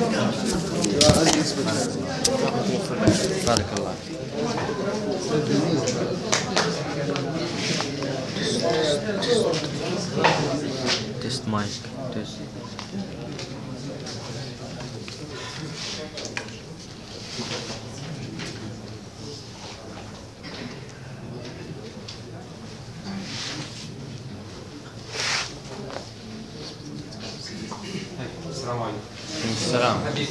بارك الله تيست مايك تيست السلام عليكم السلام حبيبي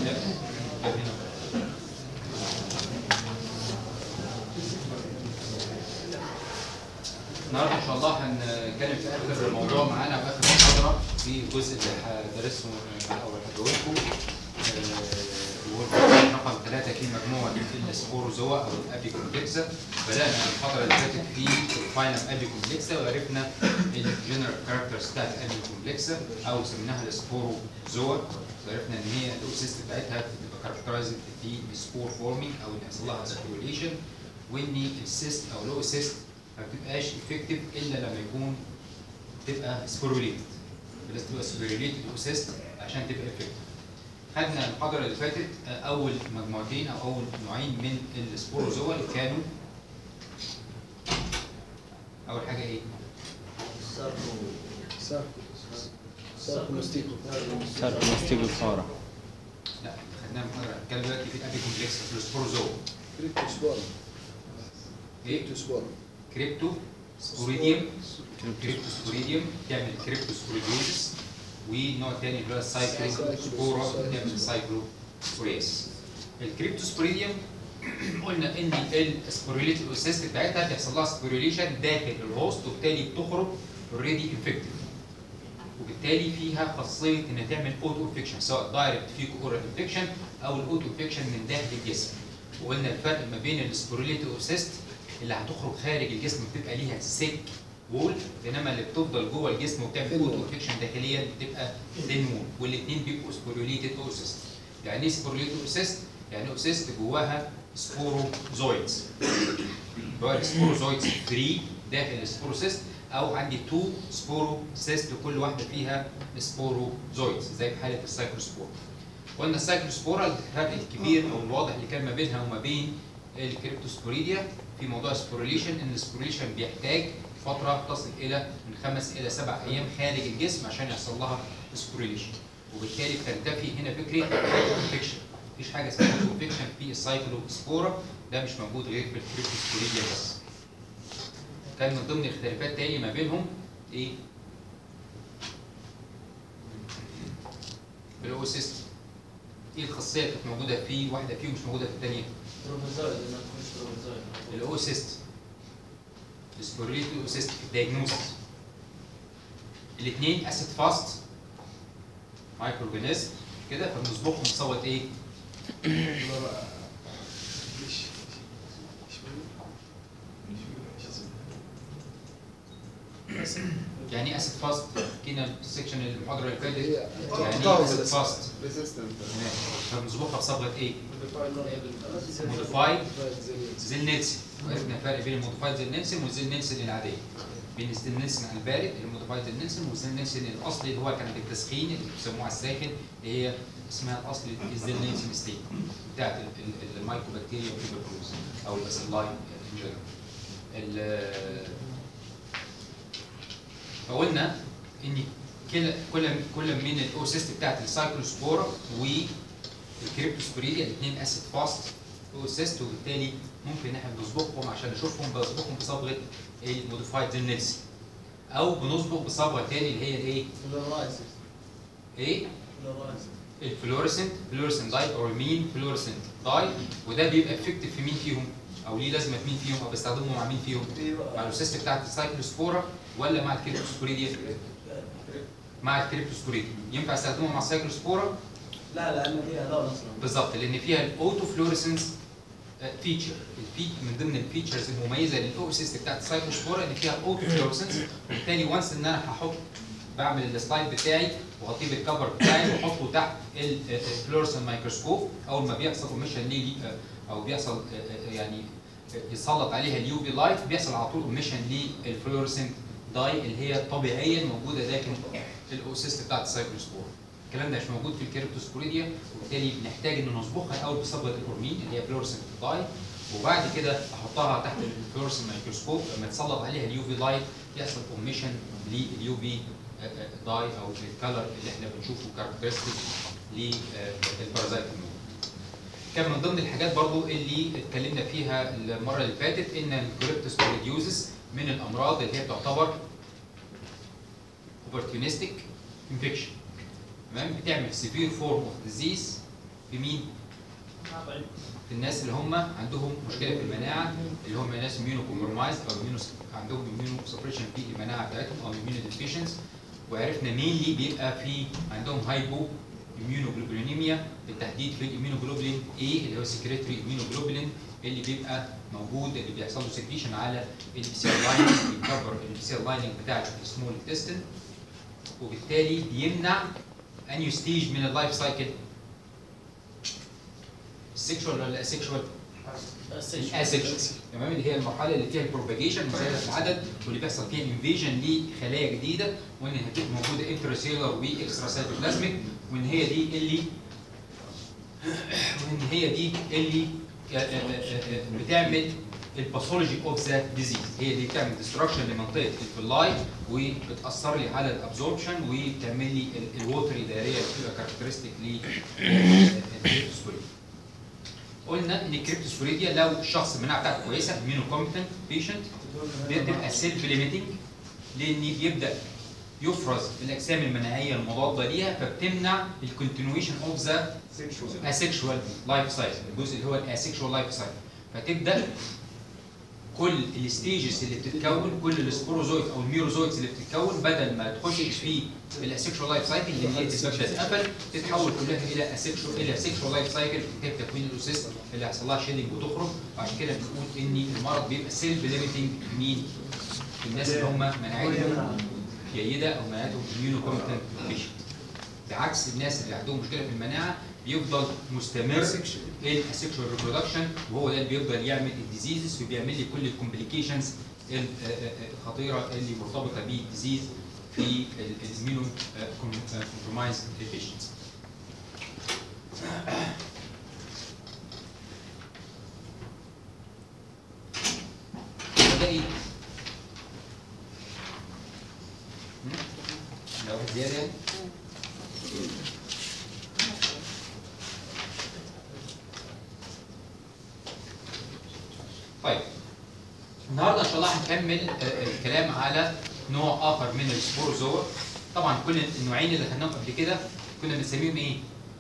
النهارده ان شاء الله هنتكلم في اخر موضوع معانا في اخر محاضره في الجزء اللي هدرسه او هديه لكم وهو رقم ثلاثه في مجموعه السبوروزوا او الابي كومبلكسا بدانا المحاضره اللي فاتت في الفاينل ابي كومبلكسا وعرفنا الجنرال كاركترز بتاعت الابي كومبلكسا او سميناها السبوروزوا وعرفنا ان هي الاوسيست بتاعتها بتبقى كاركترايزد في سبور فورمينج او ان يحصل لها سبوريليشن وان السيست او الاوسيست ما بتبقاش افكتيف الا لما يكون تبقى سبوروليتد لازم تبقى سبوروليتد اوسيست عشان تبقى افكتيف خدنا المحاضره اللي فاتت آه، اول مجموعتين او اول نوعين من السبوروزوا اللي كانوا اول حاجه ايه؟ ساركومستيكو ساركومستيكو فورا لا خدناها المحاضره كان دلوقتي في الابي كومبلكس في السبوروزوا كريبتوسبورا ايه؟ كريبتوسبورا كريبتو سبوريديوم كريبتو سبوريديوم تعمل كريبتو سبوريديوزس ونوع تاني اللي هو السايكلو سبورا تعمل سايكلو سبوريس الكريبتو سبوريديوم قلنا ان السبوريليت الاوسيست بتاعتها بيحصل لها سبوريليشن داخل الهوست وبالتالي بتخرج اوريدي انفكتيف وبالتالي فيها خاصيه انها تعمل اوتو انفكشن سواء دايركت فيكو اورال انفكشن او الاوتو انفكشن من داخل الجسم وقلنا الفرق ما بين السبوريليت اوسيست اللي هتخرج خارج الجسم بتبقى ليها سيك وول بينما اللي بتفضل جوه الجسم وبتعمل Thin اوتو wall. انفكشن داخليا بتبقى ثين وول والاثنين بيبقوا سبوريليتد اوسيست يعني ايه سبوريليتد اوسيست؟ يعني اوسيست جواها سبوروزويدز جواها السبوروزويدز 3 داخل السبوروسيست او عندي 2 سبوروسيست كل واحده فيها سبوروزويدز زي في حاله السايكروسبور قلنا السايكروسبورا الفرق الكبير او الواضح اللي كان ما بينها وما بين الكريبتوسبوريديا في موضوع السبوريليشن ان السبوريليشن بيحتاج فتره تصل الى من خمس الى سبع ايام خارج الجسم عشان يحصل لها سبوريليشن وبالتالي بتنتفي هنا فكره الانفكشن مفيش حاجه اسمها انفكشن في السايكلوسبورا ده مش موجود غير في الكريبتوسبوريديا بس كان من ضمن الاختلافات تاني ما بينهم ايه؟ الاوسيست ايه الخاصيه اللي كانت موجوده في واحده فيهم مش موجوده في الثانيه؟ بروفيزويد انها تكونش بروفيزويد الاوسيست السبوريليت الاوسيست في الدايجنوستس الاثنين اسيد فاست مايكرو اورجانيزم كده فبنصبغهم بصوت ايه؟ يعني ايه اسيد فاست؟ كنا في السكشن المحاضره اللي فاتت يعني ايه اسيد فاست؟ ريزيستنت فبنصبغها بصبغه ايه؟ موديفايد زيل نيلسون وعرفنا الفرق بين الموديفايد زيل نيلسون والزيل نيلسون العاديه بين الزيل نيلسون البارد الموديفايد زيل نيلسون والزيل نيلسون الاصلي اللي هو كان بالتسخين اللي بيسموها الساخن اللي هي اسمها الاصلي الزيل نيلسون ستيك بتاعت ال- ال- المايكوبكتيريا والتوبركلوز او الباسيلاي ان جنرال فقلنا ان كلا كل كل من الاوسيست بتاعت السايكلوسبورا والكريبتوسبوريديا الاثنين اسيد فاست اوسيست وبالتالي ممكن ان احنا نصبغهم عشان نشوفهم بنصبغهم بصبغه الموديفايد زين نيلسون او بنصبغ بصبغه تاني اللي هي الايه؟ فلورايزر ايه؟ فلورايزر الفلوريسنت فلوريسنت داي او مين فلوريسنت داي وده بيبقى افكتيف في مين فيهم؟ او ليه لازمه في مين فيهم او بستخدمه مع مين فيهم؟ مع الاوسيست بتاعت السايكلوسبورا ولا مع الكريبتوسبوريديا؟ مع الكريبتوسبوريديا ينفع استخدمه مع السايكلوسبورا لا لان فيها هذول اصلا بالظبط لان فيها الاوتو فلوريسنس فيتشر من ضمن الفيتشرز المميزه للاوسيست بتاعت السايكلوسبورا ان فيها اوتو فلوريسنس وبالتالي وانس ان انا هحط بعمل السلايد بتاعي واغطيه بالكفر بتاعي واحطه تحت الفلورسن مايكروسكوب اول ما بيحصل اوميشن ليه او بيحصل آه، آه، يعني آه، يسلط عليها اليو في لايت بيحصل على طول اوميشن للفلورسنت داي اللي هي طبيعيا موجوده داخل الاوسيست بتاعت السايكلوسبور الكلام ده مش موجود في الكيراتوسبوريديا وبالتالي بنحتاج ان نصبغها الاول بصبغه الهورمين اللي هي فلورسنت داي وبعد كده احطها تحت الفلورسنت ميكروسكوب لما يتسلط عليها اليو في لايت يحصل اوميشن لليو في داي او الكالر اللي احنا بنشوفه كاركترستيك للبارازايت النور. كان من ضمن الحاجات برضو اللي اتكلمنا فيها المره اللي فاتت ان الكوريبتوسبوريديوزس من الامراض اللي هي تعتبر opportunistic infection تمام بتعمل severe form of disease في مين؟ في الناس اللي هم عندهم مشكله في المناعه اللي هم ناس immuno compromised او immuno عندهم immuno suppression في المناعه بتاعتهم او immuno deficiency وعرفنا مين اللي بيبقى في عندهم هايبو immunoglobulin بالتحديد في الاميونوجلوبولين A اللي هو secretory immunoglobulin اللي بيبقى موجود اللي بيحصل له سكريشن على البي سي ال لايننج بيكفر البي سي ال لايننج بتاع السمول انتستين وبالتالي بيمنع انيو ستيج من اللايف سايكل السكشوال ولا الاسكشوال؟ الاسكشوال تمام اللي هي المرحله اللي فيها البروباجيشن وزياده في العدد واللي بيحصل فيها انفيجن لخلايا جديده وان هتبقى موجوده انترسيلر واكسترا سيتوبلازميك وان هي دي اللي وان هي دي اللي آه، آه، آه، آه، بتعمل الباثولوجي اوف ذا ديزيز هي اللي بتعمل ديستراكشن لمنطقه الفلاي وبتاثر لي على الابزوربشن وبتعمل لي الووتري دايريه اللي بتبقى كاركترستيك للكريبتوسبوريديا قلنا ان الكريبتوسبوريديا لو الشخص المناعه بتاعته كويسه اميونو كومبتنت بيشنت بتبقى سيلف ليميتنج لان بيبدا يفرز الاجسام المناعيه المضاده ليها فبتمنع الكونتينيويشن اوف ذا اسexual لايف سايكل الجزء اللي هو الاسexual لايف سايكل فتبدا كل الستيجز اللي بتتكون كل السبوروزويت او الميوروزويتس اللي بتتكون بدل ما تخش في الاسexual لايف سايكل اللي هي تبدا تتقفل تتحول كلها الى اسexual الى سexual لايف سايكل تنتهي بتكوين الاوسيست اللي هيحصل لها شيلنج وتخرج وعشان كده بنقول ان المرض بيبقى سيلف ليميتنج مين؟ الناس اللي هم مناعتهم جيده او مناعتهم اميونو كومبتنت بيشنت بعكس الناس اللي عندهم مشكله في المناعه بيفضل مستمر الاسكشوال ريبرودكشن وهو ده اللي بيفضل يعمل الديزيزز وبيعمل لي كل الكومبليكيشنز الخطيره اللي مرتبطه بالديزيز في الاميونو كومبرومايز بيشنتس ده ايه؟ هم؟ لو زياده يعني طيب النهارده ان شاء الله هنكمل آه، آه، الكلام على نوع اخر من السبوروزوا طبعا كل النوعين اللي خدناهم قبل كده كنا بنسميهم ايه؟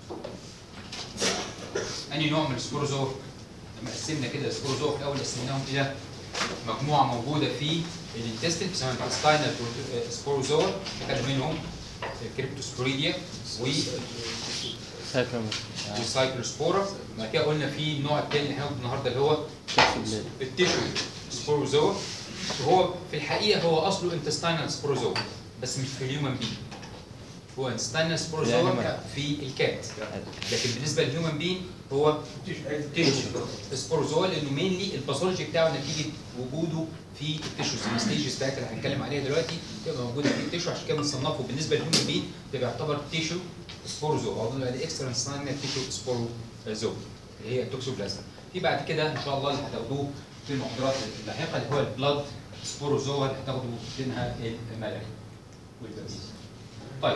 انهي نوع من السبوروزوا؟ لما قسمنا كده السبوروزوا في الاول قسمناهم الى مجموعه موجوده في الانتستين اسمها الانتستينال سبوروزوا خدنا منهم الكريبتوسبوريديا و سايكلوميك والسايكلوسبورا بعد كده قلنا في النوع الثاني اللي هناخده النهارده اللي هو التيشو سبوروزوا وهو في الحقيقه هو اصله انتستينال سبوروزوا بس مش في الهيومن بي هو انتستينال سبوروزوا يعني في الكات لكن بالنسبه للهيومن بين هو تيشو سبوروزوا لانه مينلي الباثولوجي بتاعه نتيجه وجوده في التيشوز الستيجز بتاعتها اللي هنتكلم عليها دلوقتي تبقى موجوده في التيشو عشان كده بنصنفه بالنسبه للهيومن بين تبقى يعتبر تيشو سبوروزو او دي اكسترا انستينال تيشو سبوروزو اللي هي التوكسوبلازما في بعد كده ان شاء الله اللي هتاخدوه في المحاضرات اللاحقه اللي هو البلاد سبوروزوا اللي هتاخدوا منها الملك والبابيز طيب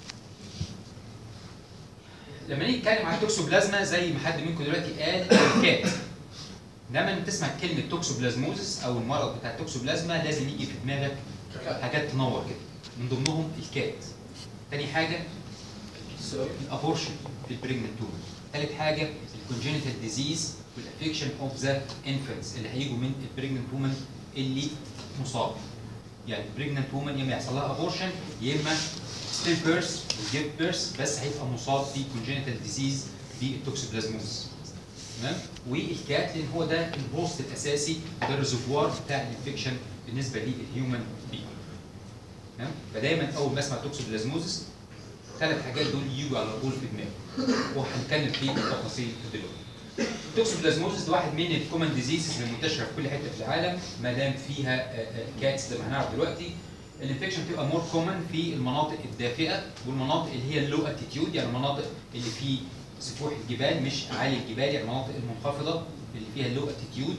لما نيجي نتكلم عن التوكسوبلازما زي ما حد منكم دلوقتي قال الكات لما تسمع كلمه توكسوبلازموزس او المرض بتاع التوكسوبلازما لازم يجي في دماغك حاجات تنور كده من ضمنهم الكات تاني حاجه الابورشن في البريجننت تومر ثالث حاجه الكونجينيتال ديزيز والافكشن اوف ذا انفنتس اللي هيجوا من البريجننت وومن اللي مصاب يعني البريجننت وومن يا اما يحصل لها ابورشن يا اما ستيل بيرث وجيف بيرث بس هيبقى مصاب في كونجينيتال ديزيز بالتوكسوبلازموس تمام والكات لان هو ده البوست الاساسي ده الريزرفوار بتاع الانفكشن بالنسبه للهيومن بي تمام فدايما اول ما اسمع توكسوبلازموزس ثلاث حاجات دول يجوا على طول في دماغي وهنتكلم في التفاصيل دلوقتي التوكسوبلازموزس ده واحد من الكومن ديزيزز المنتشره في كل حته في العالم ما دام فيها كاتس زي ما هنعرف دلوقتي الانفكشن بتبقى مور كومن في المناطق الدافئه والمناطق اللي هي اللو اتيتيود يعني المناطق اللي في سفوح الجبال مش عالي الجبال يعني المناطق المنخفضه اللي فيها اللو اتيتيود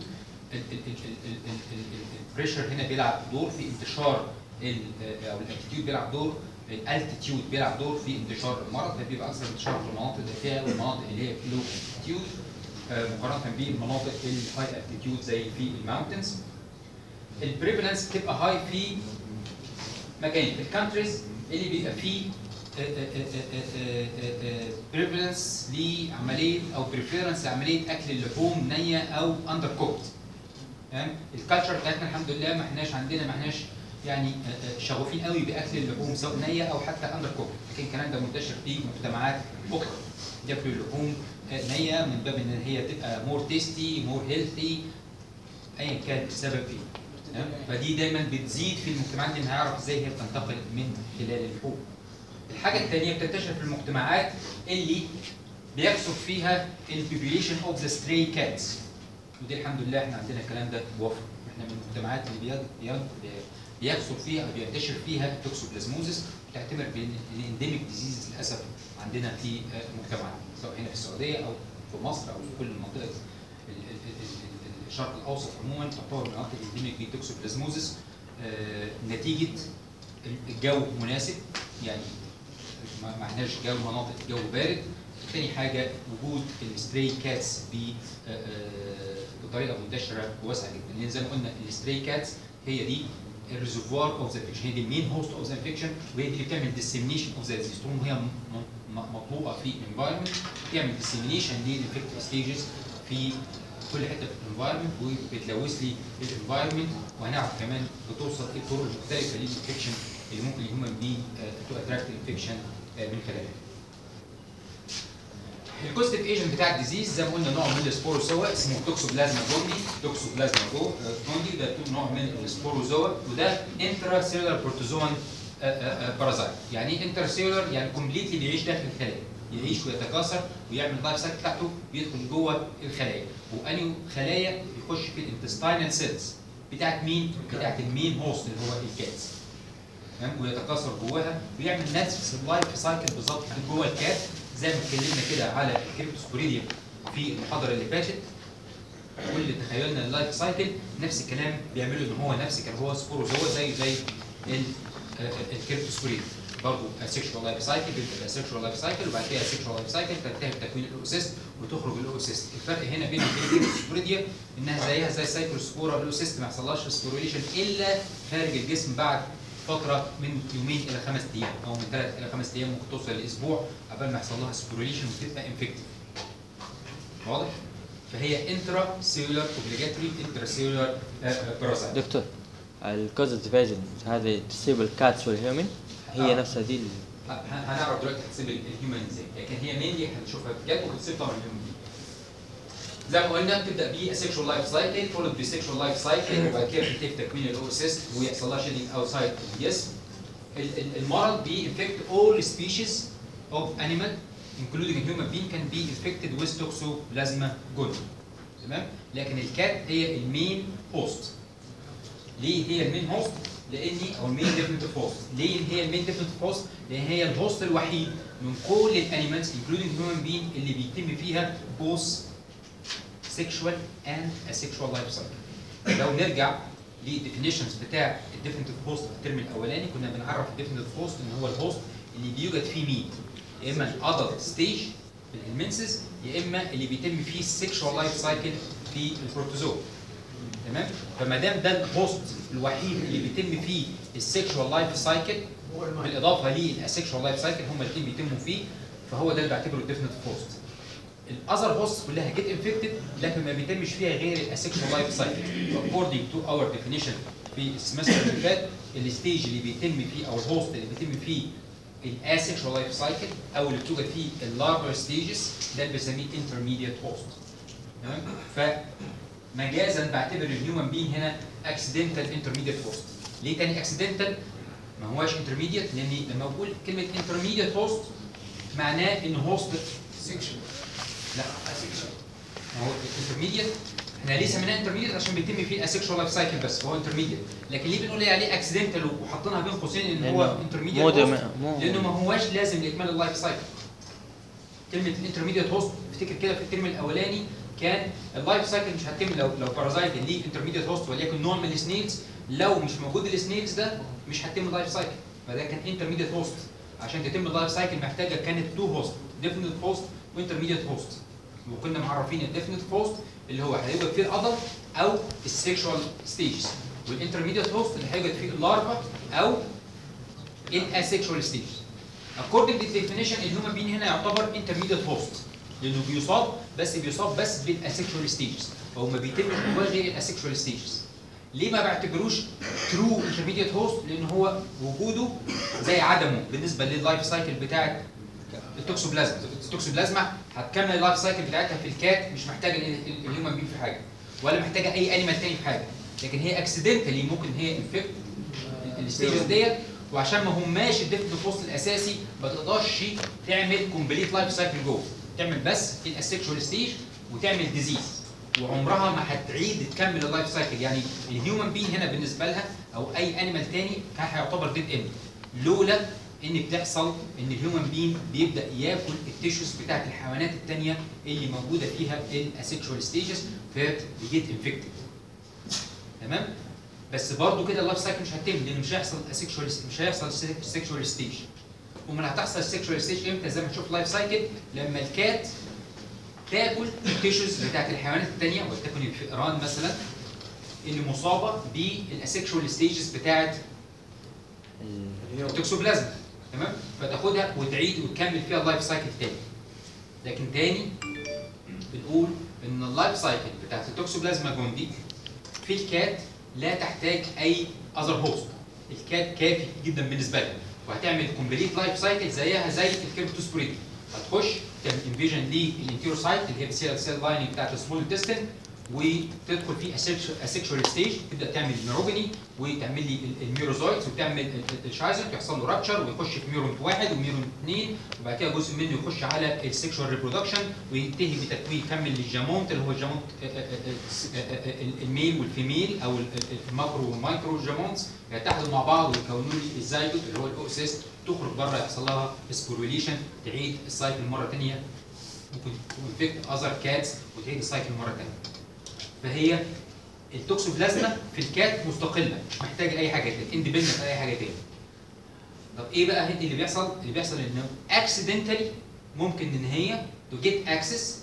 البريشر هنا بيلعب دور في انتشار ال- او الاتيتيود بيلعب دور الالتيتيود بيلعب دور في انتشار المرض فبيبقى اكثر انتشار في المناطق الدافئه والمناطق اللي هي لو اتيتيود مقارنه بالمناطق الهاي التيتيود زي في الماونتنز البريفالنس بتبقى هاي في مكان في الكانتريز اللي بيبقى فيه بريفالنس لعمليه او بريفيرنس لعمليه اكل اللحوم نيه او اندر كوكت تمام الكالتشر بتاعتنا الحمد لله ما احناش عندنا ما احناش يعني آه، آه، شغوفين قوي باكل اللحوم سواء نيه او حتى اندر كوكت لكن الكلام ده منتشر في مجتمعات اخرى ياكلوا اللحوم آه، نيه من باب ان هي تبقى مور تيستي مور هيلثي ايا كان السبب ايه تمام؟ فدي دايما بتزيد في المجتمعات دي هيعرف ازاي هي بتنتقل من خلال اللحوم. الحاجه الثانيه بتنتشر في المجتمعات اللي بيكثر فيها البوبيليشن اوف ذا ستري كاتس ودي الحمد لله احنا عندنا الكلام ده بوفر احنا من المجتمعات اللي بيض- بيض- بيكثر فيها او بينتشر فيها التوكسوبلازموزس بتعتبر بالانديميك ديزيز للاسف عندنا في آه، مجتمعاتنا سواء هنا في السعوديه او في مصر او في كل منطقه ال- ال- ال- ال- الشرق الاوسط عموما تعتبر مناطق الانديميك بالتوكسوبلازموزس آه، نتيجه الجو مناسب يعني ما ما عندناش جو مناطق جو بارد تاني حاجه وجود الستري كاتس ب آه، آه، بطريقه منتشره وواسعه جدا لان زي ما قلنا الستري كاتس هي دي الريزرفوار اوف ذا انفكشن هي دي المين هوست اوف ذا انفكشن وهي دي اللي بتعمل ديسيمينيشن اوف ذا ديزيز طول ما هي م- م- مطلوقه في الانفايرمنت بتعمل ديسيمينيشن للانفكتيف ستيجز في كل حته في الانفايرمنت وبتلوث لي الانفايرمنت وهنعرف كمان بتوصل ايه الطرق المختلفه للانفكشن اللي ممكن الهيومن بي تو اتراكت الانفكشن من خلالها. الكوستيف ايجنت بتاع الديزيز زي ما قلنا نوع من السبوروزوا اسمه توكسوبلازما جوندي توكسوبلازما جو- جوندي ده نوع من السبوروزوا وده انترا سيلولار بروتوزوان بارازايت يعني ايه انترا سيلولار يعني كومبليتلي بيعيش داخل الخلايا يعيش ويتكاثر ويعمل اللايف سايكل بتاعته بيدخل جوه الخلايا واني خلايا بيخش في الانتستاينال سيلز بتاعت مين؟ بتاعت المين هوست اللي هو الكاتس تمام ويتكاثر جواها ويعمل نفس اللايف سايكل بالظبط جوه الكات زي ما اتكلمنا كده على الكريبتوسبوريديوم في المحاضره اللي فاتت كل تخيلنا اللايف سايكل نفس الكلام بيعمله ان هو نفس كان هو سبوروزوا زي زي الكريبتوسبوريديوم برضه اسيكشوال لايف سايكل بيبقى اسيكشوال لايف سايكل وبعد كده اسيكشوال لايف سايكل تنتهي بتكوين الاوسيست وتخرج الاوسيست الفرق هنا بين الكريبتوسبوريديا انها زيها زي السايكلوسبورا الاوسيست ما يحصلهاش سبوريليشن الا خارج الجسم بعد فتره من يومين الى خمس ايام او من ثلاث الى خمس ايام ممكن توصل لاسبوع قبل ما يحصل لها سبوريليشن وتبقى انفكتيف واضح؟ فهي انترا سيلولار اوبليجاتوري انترا سيلولار بارازايت دكتور الكوزز ديفيجن هذه تصيب الكاتس والهيومن هي آه. نفسها دي ال- ه- هنعرف دلوقتي هتصيب الهيومن ازاي لكن هي مينلي هنشوفها بجد وبتصيب طبعا الهيومن زي ما قلنا بتبدا ب سيكشوال لايف سايكل فولد بسيكشوال لايف سايكل وبعد كده بتنتهي تكوين الاوسيست ويحصل لها شيدنج اوتسايد الجسم ال- ال- المرض بينفكت all species of animal including a human being can be infected with toxoplasma gondii تمام لكن الكات هي المين هوست ليه هي المين هوست؟ لاني او المين ديفينيتيف هوست ليه هي المين ديفينيتيف هوست؟ لان هي الهوست الوحيد من كل الانيمالز انكلودينج هيومن بين اللي بيتم فيها بوث sexual and asexual life cycle لو نرجع للديفينيشنز بتاع الديفينيتيف هوست في الترم الاولاني كنا بنعرف الديفينيتيف هوست ان هو الهوست اللي بيوجد فيه مين؟ يا اما الادلت ستيج في الهلمنسز يا اما اللي بيتم فيه السكشوال لايف سايكل في البروتوزوا تمام فما دام ده الهوست الوحيد اللي بيتم فيه السكشوال لايف سايكل بالاضافه للاسكشوال لايف سايكل هم الاثنين بيتموا فيه فهو ده اللي بعتبره الديفينيتيف هوست الاذر هوست كلها جيت انفكتد لكن ما بيتمش فيها غير الاسكشوال لايف سايكل according to our definition في السمستر اللي فات الستيج اللي بيتم فيه او الهوست اللي بيتم فيه الاسكشوال لايف سايكل او اللي بتوجد فيه اللارفر ستيجز ده اللي بنسميه intermediate هوست تمام فمجازا بعتبر الهيومن بين هنا اكسيدنتال انترميديت هوست ليه تاني اكسيدنتال ما هواش انترميديت لاني لما بقول كلمه انترميديت هوست معناه ان هوست سيكشن لا ما هو الانترميديت احنا ليه سميناه انترميديت عشان بيتم فيه الاسكشوال لايف سايكل بس فهو انترميديت لكن ليه بنقول عليه اكسيدنتال وحاطينها بين قوسين ان هو لأنه انترميديت مو هوست دم- مو لانه ما هواش لازم لاكمال اللايف سايكل كلمه الانترميديت هوست افتكر كده في الترم الاولاني كان اللايف سايكل مش هتتم لو لو بارازايت ليه انترميديت هوست وليكن نوع من السنيلز لو مش موجود السنيلز ده مش هتتم اللايف سايكل فده كان انترميديت هوست عشان تتم اللايف سايكل محتاجه كانت تو هوست ديفينيت هوست وانترميديت هوست وكنا معرفين الديفينيت هوست اللي هو هيوجد فيه الادلت او السكشوال ستيجز والانترميديت هوست اللي هيوجد فيه اللارفا او الاسكشوال ستيجز according to the definition الهيومن بين هنا يعتبر intermediate host لانه بيصاب بس بيصاب بس بالاسكشوال ستيجز هو ما بيتمش جواه غير الاسكشوال ستيجز ليه ما بعتبروش ترو intermediate هوست لان هو وجوده زي عدمه بالنسبه لللايف سايكل بتاعت التوكسوبلازما التوكسوبلازما هتكمل اللايف سايكل بتاعتها في الكات مش محتاجه ال- ال- الهيومن بين في حاجه ولا محتاجه اي انيمال تاني في حاجه لكن هي اكسيدنتالي ممكن هي انفكت الستيجز ديت وعشان ما هماش الديفنت بوست الاساسي ما تقدرش تعمل كومبليت لايف سايكل جوه تعمل بس الاسكشوال ستيج وتعمل ديزيز وعمرها ما هتعيد تكمل اللايف سايكل يعني الهيومن بين هنا بالنسبه لها او اي انيمال تاني كان هيعتبر ديد اند لولا ان بتحصل ان الهيومن بين بيبدا ياكل التيشوز بتاعت الحيوانات التانيه اللي موجوده فيها الاسكشوال ستيجز فبيجيت انفكتد تمام بس برضه كده اللايف سايكل مش هتتم لان مش هيحصل اسكشوال مش هيحصل سيكشوال ستيج امال هتحصل السكشوال ستيج امتى زي ما هنشوف لايف سايكل لما الكات تاكل التيشوز بتاعت الحيوانات الثانيه ولتكن الفئران مثلا اللي مصابه بالاسكشوال ستيجز بتاعت التوكسوبلازما تمام فتاخدها وتعيد وتكمل فيها اللايف سايكل تاني لكن تاني بنقول ان اللايف سايكل بتاعت التوكسوبلازما جوندي في الكات لا تحتاج اي اذر هوست الكات كافي جدا بالنسبه لها وهتعمل كومبليت لايف سايكل زيها زي الكيربتوسبوريد هتخش تعمل انفيجن للانتيروسايت اللي هي بتسيل السيل لايننج بتاعت السمول انتستين وتدخل في اسكشوال ستيج تبدا تعمل ميروجني وتعمل لي الميروزويتس وتعمل الشايزر يحصل له رابتشر ويخش في ميرون واحد وميرون اثنين وبعد كده جزء منه يخش على السكشوال ريبرودكشن وينتهي بتكوين يكمل للجامونت اللي هو الجامونت الميل والفيميل او الماكرو والمايكرو جامونتس يتحدوا مع بعض ويكونوا لي الزايجوت اللي هو الاوسيست تخرج بره يحصل لها سبوروليشن تعيد السايكل مره ثانيه ممكن تنفكت اذر كاتس وتعيد السايكل مره ثانيه فهي التوكسوبلازما في الكات مستقله مش محتاجه اي حاجه تاني اندبندنت اي حاجه تاني طب ايه بقى اللي بيحصل اللي بيحصل انه اكسيدنتالي ممكن ان هي تو جيت اكسس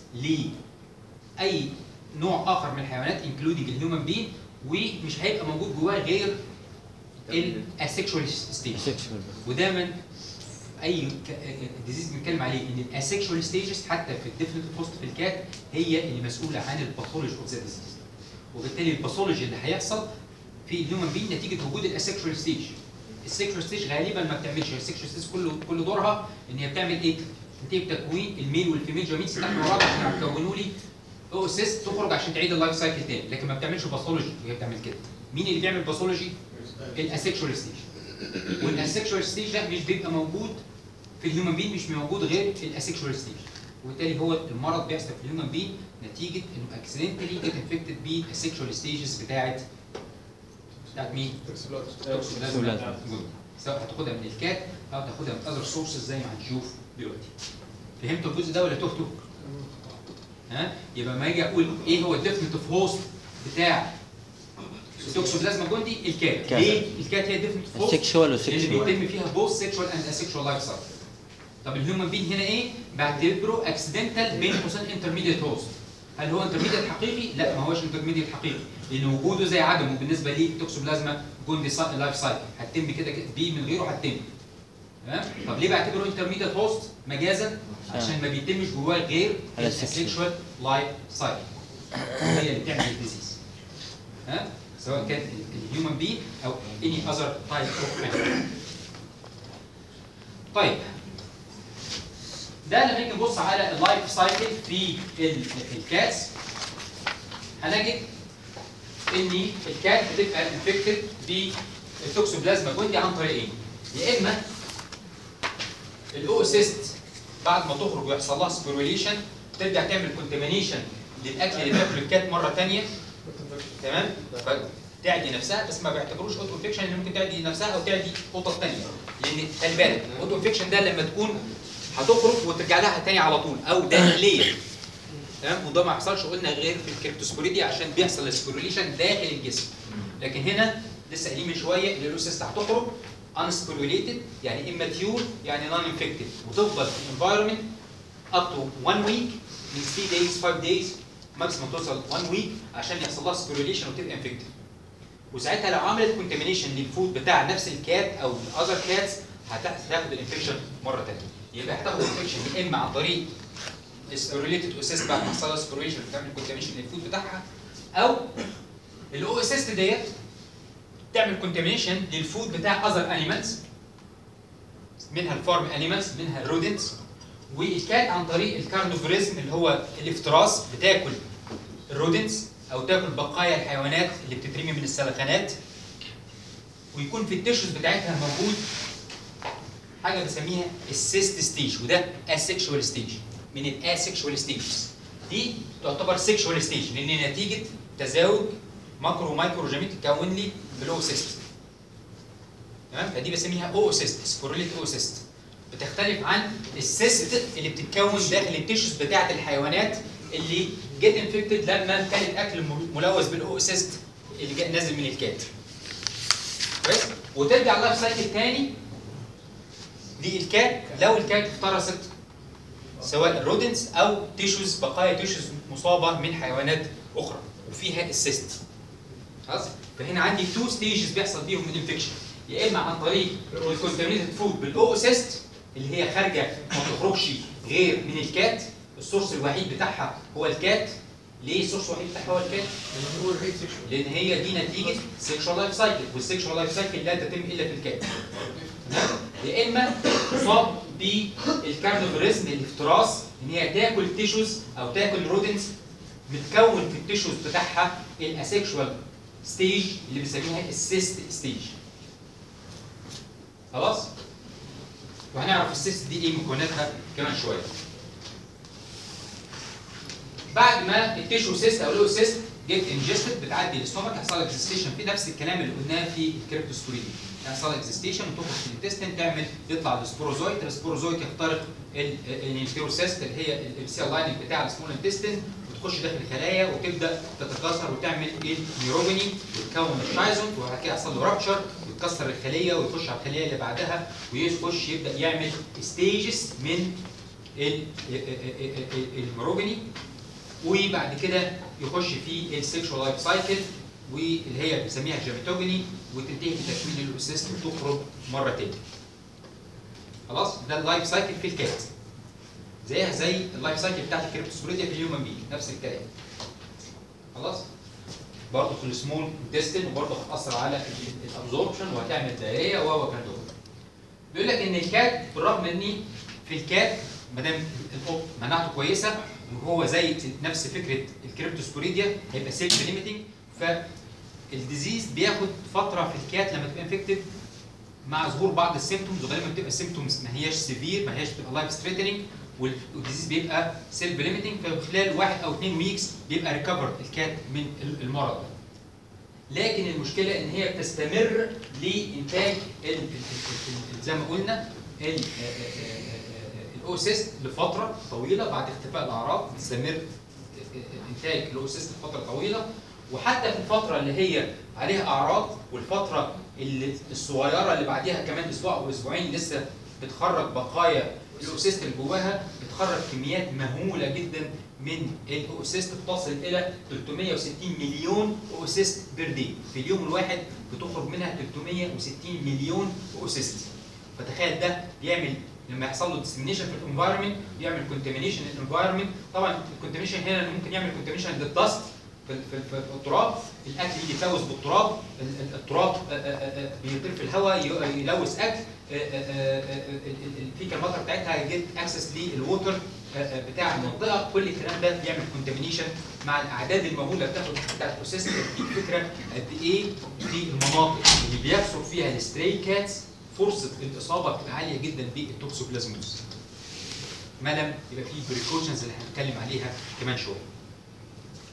لاي نوع اخر من الحيوانات انكلودنج الهيومن بين ومش هيبقى موجود جواه غير الاسكشوال ستيج سكشوال ودايما اي ديزيز بنتكلم عليه ان الاسكشوال ستيجز حتى في الديفنت بوست في الكات هي اللي مسؤوله عن الباثولوجي اوف ذا ديزيز وبالتالي الباثولوجي اللي هيحصل في الهيومن بين نتيجه وجود الاسكشوال ستيج السكشوال ستيج غالبا ما بتعملش السكشوال ستيج كل كل دورها ان هي بتعمل ايه؟ بتنتهي بتكوين الميل والفيميل جاميتس تحت بعض عشان يكونوا لي اوسيست تخرج عشان تعيد اللايف سايكل تاني لكن ما بتعملش باثولوجي وهي بتعمل كده مين اللي بيعمل باثولوجي؟ الاسكشوال ستيج والاسكشوال ستيج ده مش بيبقى موجود في الهيومن بين مش موجود غير في الاسكشوال ستيج وبالتالي هو المرض بيحصل في الهيومن بين نتيجه انه اكسيدنتالي جيت انفكتد بالاسكشوال ستيجز بتاعت بتاعت مين؟ توكسوبلازما. سواء هتاخدها من الكات او تاخدها من اذر سورسز زي ما هنشوف دلوقتي فهمتوا الجزء ده ولا تهتوا؟ ها يبقى ما اجي اقول ايه هو الديفنتيف هوست بتاع التوكسوبلازما جوندي الكات الكات. ليه الكات هي الديفنتيف هوست سكشوال اللي وسكشوال بيتم فيها بوث سيكشوال اند اسيكشوال لايف سايكل طب الهيومن بين هنا ايه؟ بعتبره اكسيدنتال بين قوسين انترميديت هوست هل هو انترميديت حقيقي؟ لا ما هوش انترميديت حقيقي لان وجوده زي عدمه بالنسبه للتوكسوبلازما جوندي سا- لايف سايكل هتتم كده كده بيه من غيره هتتم تمام؟ طب ليه بعتبره انترميديت هوست مجازا؟ عشان ما بيتمش جواه غير على السكشوال. السيكشوال لايف سايكل هي اللي بتعمل الديزيز ها؟ سواء كان الهيومن بي او any other type of animal. طيب ده لما نيجي نبص على اللايف سايكل في ال- الكاتس هنجد ان الكات بتبقى انفكتد بالتوكسوبلازما جوندي عن طريقين يا اما الاوسيست بعد ما تخرج ويحصل لها سبيروليشن ترجع تعمل كونتامينيشن للاكل اللي بياكله الكات مره ثانيه تمام فتعدي نفسها بس ما بيعتبروش اوتو انفكشن اللي ممكن تعدي نفسها او تعدي قطط ثانيه لان خلي بالك الاوتو انفكشن ده لما تكون هتخرج وترجع لها تاني على طول او داخليا تمام وده ما يحصلش قلنا غير في الكريبتوسبوريديا عشان بيحصل السبوريليشن داخل الجسم لكن هنا لسه قايلين من شويه ان الاوسيست هتخرج unstimulated يعني immature يعني non infected وتفضل في environment up to one week من 3 days 5 days ماكسيموم توصل 1 week عشان يحصل لها سبوريليشن وتبقى infected وساعتها لو عملت كونتامينيشن للفود بتاع نفس الكات او الاذر كاتس هتاخد الانفكشن مره ثانيه يبقى هتاخد الانفكشن يا اما عن طريق ريليتد اوسيس بعد ما حصل لها سبوريليشن بتعمل كونتامينيشن للفود بتاعها او الاو اس اس ديت تعمل كونتامينيشن للفود بتاع اذر انيمالز منها الفارم انيمالز منها الرودنتس والكات عن طريق الكارنيفوريزم اللي هو الافتراس بتاكل الرودنتس او تاكل بقايا الحيوانات اللي بتترمي من السلخانات ويكون في التشوز بتاعتها موجود حاجه بنسميها السيست ستيج وده اسexual ستيج من الاسexual ستيجز دي تعتبر سيكشوال ستيج لان نتيجه تزاوج ماكرو ومايكرو جاميت تكون لي بالاوسيست تمام فدي بسميها اوسيست سبوريليت اوسيست بتختلف عن السيست اللي بتتكون داخل التيشوز بتاعه الحيوانات اللي جت انفكتد لما كانت اكل ملوث بالاوسيست اللي جاء نازل من الكات كويس وترجع اللايف سايكل تاني للكات لو الكات افترست سواء الرودنتس او تيشوز بقايا تيشوز مصابه من حيوانات اخرى وفيها السيست خلاص فهنا عندي تو ستيجز بيحصل بيهم الانفكشن يا اما عن طريق الكونتامينيتد فود بالاوسيست اللي هي خارجه ما بتخرجش غير من الكات السورس الوحيد بتاعها هو الكات ليه السورس الوحيد بتاعها هو الكات؟ هو الوحيد سيكشوال لان هي دي نتيجه سيكشوال لايف سايكل والسيكشوال لايف سايكل لا تتم الا في الكات يا اما تصاب بالكارنيفوريزم الافتراس ان هي تاكل تيشوز او تاكل رودنتس متكون في التيشوز بتاعها الاسexual ستيج اللي بنسميها السيست ستيج خلاص وهنعرف السيست دي ايه مكوناتها كمان شويه بعد ما التيشو سيست او الاو سيست جيت انجستد بتعدي الاستومك يحصل لك اكزيستيشن في نفس الكلام اللي قلناه في الكريبتوسبوريدي يحصل لك اكزيستيشن وتخرج في الانتستين تعمل يطلع السبوروزويت السبوروزويت يخترق الانفيروسيست اللي هي السيل لايننج بتاع السمول انتستين وتخش داخل الخلايا وتبدا تتكاثر وتعمل النيوروجيني وتكون الشايزون وبعد كده يحصل له رابتشر وتكسر الخليه ويخش على الخليه اللي بعدها ويخش يبدا يعمل ستيجز من الميروجيني وبعد كده يخش في السكشوال لايف سايكل واللي هي بنسميها الجاميتوجيني وتنتهي بتكوين الاوسيست وتخرج مره تاني. خلاص ده اللايف سايكل في الكات. زيها زي اللايف سايكل بتاعت الكريبتوسبوريديا في الهيومن بي نفس الكلام. خلاص؟ برضه في السمول انتستين وبرضه هتاثر على الابزوربشن وهتعمل دايريه و وكان بيقول لك ان الكات بالرغم ان في الكات ما دام القط مناعته كويسه وهو زي نفس فكره الكريبتوسبوريديا هيبقى سيلف ليميتنج فالديزيز بياخد فتره في الكات لما تبقى انفكتد مع ظهور بعض السيمتومز وغالبا بتبقى السيمتومز ما هياش سيفير ما هياش بتبقى لايف ستريتنينج والديزيز بيبقى سيلف ليميتنج فخلال واحد او اثنين ويكس بيبقى ريكفر الكات من المرض ده. لكن المشكله ان هي بتستمر لانتاج ال- ال- ال- ال- زي ما قلنا ال- الاوسيست لفتره طويله بعد اختفاء الاعراض بتستمر انتاج الاوسيست لفتره طويله وحتى في الفتره اللي هي عليها اعراض والفتره اللي الصغيره اللي بعديها كمان اسبوع او اسبوعين لسه بتخرج بقايا الاوسيست اللي جواها بتخرج كميات مهوله جدا من الاوسيست بتصل الى 360 مليون اوسيست بير دي في اليوم الواحد بتخرج منها 360 مليون اوسيست فتخيل ده بيعمل لما يحصل له ديسمينيشن في الانفايرمنت بيعمل كونتامينيشن للانفايرمنت طبعا الكونتامينيشن هنا ممكن يعمل كونتامينيشن للدست في, في, في التراب الاكل يجي يتلوث بالتراب ال- ال- التراب آه، آه، آه، بيطير في الهواء ي- يلوث اكل آه، آه، آه، آه، ال- ال- الفيكا المطر بتاعتها يجيت اكسس للووتر بتاع المنطقه كل الكلام ده بيعمل كونتامينيشن مع الاعداد المهوله بتاخد بتاعت البروسيس الفكره قد ايه في المناطق اللي بيكثر فيها الستري كاتس فرصه الاصابه بتبقى عاليه جدا بالتوكسوبلازموز ما لم يبقى فيه بريكوشنز اللي هنتكلم عليها كمان شويه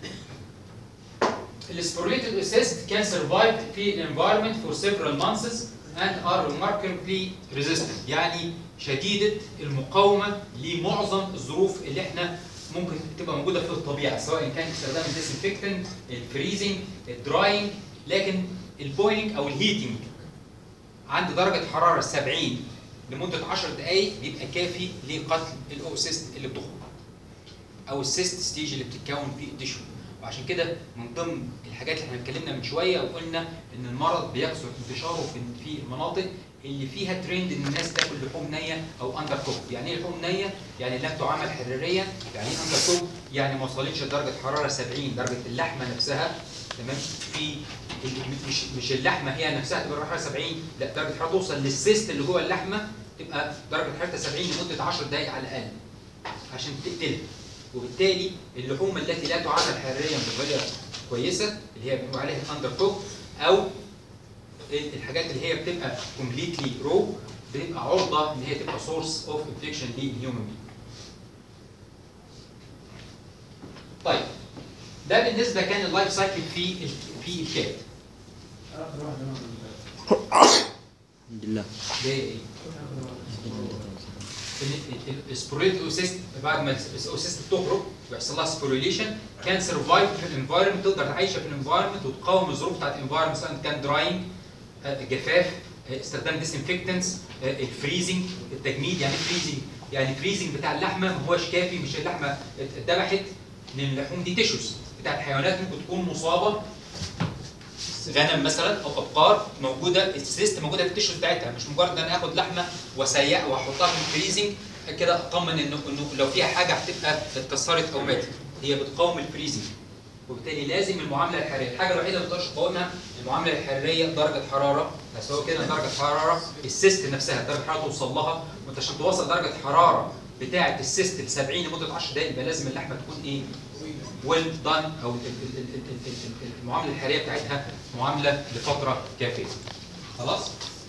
السبوريتد اوسيست can survive في الانفايرمنت for several months and are remarkably resistant يعني شديدة المقاومة لمعظم الظروف اللي احنا ممكن تبقى موجودة في الطبيعة سواء كان استخدام الديسنفكتنت الفريزنج الدراينج لكن البويلنج او الهيتنج عند درجة حرارة 70 لمدة 10 دقايق بيبقى كافي لقتل الاوسيست اللي بتخرج او السيست ستيج اللي بتتكون في التشو وعشان كده من ضمن الحاجات اللي احنا اتكلمنا من شويه وقلنا ان المرض بيكثر انتشاره في في المناطق اللي فيها ترند ان الناس تاكل لحوم نيه او اندر كوك يعني ايه لحوم نيه يعني لم تعمل حراريا يعني ايه اندر كوك يعني ما وصلتش لدرجه حراره 70 درجه اللحمه نفسها تمام في ال- مش مش اللحمه هي نفسها تبقى حراره 70 لا درجه الحراره توصل للسيست اللي جوه اللحمه تبقى درجه حرارتها 70 لمده 10 دقائق على الاقل عشان تقتلها وبالتالي اللحوم التي لا تعامل حراريا بطريقه كويسه اللي هي بنقول عليها اندر كوك او الحاجات اللي هي بتبقى كومبليتلي رو بتبقى عرضه ان هي تبقى سورس اوف انفكشن للهيومن بي. طيب ده بالنسبه كان اللايف سايكل في ال- في الكات اخر واحده ما كنت الحمد لله ده ايه؟ السبوريت اوسيست بعد ما الاوسيست بتخرج ويحصل لها سبوريليشن كان سرفايف في الانفايرمنت تقدر تعيش في الانفايرمنت وتقاوم الظروف بتاعت الانفايرمنت سواء كان دراينج جفاف آه، استخدام ديسانفكتنتس الفريزنج التجميد يعني فريزنج يعني فريزنج بتاع اللحمه ما هوش كافي مش اللحمه اتذبحت لان اللحوم دي تيشوز بتاعت حيوانات ممكن تكون مصابه غنم مثلا او ابقار موجوده السيست موجوده في التيشو بتاعتها مش مجرد ان انا اخد لحمه واسيح واحطها في الفريزنج كده اطمن انه انه لو فيها حاجه هتبقى اتكسرت او ماتت هي بتقاوم الفريزنج وبالتالي لازم المعامله الحراريه الحاجه الوحيده اللي ما تقدرش تقاومها المعامله الحراريه درجه حراره بس هو كده درجه حراره السيست نفسها درجه حراره توصل لها وانت عشان توصل درجه حراره بتاعه السيست ل 70 لمده 10 دقائق يبقى لازم اللحمه تكون ايه؟ ويل دان او ال- ال- ال- ال- ال- ال- المعامله الحراريه بتاعتها معامله لفتره كافيه. خلاص؟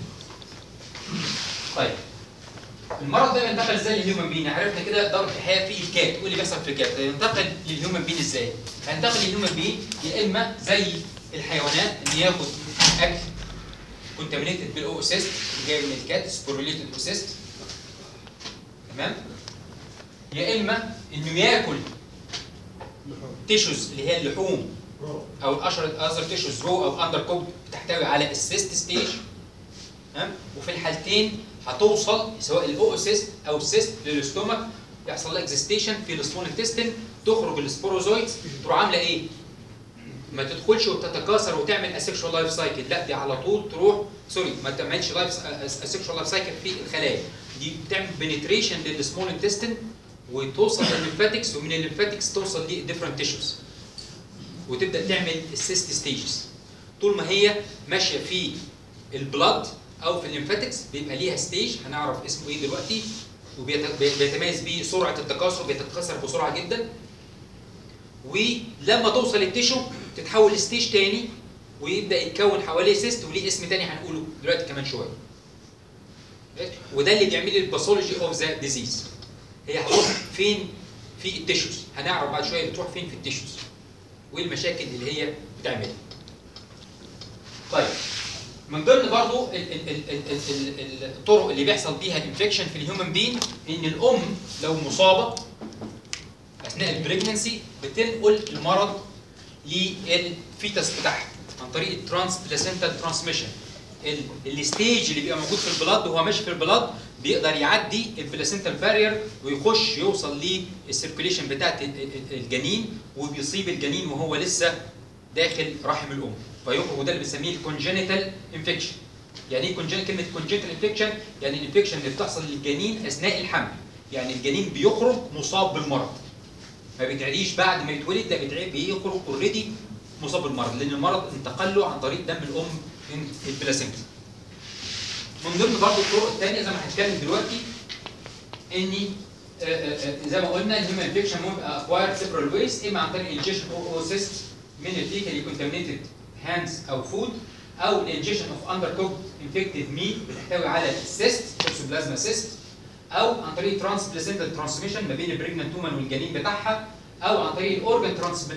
طيب المرض ده ينتقل ازاي للهيومن بين؟ عرفنا كده ضرب الحياه في الكات، وايه اللي بيحصل في الكات؟ ينتقل للهيومن بين ازاي؟ هينتقل للهيومن بين يا اما زي الحيوانات ان ياخد اكل كونتامينيتد بالاوسيست جاي من الكات سبوروليتد اوسيست تمام؟ يا اما انه ياكل تيشوز اللي هي اللحوم او الاشهر اذر تيشوز رو او اندر كوك بتحتوي على السيست ستيج تمام وفي الحالتين هتوصل سواء الاوسيست او السيست للاستومك يحصل لها اكزيستيشن في السمول انتستين تخرج السبوروزويدز تروح عامله ايه؟ ما تدخلش وتتكاثر وتعمل اسيكشوال لايف سايكل لا دي على طول تروح سوري ما تعملش لايف اسيكشوال لايف سايكل في الخلايا دي بتعمل بنتريشن للسمول انتستين وتوصل للليمفاتكس ومن الليمفاتكس توصل لديفرنت تيشوز وتبدا تعمل السيست ستيجز طول ما هي ماشيه في البلاد او في الليمفاتكس بيبقى ليها ستيج هنعرف اسمه ايه دلوقتي وبيتميز بسرعه التكاثر بيتكاثر بسرعه جدا ولما توصل التيشو تتحول لستيج تاني ويبدا يتكون حواليه سيست وليه اسم تاني هنقوله دلوقتي كمان شويه وده اللي بيعمل لي الباثولوجي اوف ذا ديزيز هي هتروح فين في التيشوز هنعرف بعد شويه بتروح فين في التيشوز وايه المشاكل اللي هي بتعملها طيب من ضمن برضو ال- ال- ال- ال- ال- ال- الطرق اللي بيحصل بيها الانفكشن في الهيومن بين ان الام لو مصابه اثناء البريجنسي بتنقل المرض للفيتس بتاعها عن طريق الترانس بلاسنتال ترانسميشن الستيج اللي بيبقى موجود في البلاد وهو ماشي في البلاد بيقدر يعدي البلاسنتال بارير ويخش يوصل للسيركوليشن بتاعت ال- ال- الجنين وبيصيب الجنين وهو لسه داخل رحم الام فيخرج وده اللي بنسميه الكونجينيتال انفكشن يعني ايه كونجين كلمه كونجينيتال انفكشن يعني الانفكشن اللي بتحصل للجنين اثناء الحمل يعني الجنين بيخرج مصاب بالمرض ما بيتعديش بعد ما يتولد ده بيتعدي بيخرج اوريدي مصاب بالمرض لان المرض انتقل له عن طريق دم الام من البلاسينتا من ضمن برضه الطرق الثانيه زي ما هنتكلم دلوقتي اني آه، آه، آه، زي ما قلنا الهيومن انفكشن ممكن اكواير سيبرال ويست اما عن طريق انجيشن او او سيست من الفيكالي كونتامينيتد هاندز او فود او الانجيشن اوف اندر كوك انفكتد ميت بتحتوي على السيست توكسوبلازما سيست او عن طريق ترانس بلاسنتال ترانسميشن ما بين البريجننت وومن والجنين بتاعها او عن طريق الاورجن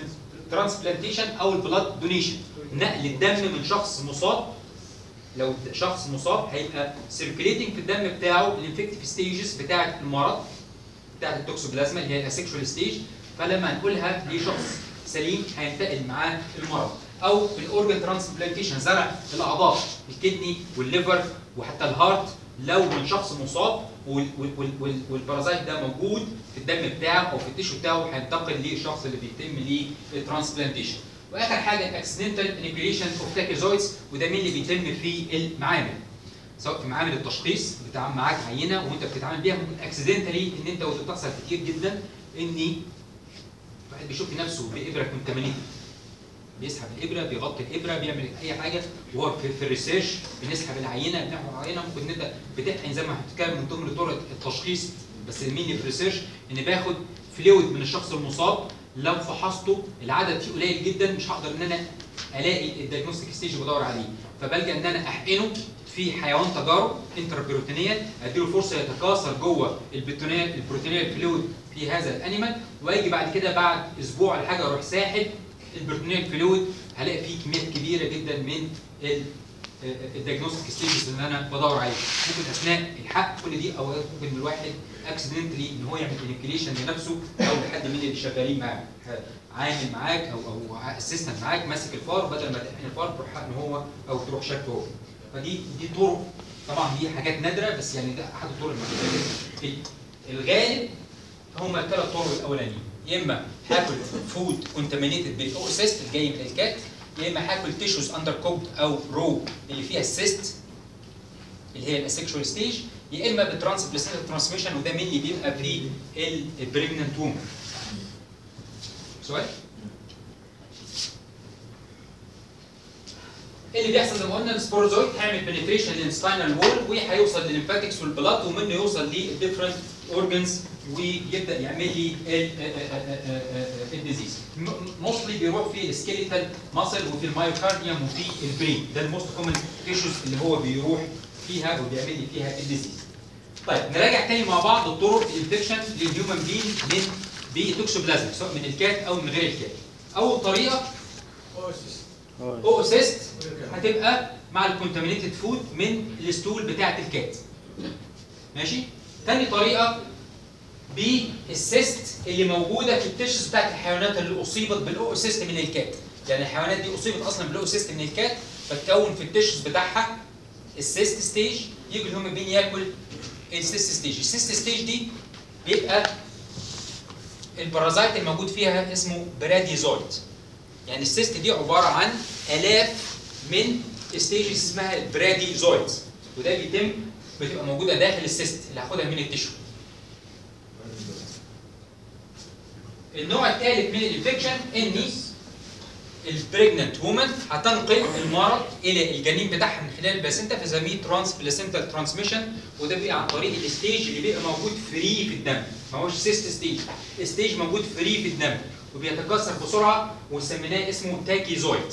ترانسبلانتيشن او البلاد دونيشن نقل الدم من شخص مصاب لو شخص مصاب هيبقى سيركليتنج في الدم بتاعه الانفكتيف ستيجز بتاعه المرض بتاعه التوكسوبلازما اللي هي الاسكشوال ستيج فلما نقولها لشخص سليم هينتقل معاه المرض او الاورجن ترانسبلانتيشن زرع الاعضاء الكدني والليفر وحتى الهارت لو من شخص مصاب وال- وال- وال- وال- والبارازايت ده موجود في الدم بتاعه او في التيشو بتاعه هينتقل للشخص اللي بيتم ليه الترانسبلانتيشن واخر حاجه الاكسيدنتال انيبيليشن اوف تاكيزويدز وده مين اللي بيتم في المعامل سواء في معامل التشخيص بتعامل معاك عينه وانت بتتعامل بيها ممكن اكسيدنتالي ان انت وده بتحصل كتير جدا ان واحد بيشوف نفسه بابره كونتامينيتد بيسحب الابره بيغطي الابره بيعمل اي حاجه وهو في, في الريسيرش بنسحب العينه بناخد العينه ممكن ان انت بتحقن زي ما هتتكلم من ضمن طرق التشخيص بس مين في الريسيرش ان باخد فلويد من الشخص المصاب لو فحصته العدد فيه قليل جدا مش هقدر ان انا الاقي الدايجنوستيك ستيج اللي بدور عليه فبلجا ان انا احقنه في حيوان تجارب انتربيروتينيا اديله فرصه يتكاثر جوه البروتينيه البروتينيه الفلويد في هذا الانيمال واجي بعد كده بعد اسبوع ولا حاجه اروح ساحب البروتينيه الفلويد هلاقي فيه كميات كبيره جدا من الدايجنوستيك ستيجز اللي انا بدور عليه ممكن اثناء الحق كل دي اوقات ممكن الواحد اكسيدنتلي ان هو يعمل انيكيليشن لنفسه او لحد من اللي شغالين معاه عامل معاك او او اسيستنت معاك ماسك الفار بدل ما تحقن الفار تروح حقن هو او تروح شكه هو فدي دي طرق طبعا دي حاجات نادره بس يعني ده احد الطرق الموجوده جدا. الغالب هما الثلاث طرق الاولانيين يا اما هاكل فود كونتامينيتد بالاوسيست الجاي من الكات يا اما هاكل تيشوز اندر كوكد او رو اللي فيها السيست اللي هي الاسكشوال ستيج يا اما بالترانس بلاسينتا ترانسميشن وده مين اللي بيبقى في البريجننت وومن سؤال؟ إيه اللي بيحصل زي ما قلنا السبوروزويد هيعمل بنتريشن للسباينال وول وهيوصل للليمفاتكس والبلاد ومنه يوصل للديفرنت اورجنز ويبدا يعمل لي الديزيز موستلي بيروح في السكيليتال ماسل وفي المايوكارديوم وفي البرين ده الموست كومن تيشوز اللي هو بيروح فيها وبيعمل لي فيها الديزيز طيب نراجع تاني مع بعض الطرق الانفكشن للهيومن بين من بالتوكسوبلازم سواء من الكات او من غير الكات اول طريقه اوسيس اوسيست هتبقى مع الكونتامينيتد فود من الستول بتاعه الكات ماشي تاني طريقه بالسيست اللي موجوده في التشس بتاعت الحيوانات اللي اصيبت بالاوسيست من الكات يعني الحيوانات دي اصيبت اصلا بالاوسيست من الكات فتكون في التشس بتاعها السيست ستيج يجي الهيومن بين ياكل السيست ستيج السيست ستيج دي بيبقى البارازايت الموجود فيها اسمه براديزويد يعني السيست دي عباره عن الاف من ستيجز اسمها البراديزويدز وده بيتم بتبقى موجوده داخل السيست اللي هاخدها من التشو النوع الثالث من الانفكشن ان البريجننت وومن هتنقل المرض الى الجنين بتاعها من خلال البلاسينتا فنسميه ترانس بلاسينتال ترانسميشن وده بيبقى عن طريق الستيج اللي بيبقى موجود فري في الدم ما هوش سيست ستيج ستيج موجود فري في الدم وبيتكاثر بسرعه وسميناه اسمه تاكيزويد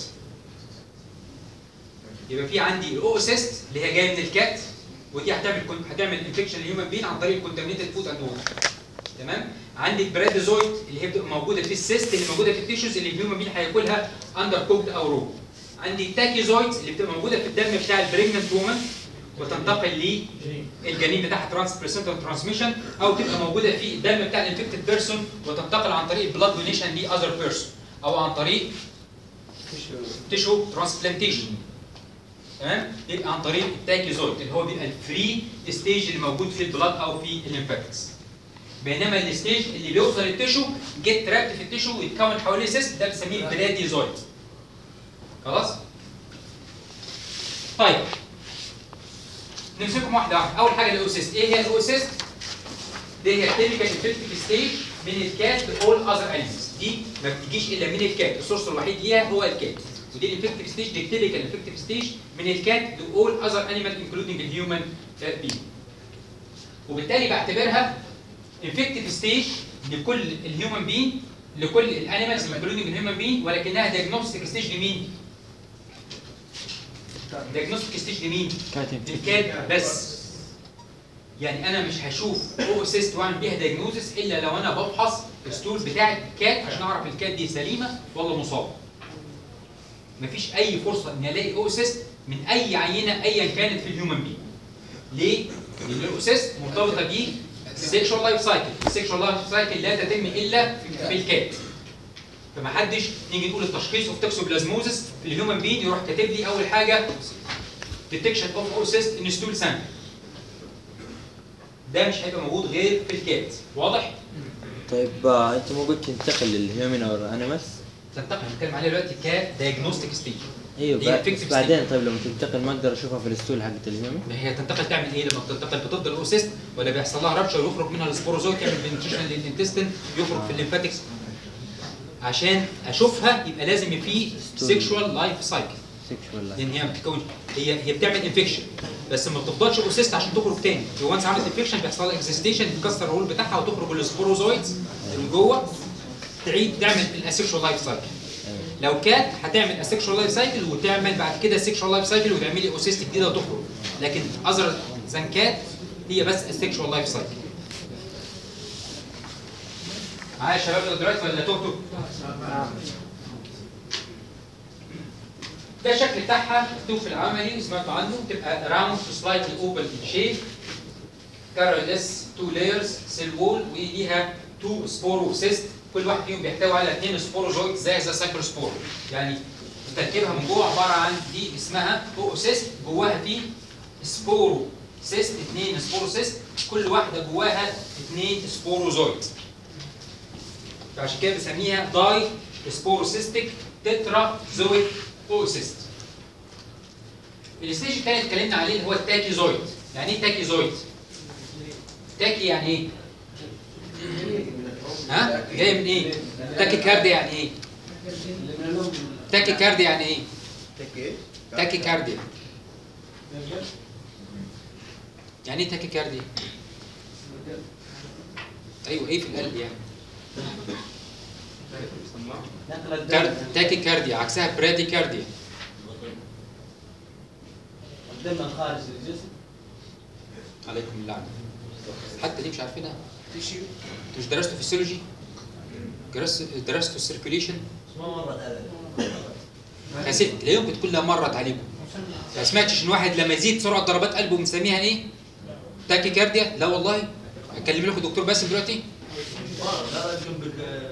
يبقى في عندي الاوسيست اللي هي جايه من الكات ودي هتعمل هتعمل انفكشن للهيومن بين عن طريق الكونتامينيتد فود اند ووتر تمام عندي البراديزويد اللي هي بتبقى موجوده في السيست اللي موجوده في التيشوز اللي الهيومن بين هياكلها اندر كوكد او رو عندي التاكيزويد اللي بتبقى موجوده في الدم بتاع البريجننت وومن وتنتقل للجنين بتاعها ترانس بريسنتال ترانسميشن او تبقى موجوده في الدم بتاع الانفكتد بيرسون وتنتقل عن طريق البلاد دونيشن لاذر بيرسون او عن طريق تيشو ترانسبلانتيشن تمام يبقى عن طريق التاكيزويد اللي هو بيبقى الفري ستيج اللي موجود في البلاد او في الليمفاتكس بينما الستيج اللي بيوصل التيشو جيت تراكت في التيشو ويتكون حواليه سيست ده بنسميه البلاديزويد خلاص طيب نمسكهم واحده واحده اول حاجه الاوسيست ايه هي الاوسيست دي هي التيبيكال انفكتيف ستيج من الكات لاول اذر انيمالز دي ما بتجيش الا من الكات السورس الوحيد ليها هو الكات ودي الانفكتيف ستيج دي التيبيكال انفكتيف ستيج من الكات لاول اذر انيمال انكلودنج الهيومن بي وبالتالي بعتبرها انفكتيف ستيج لكل الهيومن بين لكل الانيمالز انكلودنج الهيومن بين ولكنها دايجنوستيك ستيج لمين؟ دايجنوستيك ستيج لمين؟ كاتب للكات بس يعني انا مش هشوف اوسيست واعمل بيها دايجنوزس الا لو انا بفحص الستول بتاعت الكات عشان اعرف الكات دي سليمه ولا مصابه مفيش اي فرصه اني الاقي اوسيست من اي عينه ايا كانت في الهيومن بي ليه؟ لان الاوسيست مرتبطه بيه السيكشوال لايف سايكل السيكشوال لايف سايكل لا تتم الا في الكات فما حدش نيجي نقول التشخيص اوف توكسوبلازموزس في الهيومن بي يروح كاتب لي اول حاجه ديتكشن اوف اوسيست ان ستول سامبل ده مش هيبقى موجود غير في الكات واضح؟ طيب آه، انت مو قلت تنتقل للهيومن او الانيمس تنتقل هنتكلم عليه دلوقتي كدايجنوستيك ستيج ايوه هي بعد- effective بس بعدين طيب لما تنتقل ما اقدر اشوفها في الستول حقت الهيومن ما هي تنتقل تعمل ايه لما بتنتقل بتفضل الاوسيست ولا بيحصل لها رابشر ويخرج منها السبوروزويت يعمل بنتريشن للانتستين يخرج في الليمفاتكس عشان اشوفها يبقى لازم يبقى في سيكشوال لايف سايكل سيكشوال لايف لان هي ما بتتكونش هي هي بتعمل انفكشن بس ما بتفضلش اوسيست عشان تخرج تاني هو وانس عملت انفكشن بيحصل لها اكزيستيشن بتكسر الرول بتاعها وتخرج السبوروزويتس اللي جوه تعيد تعمل الاسيكشوال لايف سايكل لو كانت هتعمل اسيكشوال لايف سايكل وتعمل بعد كده سيكشوال لايف سايكل وتعملي اوسيست جديده وتخرج لكن اذر ذان كات هي بس السيكشوال لايف سايكل معايا يا شباب دلوقتي ولا تهتوا؟ ده الشكل بتاعها مكتوب في العملي سمعتوا عنه تبقى راوند سلايتلي اوبل ان شيب كاروليس تو لايرز سيل وول وليها تو سبوروسيست كل واحد فيهم بيحتوي على اثنين سبوروزويد زي زي سايكلوسبور يعني تركيبها من جوه عباره عن دي اسمها اوسيست جواها في سبورو سيست اثنين سبوروسيست كل واحده جواها اثنين سبوروزويد فعشان كده بنسميها داي سبوروسيستيك تترا زويد اوسيست الستيج الثاني اللي اتكلمنا عليه اللي هو التاكيزويد يعني ايه تاكيزويد؟ تاكي يعني ايه؟ ها؟ جاي من ايه؟ تاكي كاردي يعني ايه؟ تاكي كاردي يعني ايه؟ تاكي كاردي يعني ايه تاكي كاردي؟ ايوه ايه في القلب يعني؟ كار- تاكي كارديا عكسها برادي كارديا الدم الخارج الجسم عليكم اللعنه حتى دي مش عارفينها انتوا مش درستوا فيسيولوجي درست درستوا السيركيوليشن ما مرت ابدا يا ست لا يمكن تكون لها مرت عليكم ما سمعتش ان واحد لما يزيد سرعه ضربات قلبه بنسميها ايه؟ تاكي كارديا لا والله اكلم لكم دكتور باسم دلوقتي لا جنبك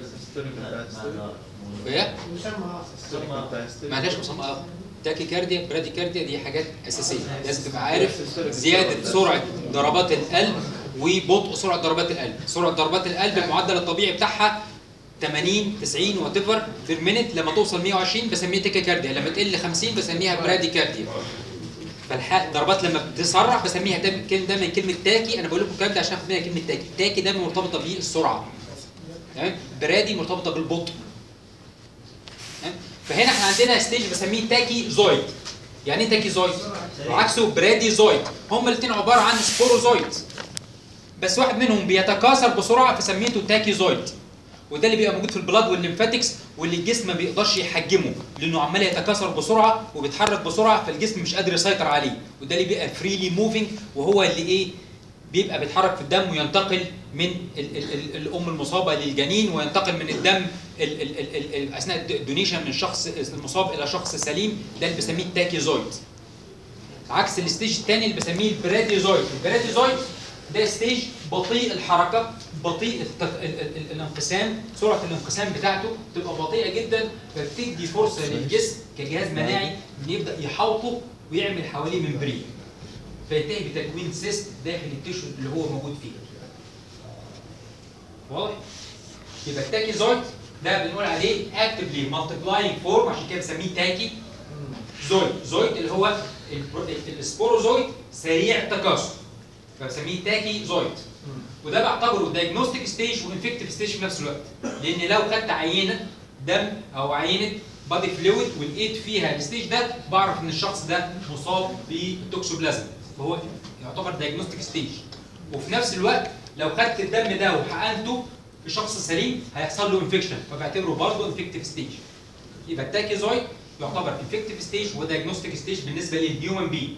ايه؟ ثم ما عندهاش مسمى اه تاكي كارديا برادي كارديا دي حاجات اساسيه لازم تبقى عارف زياده سرعه ضربات القلب وبطء سرعه ضربات القلب سرعه ضربات القلب المعدل الطبيعي بتاعها 80 90 وات ايفر بير مينت لما توصل 120 بسميها تاكي كارديا لما تقل 50 بسميها برادي كارديا فالحق ضربات لما بتسرع بسميها دايما كلمه دايما كلمه تاكي انا بقول لكم الكلام ده عشان اخد منها كلمه تاكي تاكي دايما مرتبطه بالسرعه تمام برادي مرتبطه بالبطء تمام؟ فهنا احنا عندنا ستيج بسميه تاكي زويد يعني ايه تاكي زويد وعكسه برادي زويد هما الاثنين عباره عن سبوروزويد بس واحد منهم بيتكاثر بسرعه فسميته تاكي زويد وده اللي بيبقى موجود في البلاد والليمفاتكس واللي الجسم ما بيقدرش يحجمه لانه عمال يتكاثر بسرعه وبيتحرك بسرعه فالجسم مش قادر يسيطر عليه وده اللي بيبقى فريلي موفينج وهو اللي ايه بيبقى بيتحرك في الدم وينتقل من ال ال ال الام المصابه للجنين وينتقل من الدم ال ال ال ال ال اثناء الدونيشن من شخص المصاب الى شخص سليم ده اللي بسميه التاكيزويد عكس الستيج الثاني اللي بسميه البراديزويد البراديزويد ده ستيج بطيء الحركه بطيء الت- ال- ال- ال- الانقسام سرعه الانقسام بتاعته تبقى بطيئه جدا فبتدي فرصه للجسم كجهاز مناعي ان يبدا يحوطه ويعمل حواليه ممبرين فينتهي بتكوين سيست داخل التيشو اللي هو موجود فيه واضح يبقى التاكيزويد ده بنقول عليه اكتفلي مالتيبلاينج فورم عشان كده بنسميه تاكي زويد زويد اللي هو البرو- السبوروزويد سريع التكاثر فبسميه تاكي زويد وده بعتبره دايجنوستيك ستيج وانفكتيف ستيج في نفس الوقت لان لو خدت عينه دم او عينه بادي فلويد ولقيت فيها الستيج ده بعرف ان الشخص ده مصاب بالتوكسوبلازم فهو يعتبر دايجنوستيك ستيج وفي نفس الوقت لو خدت الدم ده وحقنته في شخص سليم هيحصل له انفكشن فبعتبره برضه انفكتيف ستيج يبقى التاكيزويد يعتبر انفكتيف ستيج ودايجنوستيك ستيج بالنسبه للهيومن بي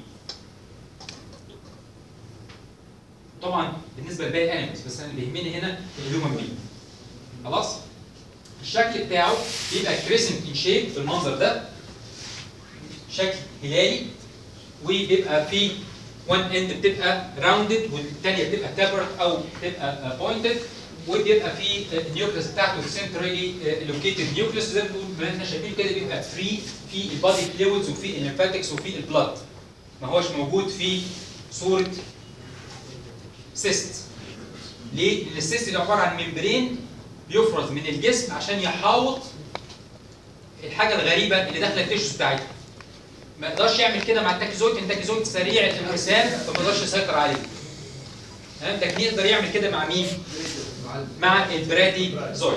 طبعا بالنسبه لباقي الانيمالز بس انا اللي بيهمني هنا الهيومن بي خلاص الشكل بتاعه بيبقى كريسنت ان شيب بالمنظر ده شكل هلالي وبيبقى في وان اند بتبقى راوندد والثانيه بتبقى تابرت او بتبقى بوينتد وبيبقى في النيوكليس بتاعته سنترالي لوكيتد نيوكليس زي ما بنقول ما احنا شايفين كده بيبقى فري في البادي فلويدز وفي الليمفاتكس وفي البلاد ما هوش موجود في صوره سيست ليه؟ لان السيست ده عباره عن ممبرين بيفرز من الجسم عشان يحاوط الحاجه الغريبه اللي داخله التيشوز بتاعتها ما يقدرش يعمل كده مع التاكيزويد لان التاكيزويد سريع الانقسام فما يقدرش يسيطر عليه تمام لكن يقدر يعمل كده مع مين؟ مع البرادي زويد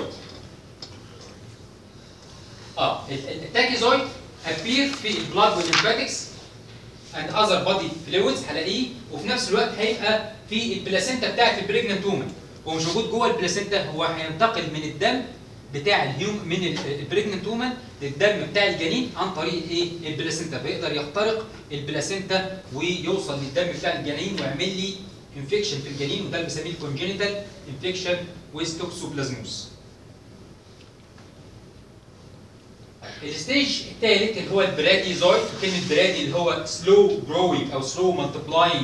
اه ال- ال- التاكيزويد appear في البلاد والليمفاتكس and other body fluids هلاقيه وفي نفس الوقت هيبقى في البلاسينتا بتاعت البريجننت وومن هو مش موجود جوه البلاسينتا هو هينتقل من الدم بتاع الهيوم من البريجننت وومن للدم بتاع الجنين عن طريق الايه البلاسينتا فيقدر يخترق البلاسينتا ويوصل للدم بتاع الجنين ويعمل لي انفكشن في الجنين وده اللي بنسميه الكونجينيتال انفكشن ويز توكسوبلازموس الستيج الثالث اللي هو البراديزويد كلمه برادي اللي هو سلو جروينج او سلو مالتبلاينج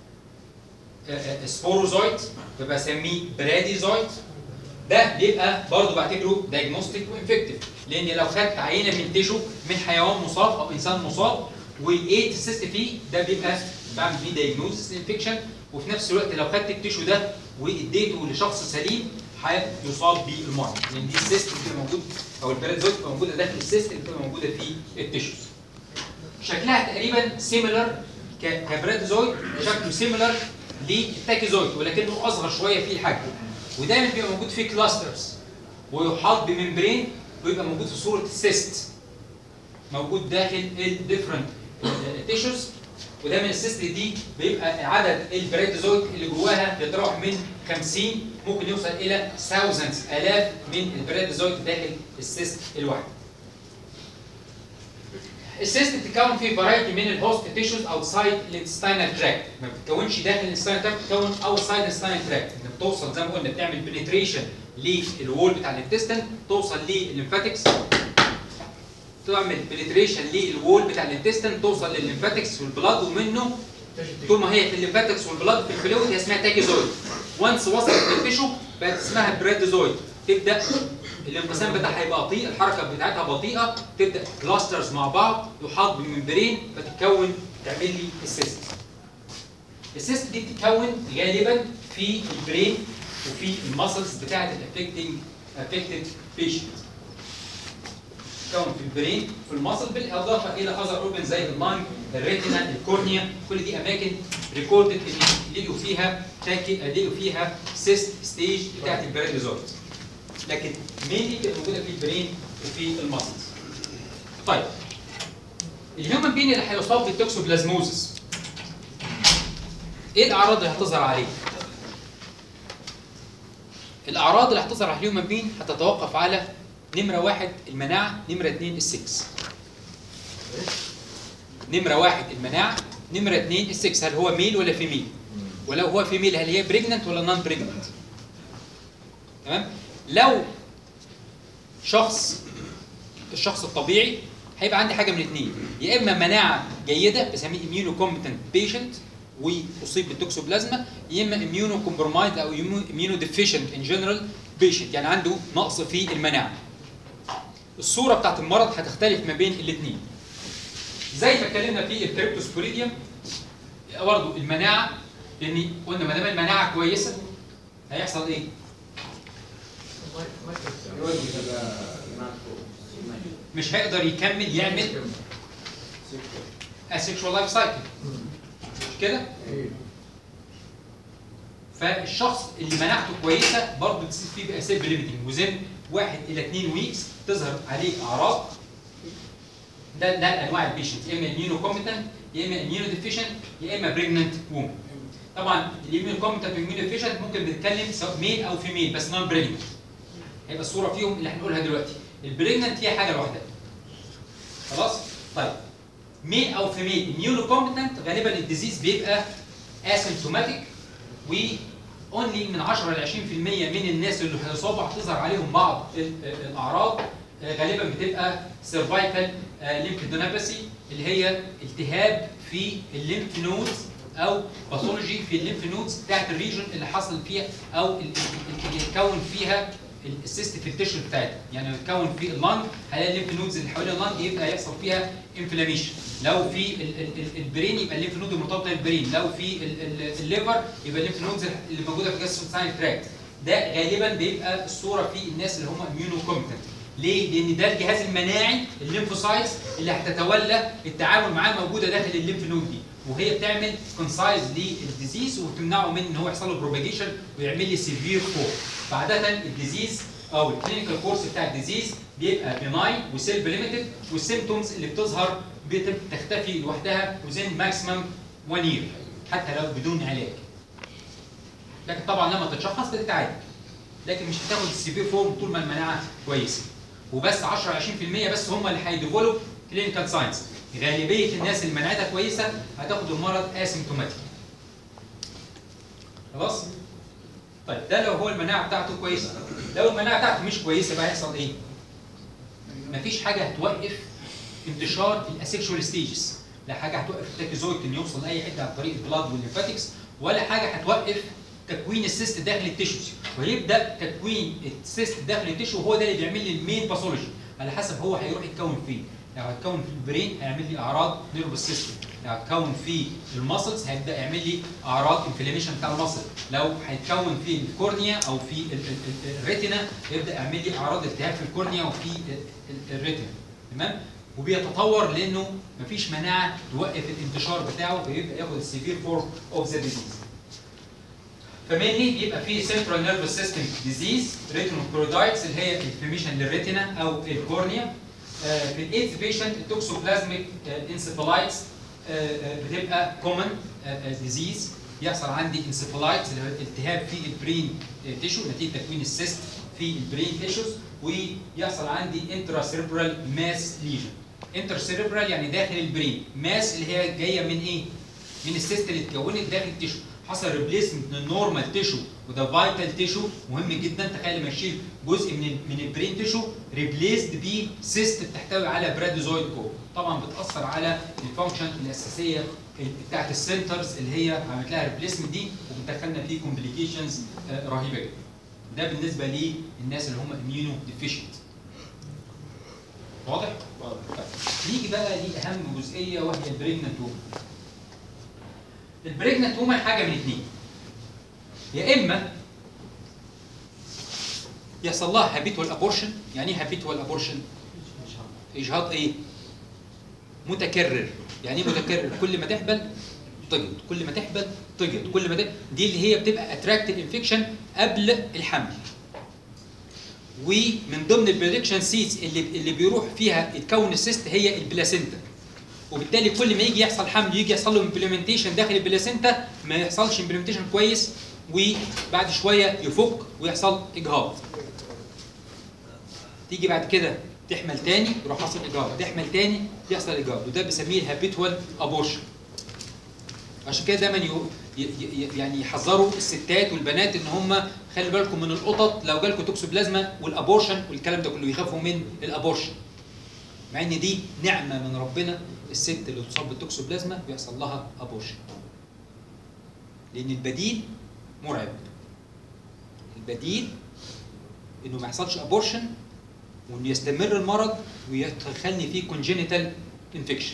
سبوروزويد فبسميه براديزويد ده بيبقى برضه بعتبره دايجنوستيك وانفكتيف لان لو خدت عينه من تيشو من حيوان مصاب او انسان مصاب ولقيت السيست فيه ده بيبقى بعمل فيه دايجنوستس انفكشن وفي نفس الوقت لو خدت التيشو ده واديته لشخص سليم هيصاب بالمرض لان دي السيست بتبقى موجود او البراديزويد بتبقى موجوده داخل السيست اللي بتبقى موجوده في التيشوز شكلها تقريبا سيميلر كبراديزويد شكله سيميلر للتاكيزويد ولكنه اصغر شويه في الحجم ودايما بيبقى موجود فيه كلاسترز ويحاط بممبرين ويبقى موجود في صوره السيست موجود داخل الديفرنت تيشوز ودايما السيست دي بيبقى عدد البراديزويد اللي جواها بيتراوح من 50 ممكن يوصل الى thousands الاف من البراديزويد داخل السيست الواحد. السيست بتتكون في فرايتي من الهوست تيشوز اوتسايد الانتستينال تراكت ما بتتكونش داخل الانتستينال تراكت بتتكون اوتسايد الانتستينال تراكت انك بتوصل زي ما قلنا بتعمل بنتريشن للوول بتاع الانتستين توصل للليمفاتكس تعمل بنتريشن للوول بتاع الانتستين توصل للليمفاتكس والبلاد ومنه طول ما هي في الليمفاتكس والبلاد في الفلويد هي اسمها تاكيزويد وانس وصلت للتيشو بقت اسمها براديزويد تبدا الانقسام بتاعها هيبقى بطيء الحركه بتاعتها بطيئه تبدا كلاسترز مع بعض يحاط بالممبرين فتتكون تعمل لي السيست السيست دي بتتكون غالبا في البرين وفي المسلز بتاعت الافكتنج افكتد بيشنت تتكون في البرين في المصل بالاضافه الى اذر اورجن زي اللانج الريتنا الكورنيا كل دي اماكن ريكوردد اللي لقوا فيها تاكي لقوا فيها سيست ستيج بتاعت البراديزويد لكن مينلي بتبقى موجوده في البرين وفي المسلز طيب الهيومن بين اللي هيصاب بالتوكسوبلازموزس ايه الاعراض اللي هتظهر عليه؟ الاعراض اللي هتظهر على الهيومن بين هتتوقف على نمره واحد المناعه نمره اثنين السكس نمره واحد المناعه نمره اثنين السكس هل هو ميل ولا فيميل ولو هو فيميل هل هي بريجننت ولا نون بريجننت تمام لو شخص الشخص الطبيعي هيبقى عندي حاجه من اثنين يا اما مناعه جيده بسميه اميونو كومبتنت بيشنت ويصيب بالتوكسوبلازما يا اما اميونو كومبرومايز او اميونو ديفيشنت ان جنرال بيشنت يعني عنده نقص في المناعه الصوره بتاعت المرض هتختلف ما بين الاثنين زي ما اتكلمنا في الكريبتوسبوريديوم برضه المناعه لان قلنا ما دام المناعه كويسه هيحصل ايه؟ مش هيقدر يكمل يعمل asexual لايف سايكل مش كده؟ فالشخص اللي مناعته كويسه برضه بتصير فيه بقى سيلف ليميتنج وزن واحد الى اثنين ويكس تظهر عليه اعراض ده ده انواع البيشنت يا اما اميونو كومبتنت يا اما اميونو ديفيشنت يا اما بريجننت وومن طبعا الاميونو كومبتنت والاميونو ديفيشنت ممكن بنتكلم سواء ميل او فيميل بس نون بريجننت هيبقى الصوره فيهم اللي هنقولها دلوقتي البريجننت هي حاجه لوحدها خلاص طيب ميل او فيميل اميونو كومبتنت غالبا الديزيز بيبقى اسيمتوماتيك و اونلي من 10 ل 20% من الناس اللي هيصابوا هتظهر عليهم بعض ال- ال- الاعراض آه، غالبا بتبقى سيرفايكال ليمفيدوناباسي اللي هي التهاب في الليمف نودز او باثولوجي في الليمف نودز بتاعت الريجن اللي حصل فيها او ال- ال- اللي اتكون فيها السيست في التشر بتاعتها يعني لو اتكون في اللنج هلاقي الليمف نودز اللي حوالين اللنج يبقى يحصل فيها انفلاميشن لو في ال- ال- ال- البرين يبقى الليمف نود المرتبطه بالبرين لو في ال- ال- الليفر يبقى الليمف نودز اللي موجوده في الجاستروساين تراكت ده غالبا بيبقى الصوره في الناس اللي هم اميونو كومبتنت ليه؟ لان ده الجهاز المناعي الليمفوسايتس اللي هتتولى التعامل معاه موجوده داخل الليمف نود دي وهي بتعمل كونسايز للديزيز وتمنعه من ان هو يحصل له بروباجيشن ويعمل لي سيفير فور فعاده الديزيز او الكلينيكال كورس بتاع الديزيز بيبقى بناين وسيلف ليميتد والسيمتومز اللي بتظهر بتختفي لوحدها وزين ماكسيمم 1 يير حتى لو بدون علاج لكن طبعا لما تتشخص بتتعالج لكن مش هتاخد السيفير فورم طول ما المناعه كويسه وبس 10 20% بس هم اللي هيديفلوب كلينيكال ساينس غالبيه الناس اللي مناعتها كويسه هتاخد المرض اسيمتوماتيك خلاص طيب ده لو هو المناعه بتاعته كويسه لو المناعه بتاعته مش كويسه بقى هيحصل ايه مفيش حاجه هتوقف انتشار الاسيكشوال ستيجز لا حاجه هتوقف التاكيزويد انه يوصل لاي حته عن طريق البلاد والليمفاتكس ولا حاجه هتوقف تكوين السيست داخل التيشوز ويبدا تكوين السيست داخل التيشو هو ده اللي بيعمل لي المين باثولوجي على حسب هو هيروح يتكون فين لو هيتكون في البرين هيعمل لي اعراض نيرفس سيستم لو هيتكون في الماسلز هيبدا يعمل لي اعراض انفلاميشن بتاع الماسل لو هيتكون في الكورنيا او في ال- ال- ال- الريتنا يبدا يعمل لي اعراض التهاب في الكورنيا وفي ال- ال- الريتنا تمام وبيتطور لانه مفيش مناعه توقف الانتشار بتاعه فيبدا ياخد السيفير فورم اوف ذا ديزيز فمينلي بيبقى في سنترال نيرفس سيستم ديزيز ريتينوكلورايدز اللي هي انفلاميشن للريتنا او الكورنيا آه، في الايدز بيشنت التوكسوبلازميك انسفالايتس بتبقى كومن ديزيز يحصل عندي انسفالايتس اللي هو التهاب في البرين تيشو نتيجه تكوين السيست في البرين تيشوز ويحصل عندي انترا سيربرال ماس ليجن انتر سيربرال يعني داخل البرين ماس اللي هي جايه من ايه؟ من السيست اللي اتكونت داخل التيشو حصل ريبليسمنت من النورمال تيشو وده فايتال تيشو مهم جدا تخيل لما يشيل جزء من ال من البرين تيشو ريبليسد بيه سيست بتحتوي على براديزويد كور طبعا بتاثر على الفانكشن الاساسيه بتاعت السنترز اللي هي عملت لها ريبليسمنت دي وبتدخلنا فيه كومبليكيشنز رهيبه جدا ده بالنسبه للناس اللي هم اميونو ديفيشنت واضح؟ واضح. طيب نيجي بقى لاهم جزئيه وهي البريجننت وومن البريجننت وومن حاجه من اتنين يا اما يحصل لها هابيتوال ابورشن يعني ايه هابيتوال ابورشن اجهاض ايه متكرر يعني ايه متكرر كل ما تحبل تجد كل ما تحبل تجد كل ما تحبل. دي اللي هي بتبقى اتراكتيف انفكشن قبل الحمل ومن ضمن البريدكشن سيتس اللي اللي بيروح فيها يتكون السيست هي البلاسينتا وبالتالي كل ما يجي يحصل حمل يجي يحصل له امبلمنتيشن داخل البلاسينتا ما يحصلش امبلمنتيشن كويس وبعد شويه يفك ويحصل اجهاض تيجي بعد كده تحمل تاني يروح حاصل اجهاض تحمل تاني يحصل اجهاض وده بنسميه الهابيتوال ابورشن عشان كده دايما يو- ي- ي- يعني يحذروا الستات والبنات ان هم خلي بالكم من القطط لو جالكم توكسوبلازما والابورشن والكلام ده كله يخافوا من الابورشن مع ان دي نعمه من ربنا الست اللي تصاب بالتوكسوبلازما بيحصل لها ابورشن لان البديل مرعب البديل انه ما يحصلش ابورشن وانه يستمر المرض ويدخلني فيه كونجينيتال انفكشن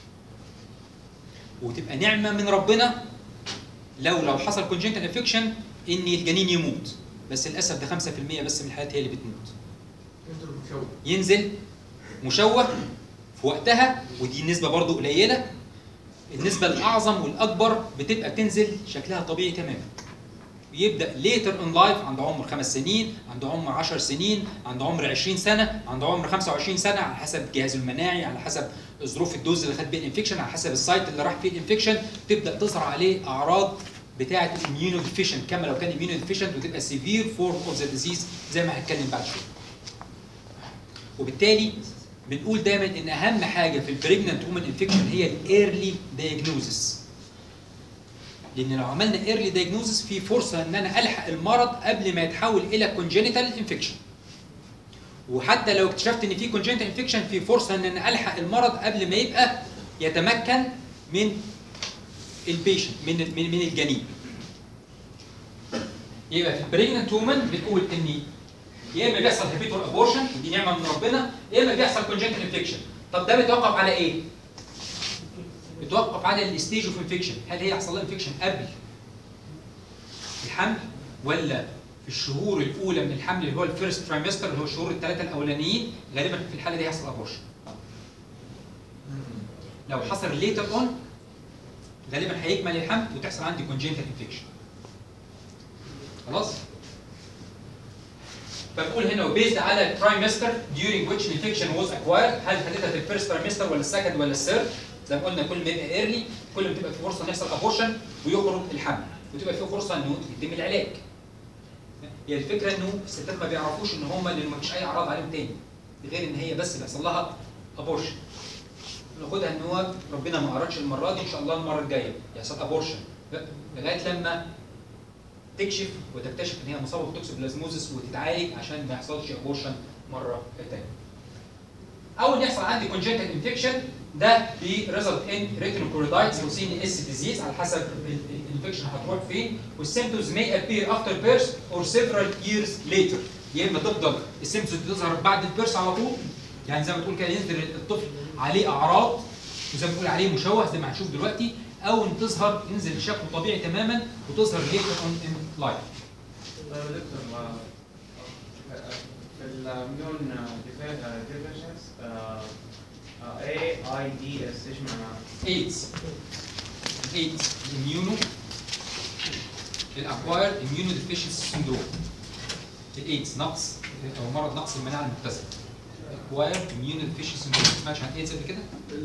وتبقى نعمه من ربنا لو لو حصل كونجنتال انفكشن ان الجنين يموت بس للاسف ده 5% بس من الحالات هي اللي بتموت ينزل مشوه في وقتها ودي نسبه برضو قليله النسبه الاعظم والاكبر بتبقى بتنزل شكلها طبيعي تماما يبدا ليتر ان لايف عند عمر خمس سنين عند عمر 10 سنين عند عمر 20 سنه عند عمر 25 سنه على حسب جهازه المناعي على حسب ظروف الدوز اللي خد بيه الانفكشن على حسب السايت اللي راح فيه الانفكشن تبدا تظهر عليه اعراض بتاعه الاميونو ديفيشنت كما لو كان اميونو ديفيشنت وتبقى سيفير فورم اوف ذا ديزيز زي ما هنتكلم بعد شويه وبالتالي بنقول دايما ان اهم حاجه في البريجننت وومن انفكشن هي الايرلي دايجنوزس لان لو عملنا ايرلي دايجنوزس في فرصه ان انا الحق المرض قبل ما يتحول الى كونجينيتال انفكشن وحتى لو اكتشفت ان في كونجينيتال انفكشن في فرصه ان انا الحق المرض قبل ما يبقى يتمكن من البيشنت من من من الجنين يبقى في البريجننت وومن بنقول ان يا اما بيحصل هيبيتور ابورشن ودي نعمه من ربنا يا اما بيحصل كونجنتال انفكشن طب ده بيتوقف على ايه؟ بيتوقف على الستيج اوف انفكشن هل هي يحصل لها انفكشن قبل الحمل ولا في الشهور الاولى من الحمل اللي هو الفيرست ترايمستر اللي هو الشهور الثلاثه الاولانيين غالبا في الحاله دي هيحصل ابورشن لو حصل ليتر اون غالبا هيكمل الحمل وتحصل عندي كونجنتال انفكشن خلاص فبقول هنا بيزد على الترايمستر during which infection was acquired هل خدتها في الفيرست ترايمستر ولا السكند ولا الثيرد زي ما قلنا كل ما يبقى ايرلي كل ما تبقى في فرصه ان يحصل ابورشن ويخرج الحمل وتبقى في فرصه انه يتم العلاج هي الفكره انه الستات ما بيعرفوش ان هم لان ما فيش اي اعراض عليهم تاني غير ان هي بس بيحصل لها ابورشن ناخدها ان هو ربنا ما ارادش المره دي ان شاء الله المره الجايه يحصل ابورشن لغايه لما تكشف وتكتشف ان هي مصابه بتوكسوبلازموزس وتتعالج عشان ما يحصلش ابورشن مره ثانيه. اول يحصل عندي كونجنتال انفكشن ده بيريزلت ان ريتينوكوردايتس او سي ان اس ديزيز على حسب الانفكشن هتروح فين والسيمبتومز may appear after birth or several years later يا اما تفضل السيمبتومز تظهر بعد البيرث على طول يعني زي ما تقول كده ينزل الطفل عليه اعراض وزي ما بنقول عليه مشوه زي ما هنشوف دلوقتي او ان تظهر ينزل شكله طبيعي تماما وتظهر later on in life. طيب يا دكتور ما- في الميون ديفيشنس A I D S ايش معناها؟ ايدز ايدز immuno الاكواير immuno deficiency syndrome الايدز نقص او مرض نقص المناعه المكتسبه اكواير immuno deficiency syndrome ما سمعتش عن ايدز قبل كده؟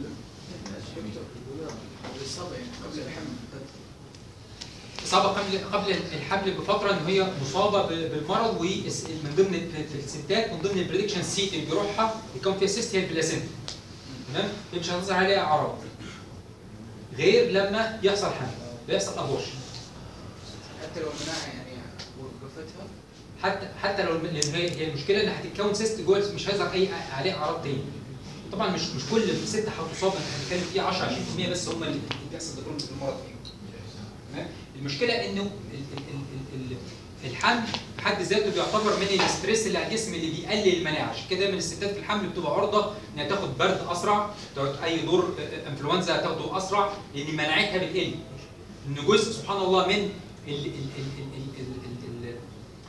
الإصابة يعني قبل الحمل اصابه قبل قبل الحمل بفتره ان هي مصابه ب- بالمرض ومن ضمن في الستات من ضمن البريدكشن سيت اللي بيروحها يكون فيها سيست هي البلاسينتا تمام هي مش هتظهر عليها اعراض غير لما يحصل حمل بيحصل ابورشن حتى لو المناعة يعني وقفتها حتى حتى لو لان هي هي المشكله ان هتتكون سيست جوه مش هيظهر اي عليه اعراض تاني طبعا مش مش كل ست هتصاب احنا بنتكلم في 10 20% بس هم اللي بيحصل تكون المرض فيهم تمام المشكله انه ال- ال- ال- ال- الحمل في حد ذاته بيعتبر من الاستريس اللي على الجسم اللي بيقلل المناعه عشان كده دايما الستات في الحمل بتبقى عرضه انها تاخد برد اسرع تاخد اي دور انفلونزا تاخده اسرع لان مناعتها بتقل ان جزء سبحان الله من ال ال ال ال ال ال ال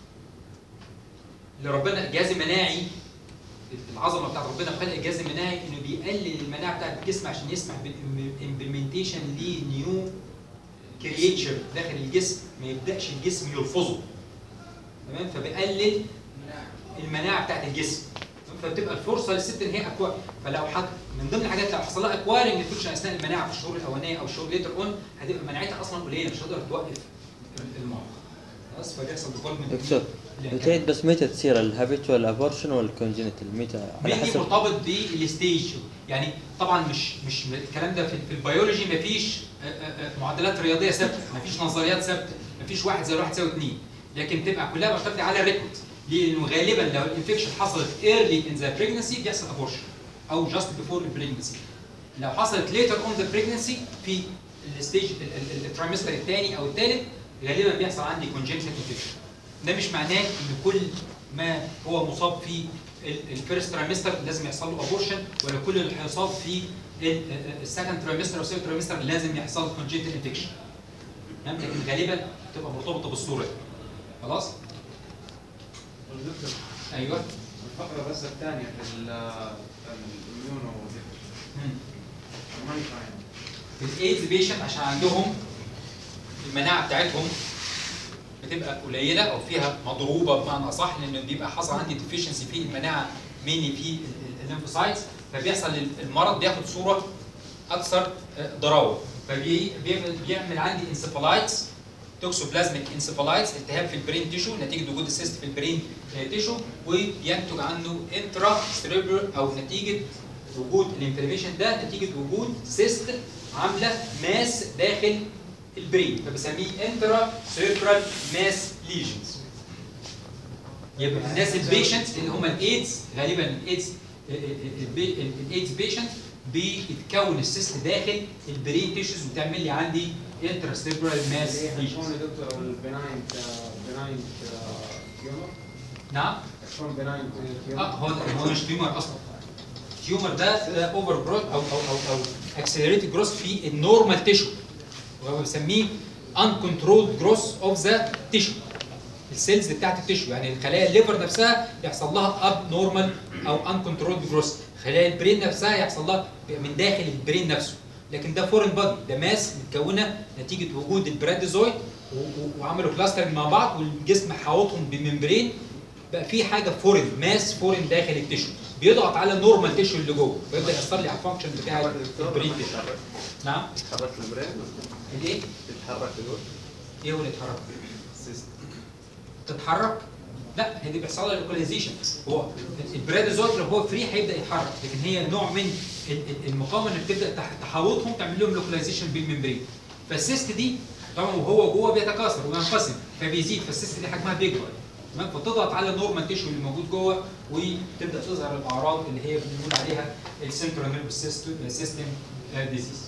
اللي ربنا الجهاز المناعي العظمه بتاعت ربنا في خلق الجهاز المناعي انه بيقلل المناعه بتاعت الجسم عشان يسمح بالامبلمنتيشن لنيو كرييتشر داخل الجسم ما يبداش الجسم يلفظه تمام فبيقلل مناعة المناعه بتاعت الجسم فبتبقى الفرصه للست ان هي اكوار فلو حد من ضمن الحاجات لو حصل لها اكوارنج انفكشن اثناء المناعه في الشهور الاولانيه او الشهور ليتر اون هتبقى مناعتها اصلا قليله مش هتقدر توقف المرض خلاص فبيحصل ديفولبمنت دكتور بتعيد بس متى تصير الهابيتوال ابورشن ولا الكونجنتال متى على دي حسب مرتبط بالستيج يعني طبعا مش مش الكلام ده في, في البيولوجي مفيش آه، آه، آه، معادلات رياضيه ثابته مفيش نظريات ثابته مفيش واحد زي واحد يساوي اثنين لكن تبقى كلها معتمده على الريكورد لانه غالبا لو الانفكشن حصلت early in the pregnancy بيحصل ابورشن او just before the pregnancy لو حصلت later on the pregnancy في الستيج الترايمستر الثاني او الثالث غالبا بيحصل عندي congenital infection ده مش معناه ان كل ما هو مصاب في الفيرست ترايمستر لازم يحصل له ابورشن ولا كل اللي هيصاب في السكند ترايمستر او الثيرد ترايمستر لازم يحصل congenital انفكشن تمام لكن غالبا بتبقى مرتبطه بالصوره دي خلاص دكتور ايوه الفقرة بس الثانية في الميونو مم. ماني فاهم في الايدز بيشنت عشان عندهم المناعه بتاعتهم بتبقى قليله او فيها مضروبه بمعنى اصح لان بيبقى حصل عندي ديفيشنسي في المناعه ميني في الليمفوسايتس فبيحصل المرض بياخد صوره اكثر آه، ضراوه فبيعمل بيعمل عندي انسفالايتس توكسوبلازميك انسفالايتس التهاب في البرين تيشو نتيجه وجود السيست في البرين آه، تيشو وينتج عنه انترا سيريبرال او نتيجه وجود الانفلاميشن ده نتيجه وجود سيست عامله ماس داخل البرين فبسميه انترا سيربرال ماس ليجنز يبقى الناس البيشنتس اللي هم الايدز غالبا الايدز الايدز بيشنت بيتكون السيست داخل البرين تيشوز وتعمل لي عندي انترا سيربرال ماس ليجنز يكون يا دكتور البناين بناين تيومر نعم يكون بناين اه تيومر هو هو مش تيومر اصلا تيومر ده ده اوفر جروث او او او او اكسلريتد جروث في النورمال تيشو وهو بنسميه uncontrolled growth of the tissue السيلز بتاعت التيشو يعني الخلايا الليفر نفسها يحصل لها اب نورمال او uncontrolled جروث خلايا البرين نفسها يحصل لها من داخل البرين نفسه لكن ده فورين بادي ده ماس متكونه نتيجه وجود البراديزويد و- و- وعملوا كلاسترنج مع بعض والجسم حاوطهم بممبرين بقى في حاجه فورين ماس فورين داخل التيشو بيضغط على النورمال تيشو اللي جوه فيبدا ياثر لي على الفانكشن بتاع البرين تيشو نعم يتحرك البرين الايه؟ يتحرك الوجه ايه هو اللي اتحرك؟ السيست تتحرك لا هي دي بيحصل لها لوكاليزيشن هو البراديزويد لو هو فري هيبدا يتحرك لكن هي نوع من ال- ال- المقاومه اللي بتبدا تح- تحوطهم تعمل لهم لوكاليزيشن بالممبرين فالسيست دي طبعا وهو جوه بيتكاثر وينقسم فبيزيد فالسيست دي حجمها بيكبر تمام فتضغط على النورمال تيشو اللي موجود جوه وتبدا تظهر الاعراض اللي هي بنقول عليها السنترال نيرفس سيستم ديزيز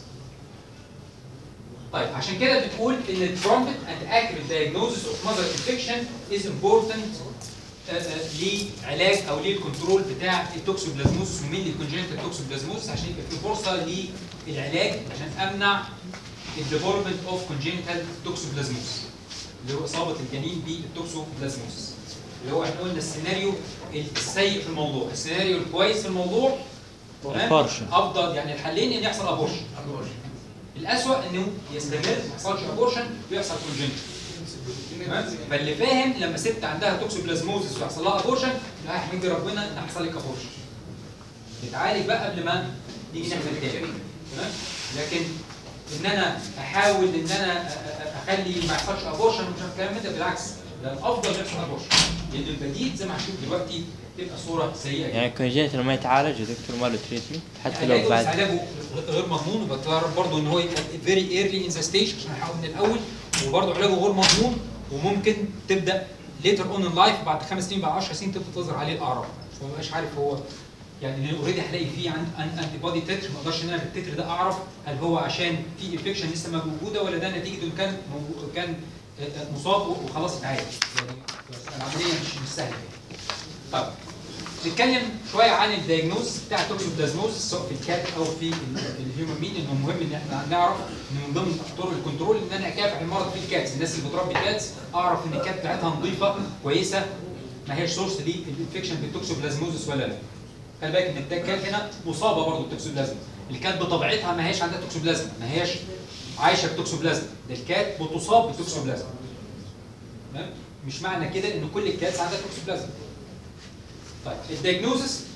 طيب عشان كده بتقول ان البرومبت اند accurate diagnosis of mother infection is important آه، آه، لعلاج او للكنترول بتاع التوكسوبلازموسس ومين الكونجنتال توكسوبلازموسس عشان يبقى في فرصه للعلاج عشان امنع الديفلوبمنت اوف كونجنتال توكسوبلازموسس اللي هو اصابه الجنين بالتوكسوبلازموسس اللي هو احنا قلنا السيناريو السيء في الموضوع السيناريو الكويس في الموضوع تمام؟ Abortion. افضل يعني الحلين ان يحصل ابورشن الأسوأ انه يستمر ما يحصلش ابورشن ويحصل كونجنت فاللي فاهم لما ست عندها توكسوبلازموزس ويحصل لها ابورشن لا احمد ربنا ان حصل لك ابورشن نتعالج بقى قبل ما نيجي نعمل تاني تمام لكن ان انا احاول ان انا أ- أ- اخلي ما يحصلش ابورشن ومش عارف الكلام ده بالعكس ده الافضل يحصل ابورشن لان البديل زي ما هنشوف دلوقتي تبقى صوره سيئه جدا يعني كونجنتال ما يتعالج يا دكتور ما له تريتمنت حتى علاجه لو بس بعد علاجه غير مضمون وبتعرف برضه ان هو يبقى فيري ايرلي ان ذا ستيج عشان نحاول من الاول وبرضه علاجه غير مضمون وممكن تبدا ليتر اون ان لايف بعد خمس سنين بعد 10 سنين تبدا تظهر عليه الاعراض فما بقاش عارف هو يعني لان اوريدي هلاقي فيه عند انتي بودي تتر ما اقدرش ان انا بالتتر ده اعرف هل هو عشان في انفكشن لسه موجوده ولا ده نتيجه انه كان موجود كان آه، آه، مصاب وخلاص اتعالج يعني العمليه مش مش سهله طيب نتكلم شويه عن الدايجنوز بتاع التوكسوبلازموز سواء في الكات او في الهيومن مين انه مهم ان احنا نعرف ان من ضمن طرق الكنترول ان انا اكافح المرض في الكاتس الناس اللي بتربي كاتس اعرف ان الكات بتاعتها نظيفه كويسه ما هيش سورس للانفكشن بالتوكسوبلازموزس ولا لا خلي بالك ان الكات هنا مصابه برضه بالتوكسوبلازم الكات بطبيعتها ما هيش عندها توكسوبلازم ما هيش عايشه بتوكسوبلازم ده الكات بتصاب بالتوكسوبلازم تمام مش معنى كده ان كل الكاتس عندها توكسوبلازم طيب الدياجنوزس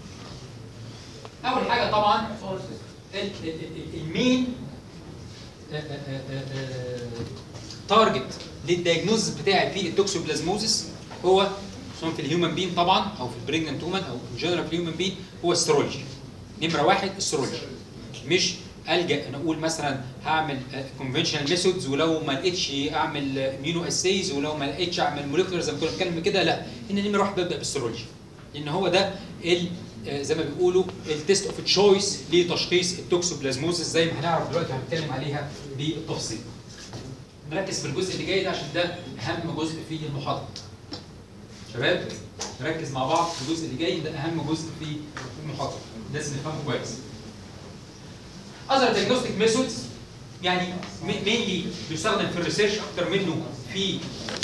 اول حاجه طبعا ال- ال- ال- المين تارجت للدياجنوزس بتاعي في التوكسوبلازموزس هو سواء في الهيومن بين طبعا او في البريجننت وومن او في جنرال في الهيومن بين هو السيرولوجي نمره واحد السيرولوجي مش الجا انا اقول مثلا هعمل كونفنشنال ميثودز ولو ما لقيتش اعمل امينو اسيز ولو ما لقيتش اعمل موليكولر زي ما كنا بنتكلم كده لا ان نمره واحد ببدا بالسيرولوجي لان هو ده ال آه، زي ما بيقولوا التيست اوف تشويس لتشخيص التوكسوبلازموزس زي ما هنعرف دلوقتي هنتكلم عليها بالتفصيل. نركز في الجزء اللي جاي ده عشان ده اهم جزء في المحاضره. شباب نركز مع بعض في الجزء اللي جاي ده اهم جزء في المحاضره لازم نفهمه كويس. other diagnostic methods يعني mainly بيستخدم في الريسيرش اكتر منه في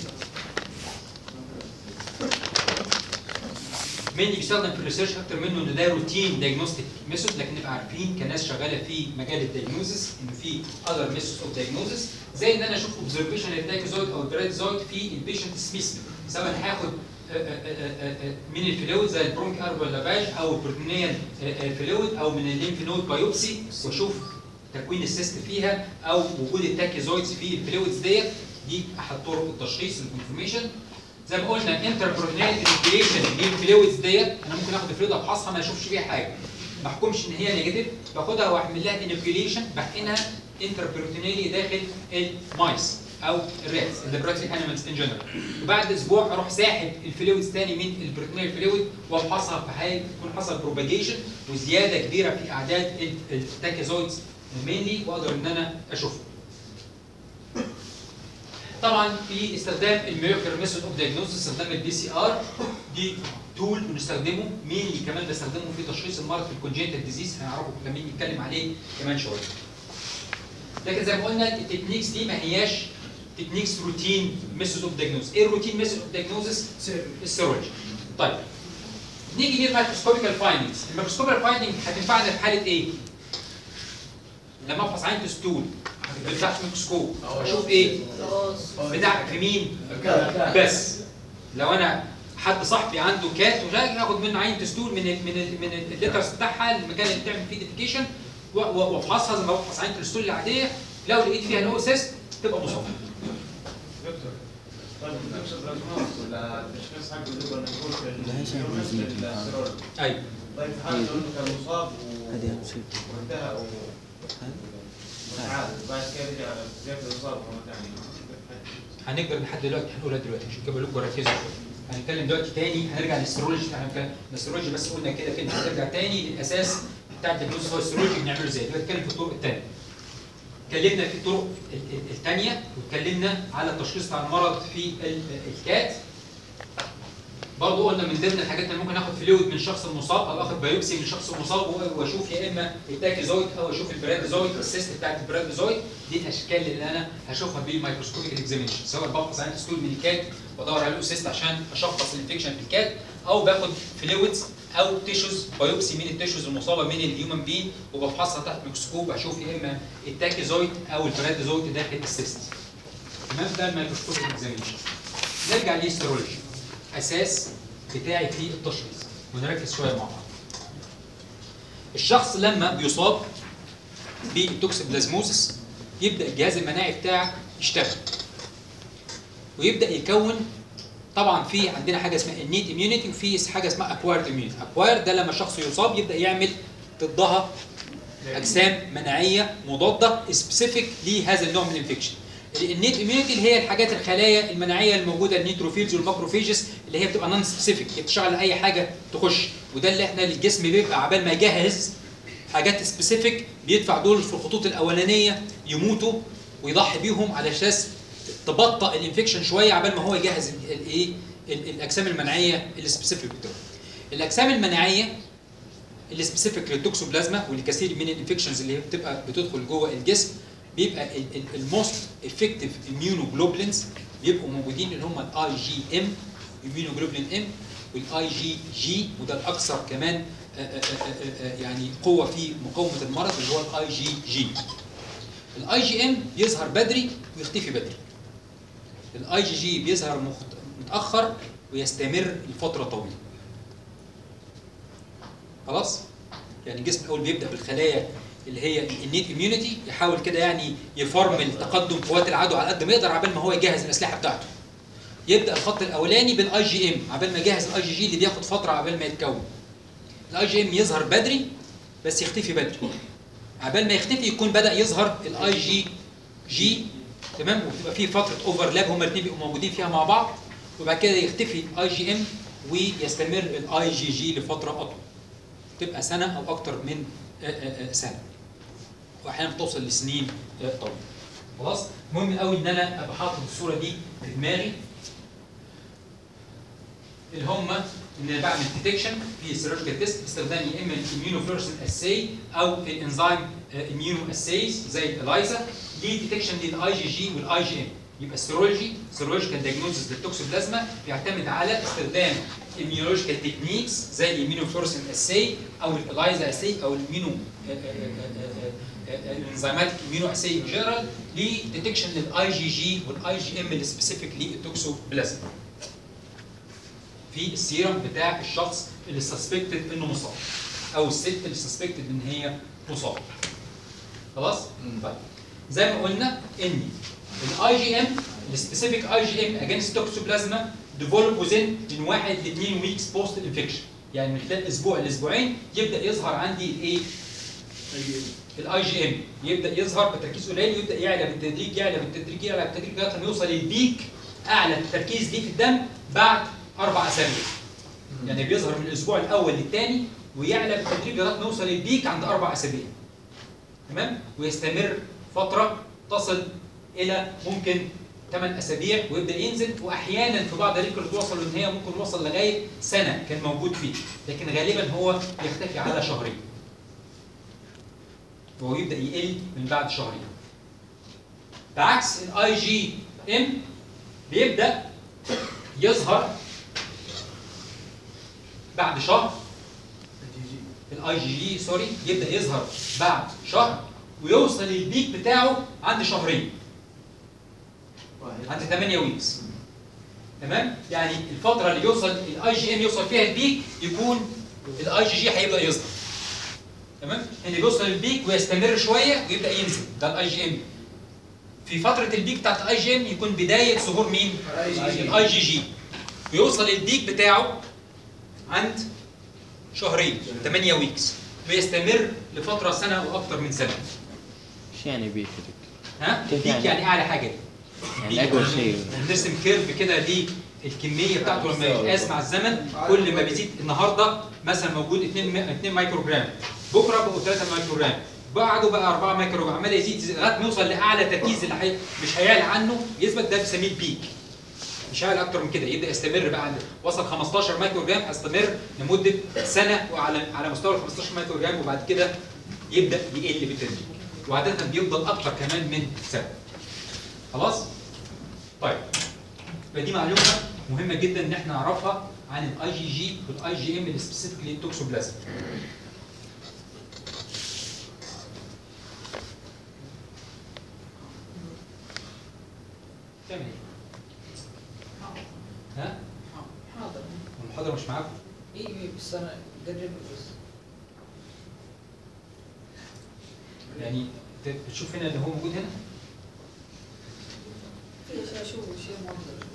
mainly بيستخدم في الريسيرش اكتر منه ان ده روتين دايجنوستيك ميثود لكن نبقى عارفين كناس شغاله في مجال الدايجنوزس ان في اذر ميثودز اوف دايجنوزس زي ان انا اشوف اوبزرفيشن للدايكوزويد او البراديزويد في البيشنت سميث سواء هاخد آه، آه، آه، آه، من الفلويد زي البرونك اربل لافاج او البروتينيال فلويد او من الليمف نود بايوبسي واشوف تكوين السيست فيها او وجود التاكيزويدز في الفلويدز ديت دي احد طرق التشخيص الكونفرميشن زي ما قلنا انتر بروتينيال انفليشن للفلويدز ديت انا ممكن اخد الفلويد افحصها ما اشوفش فيها حاجه ما احكمش ان هي نيجاتيف باخدها واعمل لها انوكيوليشن بحقنها انتربروتينيلي داخل المايس او الراتس اللابراتوري انيمالز ان جنرال وبعد اسبوع اروح ساحب الفلويدز تاني من البروتينيل فلويد وافحصها في حال يكون حصل بروباجيشن وزياده كبيره في اعداد التاكيزويدز مينلي واقدر ان انا اشوفها. طبعا في استخدام الميوكر ميثود اوف دايجنوستس استخدام البي سي ار دي تول بنستخدمه مين كمان بستخدمه في تشخيص المرض في الكونجنتال ديزيز هنعرفه لما نيجي نتكلم عليه كمان شويه. لكن زي ما قلنا التكنيكس دي ما هياش تكنيكس روتين ميثود اوف دايجنوستس، ايه الروتين ميثود اوف دايجنوستس؟ السيرولوجي. طيب نيجي للميكروسكوبيكال فايندنجز، الميكروسكوبيكال فايندنج هتنفعنا في حاله ايه؟ لما افحص عين ستول تحت ميكروسكوب اشوف ايه؟ بتاع في مين؟ بس لو انا حد صاحبي عنده كات وجاي اخد منه عين تستول من ال من ال من الليترز بتاعها المكان اللي بتعمل فيه ديفيكيشن وافحصها زي ما بفحص عين التستول العاديه لو لقيت فيها نو سيست تبقى مصابه دكتور طيب الدكتور بلازمات ولا التشخيص حقه يقدر نقول في اليوم نفس السيرولوجي ايوه طيب في حاله انه كان مصاب هذه مصيبتي وانتهى و وتعال بعد كده رجع زياده الاصابه مره ثانيه هنقدر لحد دلوقتي هنقولها دلوقتي عشان كده بقول لكم ركزوا شويه هنتكلم دلوقتي تاني هنرجع للسيرولوجي احنا هنتكلم السيرولوجي بس قلنا كده كده هنرجع تاني للاساس بتاع الدياجنوستس هو السيرولوجي بنعمله ازاي دلوقتي نتكلم في الطرق الثانيه اتكلمنا في الطرق الثانيه واتكلمنا على التشخيص بتاع المرض في ال- الكات برضه قلنا من ضمن الحاجات اللي ممكن اخد فلويد من الشخص المصاب او اخد بايوبسي من الشخص المصاب و- واشوف يا اما التاكيزويد او اشوف البراديزويد السيست بتاعت البراديزويد دي الاشكال اللي انا هشوفها بالميكروسكوبيك اكزامينشن سواء بفحص عين ستول من الكات وادور على السيست عشان اشخص الانفكشن في الكات او باخد فلويدز او تيشوز بايوبسي من التيشوز المصابه من الهيومن بين وبفحصها تحت ميكروسكوب اشوف يا اما التاكيزويد او البراديزويد داخل السيست تمام ده الميكروسكوبيك اكزامينشن نرجع للهيستولوجي اساس بتاعي في التشخيص ونركز شويه مع بعض الشخص لما بيصاب بالتوكسوبلازموزس يبدا الجهاز المناعي بتاعه يشتغل ويبدا يكون طبعا في عندنا حاجه اسمها النيت اميونيتي وفي حاجه اسمها اكوايرد اميونيتي اكوايرد ده لما الشخص يصاب يبدا يعمل ضدها اجسام مناعيه مضاده سبيسيفيك لهذا النوع من الانفكشن النيت اميونيتي اللي هي الحاجات الخلايا المناعيه الموجوده النيتروفيلز والماكروفيجز اللي هي بتبقى نون سبيسيفيك هي بتشتغل على اي حاجه تخش وده اللي احنا الجسم بيبقى عبال ما يجهز حاجات سبيسيفيك بيدفع دول في الخطوط الاولانيه يموتوا ويضحي بيهم على اساس تبطئ الانفكشن شويه عبال ما هو يجهز ال- الايه ال- الاجسام المناعيه السبيسيفيك بتاعه الاجسام المناعيه السبيسيفيك للتوكسوبلازما والكثير من الانفكشنز اللي هي بتبقى بتدخل جوه الجسم بيبقى الموست افكتيف immunoglobulins بيبقوا موجودين اللي هم الاي جي ام immunoglobulin ام والاي جي جي وده الاكثر كمان آه، آه، آه، آه، يعني قوه في مقاومه المرض اللي هو الاي جي جي الاي جي ام بيظهر بدري ويختفي بدري الاي جي جي بيظهر مخت- متاخر ويستمر لفتره طويله خلاص يعني الجسم الاول بيبدا بالخلايا اللي هي النيت اميونيتي يحاول كده يعني يفرمل تقدم قوات العدو على قد ما يقدر عبال ما هو يجهز الاسلحه بتاعته يبدا الخط الاولاني بالاي جي ام عبال ما يجهز الاي جي جي اللي بياخد فتره عبال ما يتكون الاي جي ام يظهر بدري بس يختفي بدري عبال ما يختفي يكون بدا يظهر الاي جي جي تمام وبتبقى في فتره اوفرلاب هما الاثنين بيبقوا موجودين فيها مع بعض وبعد كده يختفي الاي جي ام ويستمر الاي جي جي لفتره اطول تبقى سنه او اكتر من آه، آه، آه، سنه واحيانا بتوصل لسنين آه، طويله خلاص مهم قوي ان انا ابقى حاطط الصوره دي في دماغي اللي هم ان انا بعمل ديتكشن في السيرولوجيكال تيست باستخدام يا اما الاميونوفلورسن اساي او الانزيم اميونو اسايز زي الايزا دي ديتكشن للاي جي جي والاي جي ام يبقى السيرولوجي سيرولوجيكال دايجنوزس للتوكسوبلازما بيعتمد على استخدام immunological تكنيكس زي الاميونوفلورسن اساي او الالايزا اساي او الامينو الانزيمات امينو اساي ان جنرال لديتكشن للاي جي جي والاي جي ام السبيسيفيك للتوكسوبلازما في السيرم بتاع الشخص اللي سسبكتد انه مصاب او الست اللي سسبكتد ان هي مصابه خلاص طيب زي ما قلنا ان الاي جي ام السبيسيفيك اي جي ام اجينست توكسوبلازما ديفلوب وزن من واحد ل 2 ويكس بوست الانفكشن يعني من خلال اسبوع لاسبوعين يبدا يظهر عندي الايه الاي جي ام يبدا يظهر بتركيز قليل يبدا يعلى بالتدريج يعلى بالتدريج يعلى بالتدريج لغايه ما يوصل البيك اعلى تركيز ليه في الدم بعد اربع اسابيع يعني بيظهر من الاسبوع الاول للثاني ويعلى بالتدريج لغايه ما يوصل البيك عند اربع اسابيع تمام ويستمر فتره تصل الى ممكن 8 اسابيع ويبدا ينزل واحيانا في بعض الريكورد توصل ان هي ممكن يوصل لغايه سنه كان موجود فيه لكن غالبا هو يختفي على شهرين وهو يبدا يقل من بعد شهرين بعكس الاي جي ام بيبدا يظهر بعد شهر الاي جي جي سوري يبدا يظهر بعد شهر ويوصل البيك بتاعه عند شهرين عند 8 ويكس تمام يعني الفتره اللي يوصل الاي جي ام يوصل فيها البيك يكون الاي جي جي هيبدا يظهر تمام اللي بيوصل البيك ويستمر شويه ويبدا ينزل ده الاي جي ام في فتره البيك بتاعت الاي جي ام يكون بدايه ظهور مين الاي جي جي ويوصل البيك بتاعه عند شهرين 8 ويكس ويستمر لفتره سنه واكثر من سنه ايش يعني بيك يا دكتور؟ ها كيف بيك يعني؟ يعني اعلى حاجه يعني اقوى شيء نرسم كيرف كده للكميه بتاعته لما يتقاس مع الزمن كل ما بيزيد النهارده مثلا موجود 2 2 مايكرو جرام بكره بقوا 3 مايكرو جرام بعده بقى 4 مايكرو جرام عمال يزيد يزيد لغايه ما يوصل لاعلى تركيز اللي حي... مش هيعلى عنه يثبت ده بنسميه البيك مش هيعلى اكتر من كده يبدا يستمر بقى عند وصل 15 مايكرو جرام هيستمر لمده سنه وعلى على مستوى ال 15 مايكرو جرام وبعد كده يبدا يقل بالتدريج وعاده بيفضل اكتر كمان من سنه خلاص طيب يبقى دي معلومه مهمه جدا ان احنا نعرفها عن الاي جي جي والاي جي ام السبيسيفيكلي توكسوبلازم تعمل ايه؟ ها؟ حاضر المحاضره مش معاكم؟ اي بس انا قرب بس يعني ت- بتشوف هنا اللي هو موجود هنا؟ في اشياء شو شيء منظر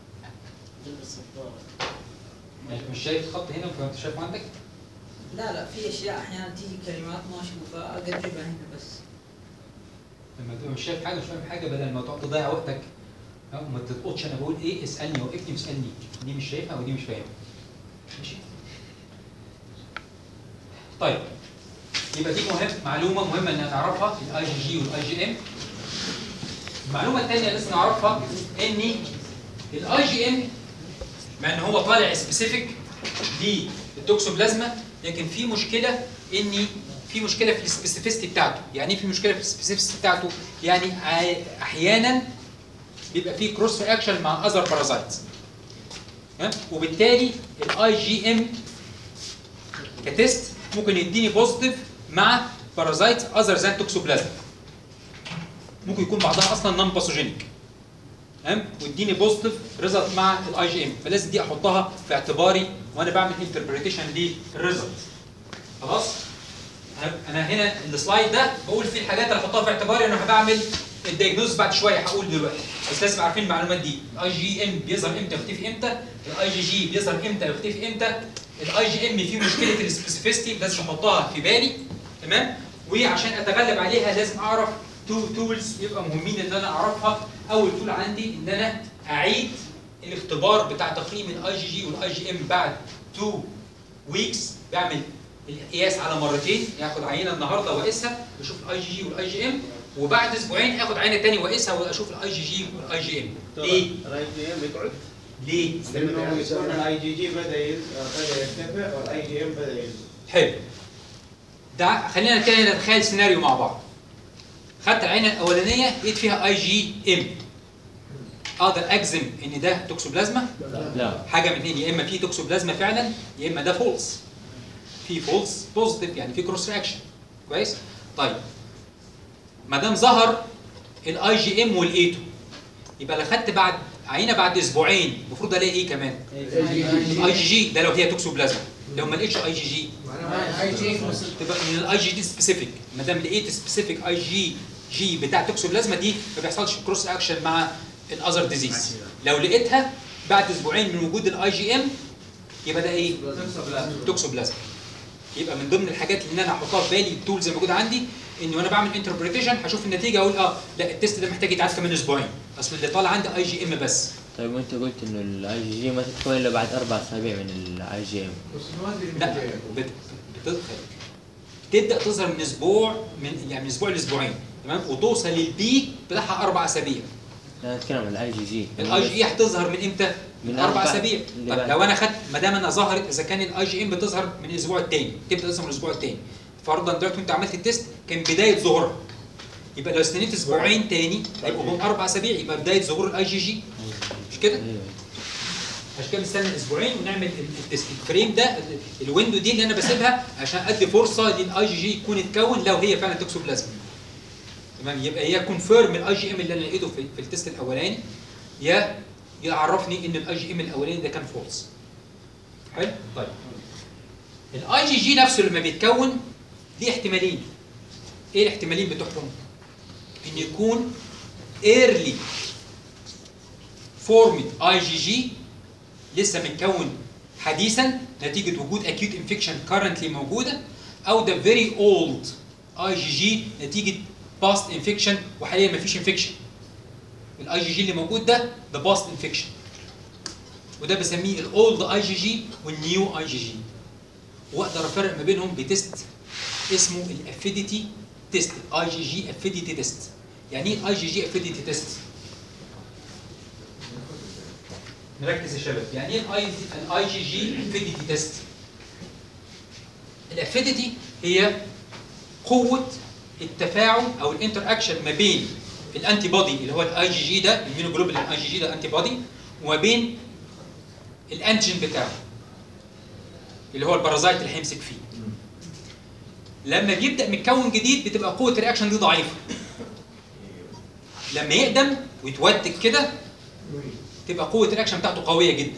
يعني مش شايف الخط هنا فانت شايفه عندك؟ لا لا في اشياء احيانا تيجي كلمات ما اشوفها اقربها هنا بس لما تبقى مش شايف حاجه مش فاهم حاجه بدل ما تقعد تضيع وقتك أو ما تلقطش انا بقول ايه اسالني وقفني واسالني دي مش شايفها ودي مش فاهمها ماشي طيب يبقى دي مهم معلومه مهمه ان نعرفها الاي جي جي والاي جي ام المعلومه الثانيه اللي لازم نعرفها ان الاي جي ام مع ان هو طالع سبيسيفيك للتوكسوبلازما لكن في مشكله ان في مشكله في السبيسيفيستي بتاعته يعني ايه في مشكله في السبيسيفيستي بتاعته يعني ع- احيانا بيبقى فيه كروس رياكشن مع اذر بارازايتس وبالتالي الاي جي ام كتست ممكن يديني بوزيتيف مع بارازايت اذر ذان توكسوبلازما ممكن يكون بعضها اصلا نون باثوجينيك تمام ويديني بوزيتيف ريزلت مع الاي جي ام فلازم دي احطها في اعتباري وانا بعمل انتربريتيشن للريزلت خلاص أنا- انا هنا السلايد ده بقول فيه الحاجات اللي احطها في اعتباري وانا بعمل الدايجنوز بعد شويه هقول دلوقتي بس لازم عارفين المعلومات دي الاي جي ام بيظهر امتى ويختفي امتى الاي جي جي بيظهر امتى ويختفي امتى الاي جي ام فيه مشكله السبيسيفيستي لازم احطها في بالي تمام وعشان اتغلب عليها لازم اعرف تو تولز يبقى مهمين ان انا اعرفها اول تول عندي ان انا اعيد الاختبار بتاع تقييم الاي جي جي والاي جي ام بعد 2 ويكس بعمل القياس على مرتين ياخد عينه النهارده واقيسها واشوف الاي جي جي والاي جي ام وبعد اسبوعين اخد عينه تاني واقيسها واشوف الاي جي جي والاي جي ام ليه؟ الاي جي ام يقعد ليه؟ لانه يكون الاي جي جي بدا يز- بدا يرتفع والاي جي ام بدا ينزل حلو ده خلينا كده نتخيل سيناريو مع بعض خدت العينه الاولانيه لقيت فيها اي جي ام اقدر اجزم ان ده توكسوبلازما لا حاجه من اثنين يا اما في توكسوبلازما فعلا يا اما ده فولس في فولس بوزيتيف يعني في كروس رياكشن كويس طيب ما دام ظهر الاي جي ام ولقيته يبقى لو خدت بعد عينه بعد اسبوعين المفروض الاقي ايه كمان اي جي جي ده لو هي توكسوبلازما لو ما لقيتش اي جي جي اي جي تبقى من الاي جي دي سبيسيفيك ما دام لقيت سبيسيفيك اي جي جي بتاع توكسوبلازما دي ما بيحصلش كروس اكشن مع الاذر ديزيز لو لقيتها بعد اسبوعين من وجود الاي جي ام يبقى ده ايه؟ توكسوبلازما يبقى من ضمن الحاجات اللي انا احطها في بالي التولز الموجوده عندي اني وانا بعمل انتربريتيشن هشوف النتيجه اقول اه لا التست ده محتاج يتعاد كمان اسبوعين اصل اللي طالع عندي اي جي ام بس طيب وانت قلت انه الاي جي جي ما تتكون الا بعد اربع اسابيع من الاي جي ام بس ما ادري لا متى بت- بت- تبدا تظهر من اسبوع من يعني من اسبوع لاسبوعين تمام وتوصل للبيك بتاعها اربع اسابيع انا اتكلم عن الاي جي جي الاي جي هتظهر من امتى؟ من من اربع أربع- اسابيع اللي طب بعد. لو انا خدت ما دام انا ظهرت اذا كان الاي جي ام بتظهر من الاسبوع الثاني تبدا تظهر من الاسبوع الثاني فرضا دلوقتي وانت عملت التيست كان بدايه ظهورها يبقى لو استنيت اسبوعين تاني هيبقوا من اربع اسابيع يبقى بدايه ظهور الاي جي جي مش كده؟ ايوه عشان كده بنستنى اسبوعين ونعمل ال- التست الفريم ده ال- الويندو دي اللي انا بسيبها عشان ادي فرصه للاي جي جي يكون اتكون لو هي فعلا توكسوبلازما تمام يبقى يا كونفيرم الاي جي ام اللي انا لقيته في, في التست الاولاني يا يعرفني ان الاي جي ام الاولاني ده كان فولس حلو طيب الاي جي جي نفسه لما بيتكون ليه احتمالين ايه الاحتمالين بتوعهم ان يكون early formed اي جي جي لسه متكون حديثا نتيجه وجود acute infection currently موجوده او ده very old اي جي جي نتيجه past infection وحاليا مفيش infection الاي جي جي اللي موجود ده ده past infection وده بسميه الاولد اي جي جي والنيو اي جي جي واقدر افرق ما بينهم بتست اسمه الافيديتي تيست اي جي جي افيديتي تيست يعني ايه الاي جي جي افيديتي تيست نركز يا شباب يعني ايه الاي الاي جي جي افيديتي تيست الافيديتي هي قوه التفاعل او الانتر اكشن ما بين الانتي بودي اللي هو الاي جي جي ده الميونوجلوبولين اي جي جي ده انتي بودي وما بين الانتيجين بتاعه اللي هو البارازايت اللي هيمسك فيه لما بيبدا متكون جديد بتبقى قوه الرياكشن دي ضعيفه لما يقدم ويتوتك كده تبقى قوه الرياكشن بتاعته قويه جدا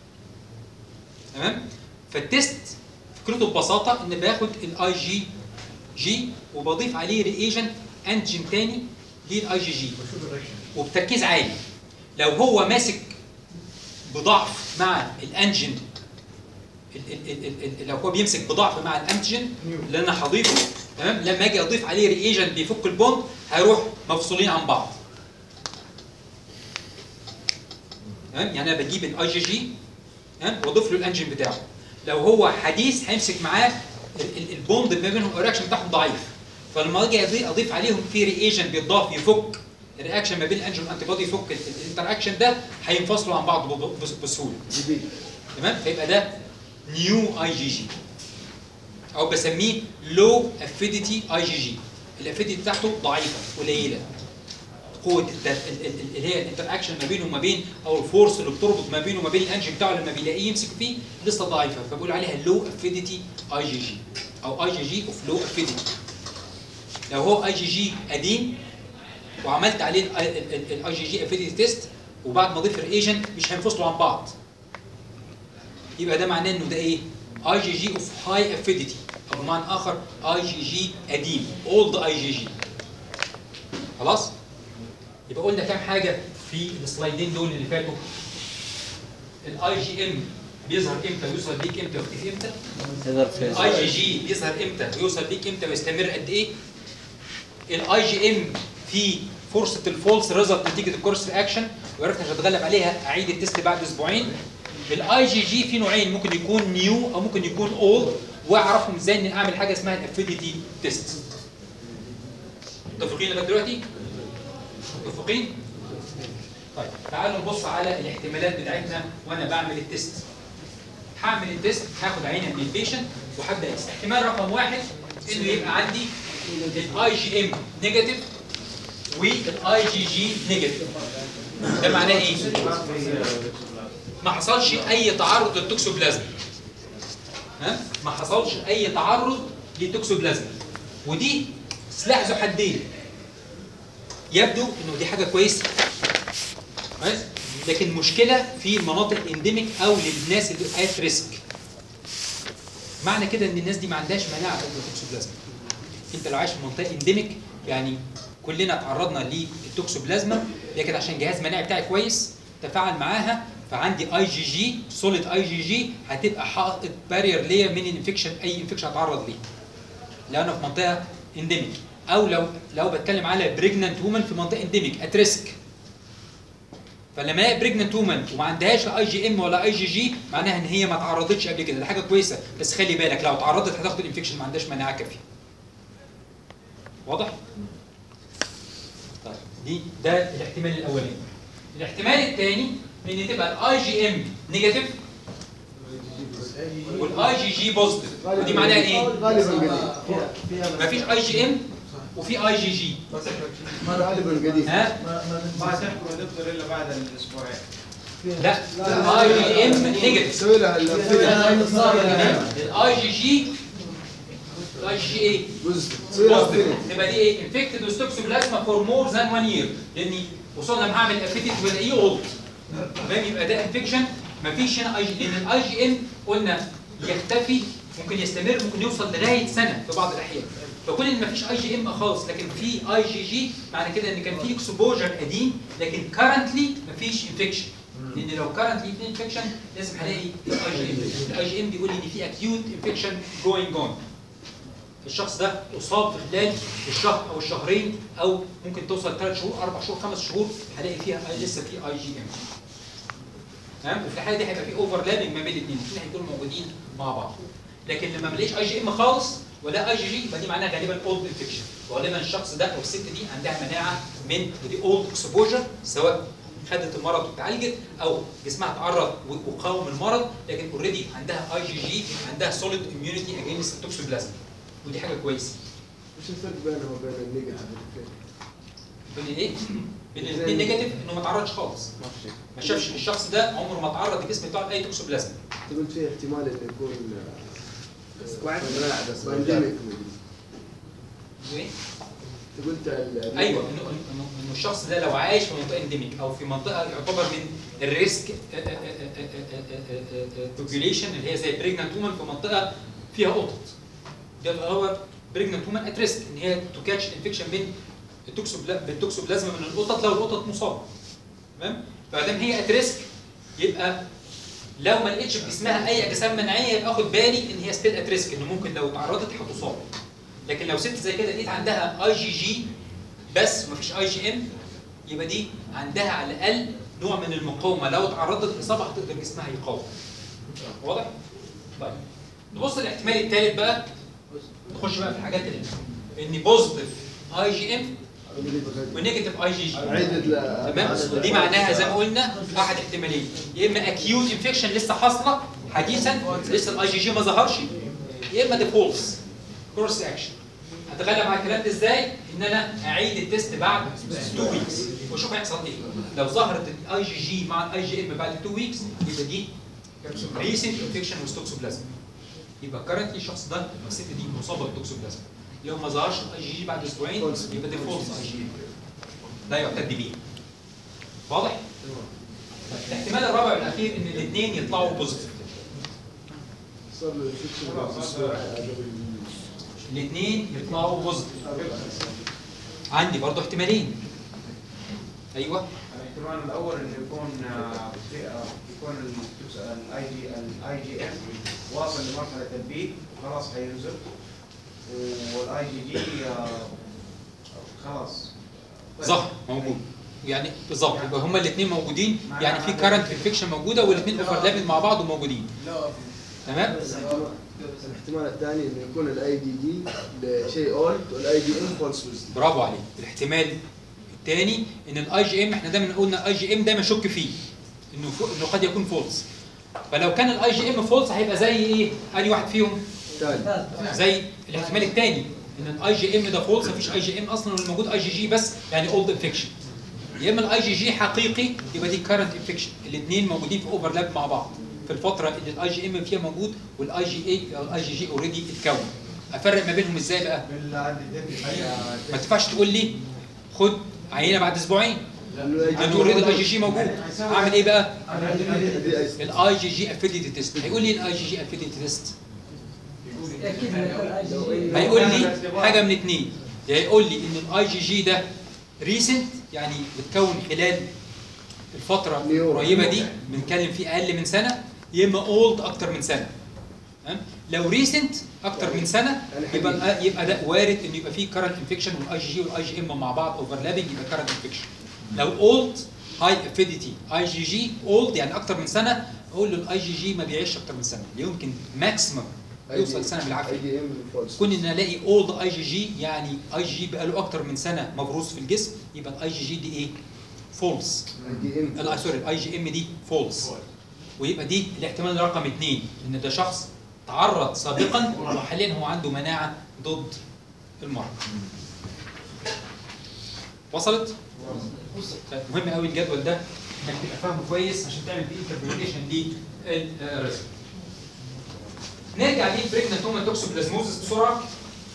تمام فالتيست فكرته ببساطه ان باخد الاي جي جي وبضيف عليه رياجنت انتيجين تاني للاي جي جي بشوف الرياكشن وبتركيز عالي لو هو ماسك بضعف مع الانجن ال- ال- ال- ال- ال- لو هو بيمسك بضعف مع الانتيجين اللي انا هضيفه تمام لما اجي اضيف عليه رياجنت بيفك البوند هيروح مفصولين عن بعض تمام يعني انا بجيب الاي جي جي تمام واضيف له الانجن بتاعه لو هو حديث هيمسك معاه ال- ال- البوند ما بينهم الرياكشن بتاعهم ضعيف فلما اجي أضي- اضيف عليهم في رياجنت بيضاف يفك الرياكشن ما بين الانجن والانتي بودي يفك ال- ال- الانتراكشن ده هينفصلوا عن بعض ب- بس- بسهوله تمام فيبقى ده نيو اي جي جي او بسميه لو افيديتي اي جي جي الافيديتي بتاعته ضعيفه قليله قوه الت- ال- ال- ال- اللي هي الانتراكشن ما بينه وما بين او الفورس اللي بتربط ما بينه وما بين الانجن بتاعه لما بيلاقيه يمسك فيه لسه ضعيفه فبقول عليها لو افيديتي اي جي جي او اي جي جي اوف لو افيديتي لو هو اي جي جي قديم وعملت عليه الاي جي جي افيديتي تيست وبعد ما اضيف الريجنت مش هينفصلوا عن بعض يبقى ده معناه انه ده ايه؟ اي جي جي اوف هاي افيديتي او بمعنى اخر اي جي جي قديم اولد اي جي جي خلاص؟ يبقى قلنا كام حاجه في السلايدين دول اللي فاتوا الاي جي ام بيظهر امتى ويوصل بيك امتى ويختفي امتى؟ تقدر في الاي جي جي بيظهر امتى ويوصل بيك امتى ويستمر قد ايه؟ الاي جي ام في فرصه الفولس ريزلت نتيجه الكورس رياكشن وعرفت عشان اتغلب عليها اعيد التست بعد اسبوعين الاي جي جي في نوعين ممكن يكون نيو او ممكن يكون اولد واعرفهم ازاي ان اعمل حاجه اسمها الافيديتي تيست متفقين لغايه دلوقتي؟ متفقين؟ طيب تعالوا نبص على الاحتمالات بتاعتنا وانا بعمل التست هعمل التست هاخد عينه من البيشنت وهبدا التست احتمال رقم واحد انه يبقى عندي الاي جي ام نيجاتيف والاي جي جي نيجاتيف ده معناه ايه؟ ما حصلش اي تعرض للتوكسوبلازما ها ما حصلش اي تعرض للتوكسوبلازما ودي سلاح ذو حدين يبدو انه دي حاجه كويسه كويس لكن مشكله في المناطق الانديميك او للناس اللي ات ريسك معنى كده ان الناس دي ما عندهاش مناعه ضد التوكسوبلازما انت لو عايش في منطقه انديميك يعني كلنا تعرضنا للتوكسوبلازما لكن عشان جهاز المناعي بتاعي كويس تفاعل معاها فعندي اي جي جي سوليد اي جي جي هتبقى حاطط بارير ليا من الانفكشن اي انفكشن هتعرض ليه لو انا في منطقه انديميك او لو لو بتكلم على بريجننت وومن في منطقه انديميك ات ريسك فلما الاقي بريجننت وومن وما عندهاش لا اي جي ام ولا اي جي جي معناها ان هي ما تعرضتش قبل كده ده حاجه كويسه بس خلي بالك لو تعرضت هتاخد الانفكشن ما عندهاش مناعه كافيه واضح طيب دي ده الاحتمال الاولاني الاحتمال الثاني ان تبقى الاي جي ام نيجاتيف والاي جي جي بوزيتيف ودي معناها ايه غالبا قديم مفيش اي جي ام وفي اي جي جي غالبا قديم ها ما تحكم يا دكتور الا بعد الاسبوعين لا الاي جي ام نيجاتيف سوي لها الاي جي جي الاي جي ايه سوي لها بوزيتيف تبقى دي ايه انفكتد وستوكسوبلازما فور مور ذان 1 يير لاني وصلنا لما هعمل افيتيت بلاقيه اولد تمام يبقى ده انفكشن مفيش هنا اي جي لان الاي جي ام قلنا يختفي ممكن يستمر ممكن يوصل لغايه سنه في بعض الاحيان فكون ان مفيش اي جي ام خالص لكن في اي جي جي معنى كده ان كان في اكسبوجر قديم لكن كرنتلي مفيش انفكشن لان لو كرنتلي في انفكشن لازم هلاقي الاي جي ام الاي جي ام بيقول لي ان في اكيوت انفكشن جوينج اون الشخص ده اصاب في خلال الشهر او الشهرين او ممكن توصل ثلاث شهور اربع شهور خمس شهور هلاقي فيها لسه في اي جي ام تمام وفي الحاله دي هيبقى في اوفرلابنج ما بين الاثنين الاثنين هيكونوا موجودين مع بعض لكن لما ما الاقيش اي جي ام خالص ولا اي جي جي يبقى دي معناها غالبا اولد انفكشن وغالبا الشخص ده او الست دي عندها مناعه من ودي اولد اكسبوجر سواء خدت المرض واتعالجت او جسمها اتعرض وقاوم المرض لكن اوريدي عندها اي جي جي عندها سوليد اميونيتي اجينست التوكسوبلازما ودي حاجه كويسه وش الفرق بينها وبين النيجاتيف بين الايه؟ بين الاثنين نيجاتيف انه ما تعرضش خالص ما في شيء ما شافش الشخص ده عمره ما تعرض الجسم بتاعه لاي توكسوبلازما انت قلت فيه احتمال انه يكون واحد مناعة بس بانديميك وايه؟ انت قلت ال- ايوه انه انه إنه الشخص ده لو عايش في منطقه انديميك او في منطقه يعتبر من الريسك بوبيوليشن اللي هي زي بريجنانت وومن في منطقه فيها قطط ده يعتبر بريجنانت وومن ات ريسك ان هي تو كاتش انفكشن من التوكسوبلا- بالتوكسوبلازما من القطط لو القطط مصابه تمام فما هي ات ريسك يبقى لو ما لقيتش في جسمها اي اجسام مناعيه يبقى اخد بالي ان هي ستيل ات ريسك انه ممكن لو اتعرضت هتصاب لكن لو ست زي كده لقيت عندها اي جي جي بس ومفيش اي جي ام يبقى دي عندها على الاقل نوع من المقاومه لو اتعرضت لاصابه هتقدر جسمها يقاوم واضح؟ طيب نبص للاحتمال الثالث بقى نخش بقى في الحاجات اللي ان بوزيتيف اي جي ام ونيجاتيف اي جي جي عدد ل- تمام دي معناها زي ما قلنا احد احتمالين يا اما اكيوت انفكشن لسه حاصله حديثا لسه الاي جي جي ما ظهرش يا اما دي فولس كورس اكشن هتغلب على الكلام ده ازاي؟ ان انا اعيد التست بعد 2 ويكس واشوف هيحصل ايه لو ظهرت الاي جي جي مع الاي جي ام بعد 2 ويكس يبقى دي ريسنت انفكشن وستوكسوبلازما يبقى كرنتلي الشخص ده الست دي مصابه بالتوكسوبلازما لو ما ظهرش الاي جي جي بعد اسبوعين يبقى دي فولس اي جي ده يعتد بيه واضح؟ الاحتمال الرابع والاخير ان الاثنين يطلعوا بوزيتيف صار له انفكشن في الأسبوع قبل الاثنين يطلعوا بوزيتيف عندي برضو احتمالين ايوه الاحتمال الاول انه يكون آه، في- آه، يكون الاي جي الاي جي ام واصل لمرحله البيك وخلاص حينزل والاي جي جي خلاص ظهر موجود يعني بالظبط يبقى هما الاثنين موجودين يعني في كارنت انفكشن موجوده والاثنين اوفرلابنج مع بعض وموجودين تمام الاحتمال الثاني انه يكون الاي دي جي لشيء اولد والاي دي ام فولس بوزيتيف برافو عليك الاحتمال الثاني ان الاي جي ام احنا دايما قلنا اي جي ام دايما شك فيه انه فو- انه قد يكون فولس فلو كان الاي جي ام فولس هيبقى زي ايه؟ انهي واحد فيهم؟ ثاني زي الاحتمال الثاني ان الاي جي ام ده فولس مفيش اي جي ام اصلا والموجود اي جي جي بس يعني اولد انفكشن يا اما الاي جي جي حقيقي يبقى دي كارنت انفكشن الاثنين موجودين في اوفرلاب مع بعض في الفتره اللي الاي جي ام فيها موجود والاي جي اي الاي جي جي اوريدي اتكون افرق ما بينهم ازاي بقى؟ ما تنفعش تقول لي خد عينه بعد اسبوعين لان اوريدي الاي جي جي موجود اعمل ايه بقى؟ الاي جي جي افيليتي تيست هيقول لي الاي جي جي افيليتي تيست اكيد هيكون هيقول لي حاجه من اتنين يا يقول لي ان الاي جي جي ده ريسنت يعني بتكون خلال الفتره نيو. القريبه دي بنتكلم فيه اقل من سنه يا اما اولد اكتر من سنه تمام لو ريسنت اكتر من سنه يعني حديث. يبقى يبقى ده وارد ان يبقى فيه كارنت انفكشن والاي جي جي والاي جي ام مع بعض اوفرلابنج يبقى كارنت انفكشن لو اولد هاي افيديتي اي جي جي اولد يعني اكتر من سنه اقول له الاي جي جي ما بيعيش اكتر من سنه يمكن ماكسيمم يوصل سنه بالعافيه اي دي ام فولس كون ان الاقي اولد اي جي جي يعني اي جي جي بقاله اكتر من سنه مبروز في الجسم يبقى الاي جي جي دي ايه؟ فولس اي دي ام لا سوري الاي جي ام دي فولس ويبقى دي الاحتمال رقم اثنين ان ده شخص تعرض سابقا وحاليا هو عنده مناعه ضد المرض. وصلت؟ طيب مهم قوي الجدول ده انك تبقى فاهمه كويس عشان تعمل فيه انتربريتيشن للريسك. نرجع للبريجناتوما توكسوبلازموزس بسرعه.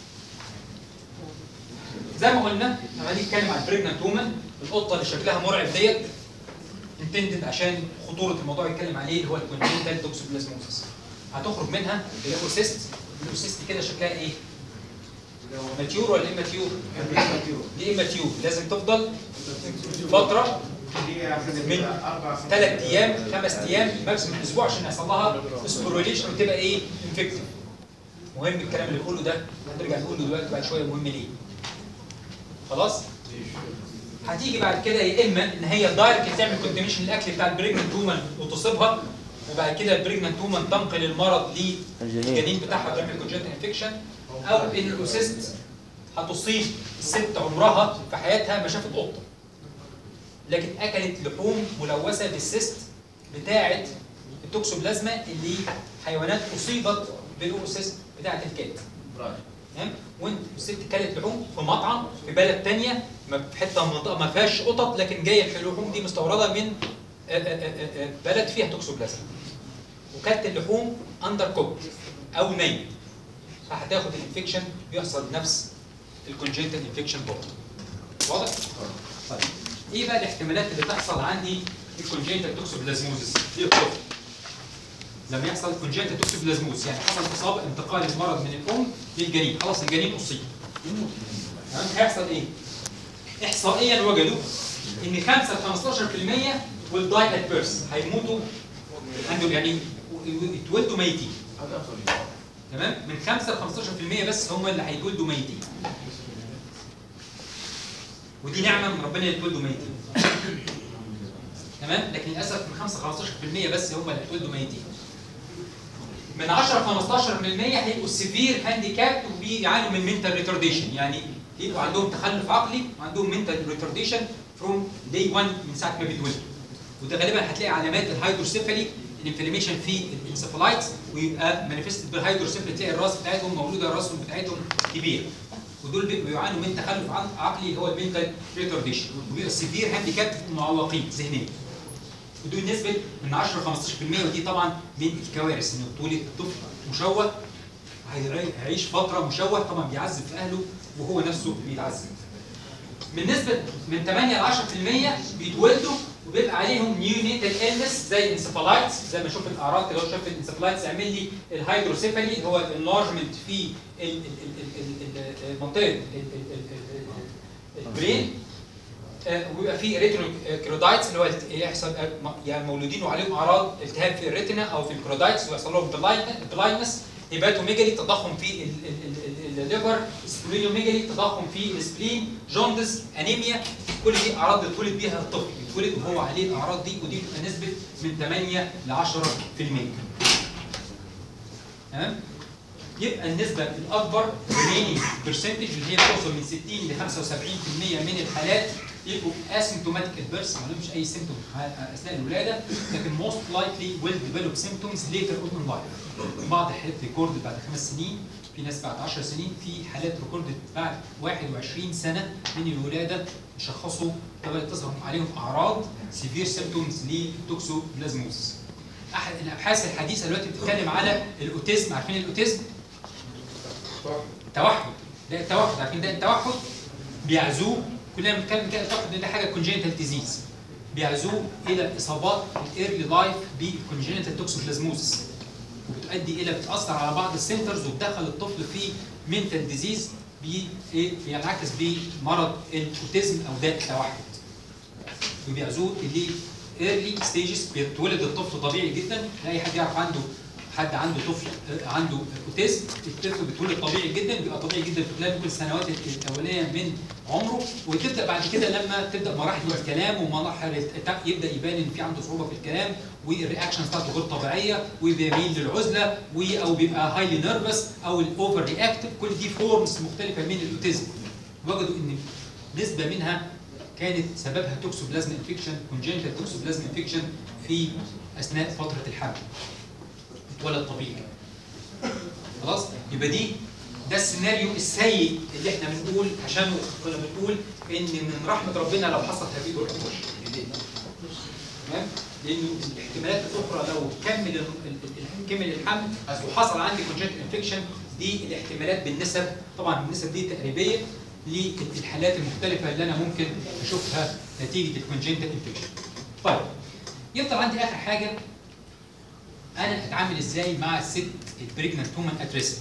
زي ما قلنا لما نيجي نتكلم عن البريجناتوما القطه اللي شكلها مرعب ديت انتندد عشان خطوره الموضوع يتكلم عليه اللي هو الكونجنتال توكسوبلازموزس هتخرج منها الاوسيست الاوسيست كده شكلها ايه؟ ماتيور ولا اماتيور؟ دي اماتيور لازم تفضل فتره من ثلاث ايام خمس ايام ماكسيموم اسبوع عشان يحصل لها سبوروليشن وتبقى ايه؟ انفكتيف مهم الكلام اللي بقوله ده هنرجع نقوله دلوقتي بعد شويه مهم ليه؟ خلاص؟ هتيجي بعد كده يا اما ان هي دايركت تعمل كونتاميشن للاكل بتاع البريجننت وومن وتصيبها وبعد كده البريجننت وومن تنقل المرض للجنين بتاعها وتعمل كونجنتال انفكشن او ان الاوسيست هتصيب الست عمرها في حياتها ما شافت قطه لكن اكلت لحوم ملوثه بالسيست بتاعه التوكسوبلازما اللي حيوانات اصيبت بالاوسيست بتاعه الكلب تمام وانت الست كلت لحوم في مطعم في بلد تانية ما- في حته منطقه ما فيهاش قطط لكن جايه اللحوم دي مستورده من آه، آه، آه، آه، بلد فيها توكسوبلازما وكلت اللحوم اندر كوك او ني فهتاخد الانفكشن بيحصل نفس الكونجنتال انفكشن برضه واضح؟ طيب ايه بقى الاحتمالات اللي تحصل عندي الكونجنتال توكسوبلازموزس دي الطفل لما يحصل كونجنتال توكسوبلازموز يعني حصل اصابه انتقال المرض من الام للجنين خلاص الجنين اصيب تمام هيحصل ايه؟ احصائيا وجدوا ان 5 ل 15% will die at birth هيموتوا عندهم يعني يتولدوا ميتين تمام من 5 ل 15% بس هم اللي هيتولدوا ميتين ودي نعمه من ربنا يتولدوا ميتين تمام لكن للاسف من 5 ل 15% بس هم اللي هيتولدوا ميتين من 10 ل 15% هيبقوا السيفير هانديكاب وبيعانوا من منتال ريتارديشن يعني يبقوا عندهم تخلف عقلي وعندهم منتال ريتارديشن فروم داي 1 من ساعه ما بيتولدوا وده غالبا هتلاقي علامات الهيدروسيفالي الانفلاميشن في الانسفالايتس ويبقى مانيفستد بالهيدروسيفالي تلاقي الراس بتاعتهم مولوده راسهم بتاعتهم كبير ودول بيبقوا يعانوا من تخلف عن- عقلي اللي هو المنتال ريتارديشن وبيبقى السيفير هانديكاب معوقين ذهنيا ودول نسبة من 10 ل 15% ودي طبعا من الكوارث انه تولد طفل مشوه هيري- هيعيش فترة مشوه طبعا بيعذب في اهله وهو نفسه بيتعذب. من نسبة من 8 ل 10% بيتولدوا وبيبقى عليهم نيونيتال النس زي الانسفالايتس زي ما اشوف الاعراض كده لو شاف الانسفالايتس يعمل لي الهيدروسيفالي اللي هو الانلارجمنت في ال- ال- ال- ال- ال- ال- منطقة ال- ال- ال- ال- البرين آه، ويبقى في ريتينوكرودايتس اللي هو الت- يحصل آه، م- يعني مولودين وعليهم اعراض التهاب في الريتنا او في الكرودايتس ويحصل لهم بلايندنس هيباتوميجالي تضخم في ال- ال- ال- ال- الليفر سبلينوميجالي تضخم في السبلين جوندس انيميا كل دي اعراض بيتولد بيها الطفل بيتولد وهو عليه الاعراض دي ودي بتبقى نسبه من 8 ل 10% تمام يبقى النسبة الأكبر remaining percentage اللي هي بتوصل من 60 ل 75% من الحالات يبقوا asymptomatic at birth ما لهمش أي symptom أثناء الولادة لكن most likely will develop symptoms later on in life. بعض الحالات ريكورد بعد خمس سنين في ناس بعد 10 سنين في حالات ريكورد بعد 21 سنة من الولادة شخصوا بدأت تظهر عليهم أعراض severe symptoms للتوكسوبلازموس. أحد الأبحاث الحديثة دلوقتي بتتكلم على الأوتيزم عارفين الأوتيزم؟ توحد ده التوحد عارفين ده التوحد بيعزوه كلنا بنتكلم كده التوحد ده حاجه كونجينيتال ديزيز بيعزوه الى اصابات الايرلي لايف بالكونجينيتال توكسوبلازموزس وبتؤدي الى بتاثر على بعض السنترز وتدخل الطفل في منتال ديزيز بي ايه بينعكس بمرض الاوتيزم او ده التوحد وبيعزوه اللي ايرلي ستيجز بيتولد الطفل طبيعي جدا لا اي حد يعرف عنده حد عنده طفل آه، عنده اوتيزم الطفل بيتولد طبيعي جدا بيبقى طبيعي جدا في خلال ممكن السنوات الاولانيه من عمره وتبدا بعد كده لما تبدا مراحل الكلام ومراحل الت- يبدا يبان ان في عنده صعوبه في الكلام والرياكشنز بتاعته غير طبيعيه وبيميل للعزله و- او بيبقى هايلي نيرفس او الاوفر رياكتيف كل دي فورمز مختلفه من الاوتيزم وجدوا ان نسبه منها كانت سببها توكسوبلازما انفكشن كونجنتال توكسوبلازما انفكشن في اثناء فتره الحمل ولد طبيعي خلاص يبقى دي ده السيناريو السيء اللي احنا بنقول عشان كنا بنقول ان من رحمه ربنا لو حصل هذه الوحوش تمام لانه الاحتمالات الاخرى لو كمل ال- ال- ال- كمل الحمل وحصل عندي كونجنتال انفكشن دي الاحتمالات بالنسب طبعا النسب دي تقريبيه للحالات المختلفه اللي انا ممكن اشوفها نتيجه الكونجنتال انفكشن طيب يفضل عندي اخر حاجه انا اتعامل ازاي مع الست البريجننت وومن ات ريسك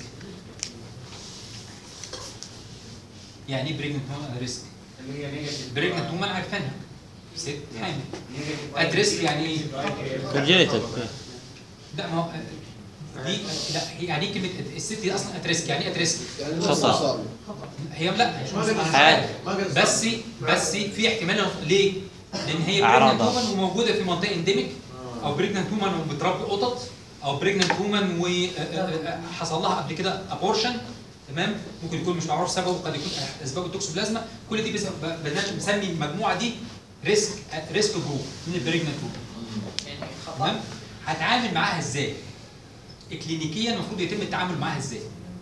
يعني ايه بريجننت وومن ات ريسك اللي هي نيجاتيف بريجننت وومن عارفينها ست حامل ات ريسك يعني ايه كونجينيتال لا ما هو دي لا يعني ايه كلمه الست دي اصلا ات ريسك يعني ايه ات ريسك يعني خطأ. صار هي لا مش ما قدر مصنع عادي. ما قدر بس بس في احتمال ليه؟ لان هي أعراض. بريجننت وومن وموجوده في منطقه انديميك او بريجننت وومن وبتربي قطط او بريجننت وومن وحصل لها قبل كده ابورشن تمام ممكن يكون مش معروف سببه قد يكون اسبابه توكسوبلازما كل دي بس- ب- بنات- بنسمي المجموعه دي ريسك ريسك جروب من البريجننت وومن يعني خطا تمام هتعامل معاها ازاي؟ اكلينيكيا المفروض يتم التعامل معاها ازاي؟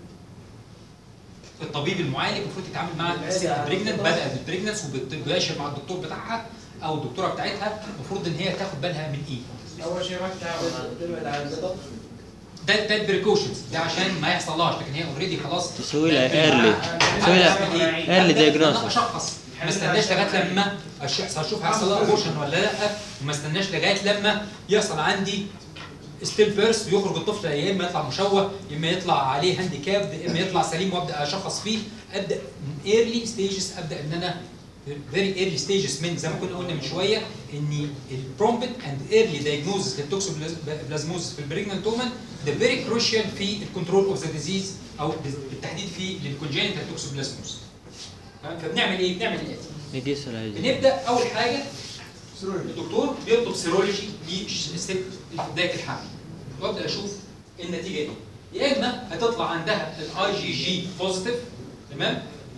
الطبيب المعالج المفروض يتعامل مع الست البريجننت بدات بالبريجننس وبتباشر مع الدكتور بتاعها او الدكتوره بتاعتها المفروض ان هي تاخد بالها من ايه؟ اول شيء ما تتعامل تبعد عن القطط ده ده البريكوشنز ده عشان ما يحصلهاش لكن هي اوريدي خلاص تسوي لها ايرلي تسوي لها ايرلي انا دايجنوستس اشخص ما استناش لغايه لما أش- اشوف هيحصل لها ابورشن ولا لا وما استناش لغايه لما يحصل عندي ستيل بيرس ويخرج الطفل يا اما يطلع مشوه يا اما يطلع عليه هانديكاب يا اما يطلع سليم وابدا اشخص فيه ابدا من ايرلي ستيجز ابدا ان انا فيري ايرلي ستيجز من زي ما كنا قلنا من شويه ان البرومبت اند ايرلي دايجنوزس للتوكسوبلازموزس في البريجننت وومن ده فيري كروشال في الكنترول اوف ذا ديزيز او بالتحديد في للكونجينيتال توكسوبلازموز تمام؟ فبنعمل ايه؟ بنعمل ايه؟ نقيس الهيجن بنبدا اول حاجه الدكتور بيطلب سيرولوجي للست في بدايه الحمل وابدا اشوف النتيجه ايه يا اما هتطلع عندها الاي جي جي بوزيتيف تمام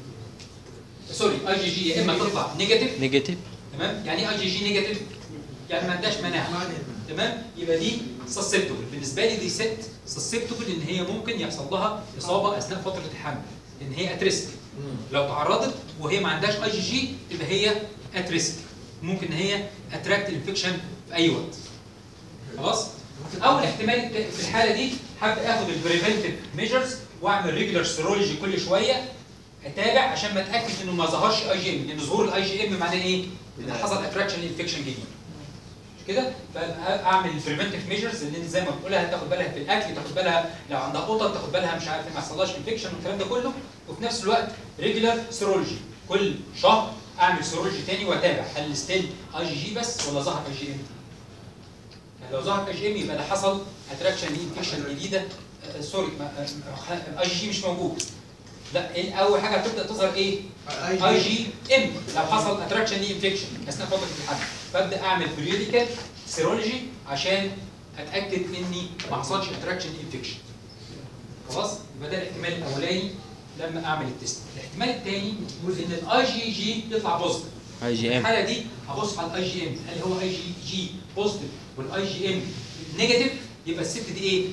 سوري اي جي جي يا اما تطلع نيجاتيف نيجاتيف تمام يعني ايه اي جي جي نيجاتيف يعني ما عندهاش مناعه تمام يبقى دي سسبتبل بالنسبه لي دي ست سسبتبل ان هي ممكن يحصل لها اصابه اثناء فتره الحمل لان هي ات ريسك لو تعرضت وهي ما عندهاش اي جي جي تبقى هي ات ريسك ممكن ان هي اتراكت الانفكشن في اي وقت خلاص اول احتمال الت- في الحاله دي هبدا اخد البريفنتيف ميجرز واعمل ريجولار سيرولوجي كل شويه اتابع عشان ما اتاكد انه ما ظهرش اي جي ام لان ظهور الاي جي ام معناه ايه؟ ان حصل اتراكشن لانفكشن جديد مش كده؟ فاعمل البريفنتيف ميجرز اللي زي ما بقولها تاخد بالها في الاكل تاخد بالها لو عندها قطط تاخد بالها مش عارف ما يحصلهاش انفكشن والكلام ده كله وفي نفس الوقت ريجولار سيرولوجي كل شهر اعمل سيرولوجي تاني واتابع هل ستيل اي جي جي بس ولا ظهر اي جي ام؟ يعني لو ظهر اي جي ام يبقى ده حصل اتراكشن لانفكشن جديده آه، سوري اي جي جي مش موجود لا إيه اول حاجه هتبدا تظهر ايه؟ اي جي ام لو حصل اتراكشن ليه انفكشن اثناء فتره الحمل فابدا اعمل بريوديكال سيرولوجي عشان اتاكد اني ما حصلش اتراكشن انفكشن خلاص يبقى ده الاحتمال الاولاني لما اعمل التست الاحتمال الثاني ان الاي جي جي يطلع بوزيتيف اي جي ام الحاله دي هبص على الاي جي ام هل هو اي جي جي بوزيتيف والاي جي ام نيجاتيف يبقى الست دي ايه؟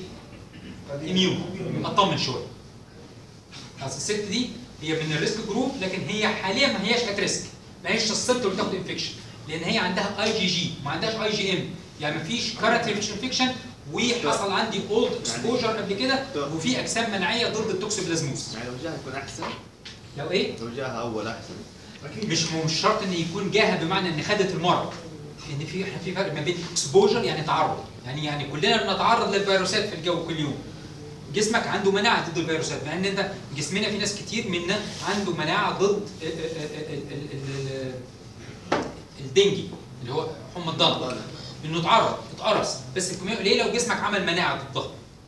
اميون اطمن شويه اصل الست دي هي من الريسك جروب لكن هي حاليا ما هياش ات ريسك ما هيش سسبت اللي تاخد انفكشن لان هي عندها اي جي جي ما عندهاش اي جي ام يعني ما فيش كارنت انفكشن وحصل عندي اولد اكسبوجر قبل كده وفي اجسام مناعيه ضد التوكسوبلازموس يعني لو جاها يكون احسن لو ايه؟ لو جاها اول احسن مش مش شرط ان يكون جاهل بمعنى ان خدت المرض ان في احنا في فرق ما بين اكسبوجر يعني تعرض يعني يعني كلنا بنتعرض للفيروسات في الجو كل يوم جسمك عنده مناعه ضد الفيروسات مع ان انت جسمنا في ناس كتير منا عنده مناعه ضد ال- ال- ال- ال- ال- الدنجي اللي هو حمى الضغط انه اتعرض اتقرص بس الكمية قليله وجسمك عمل مناعه ضدها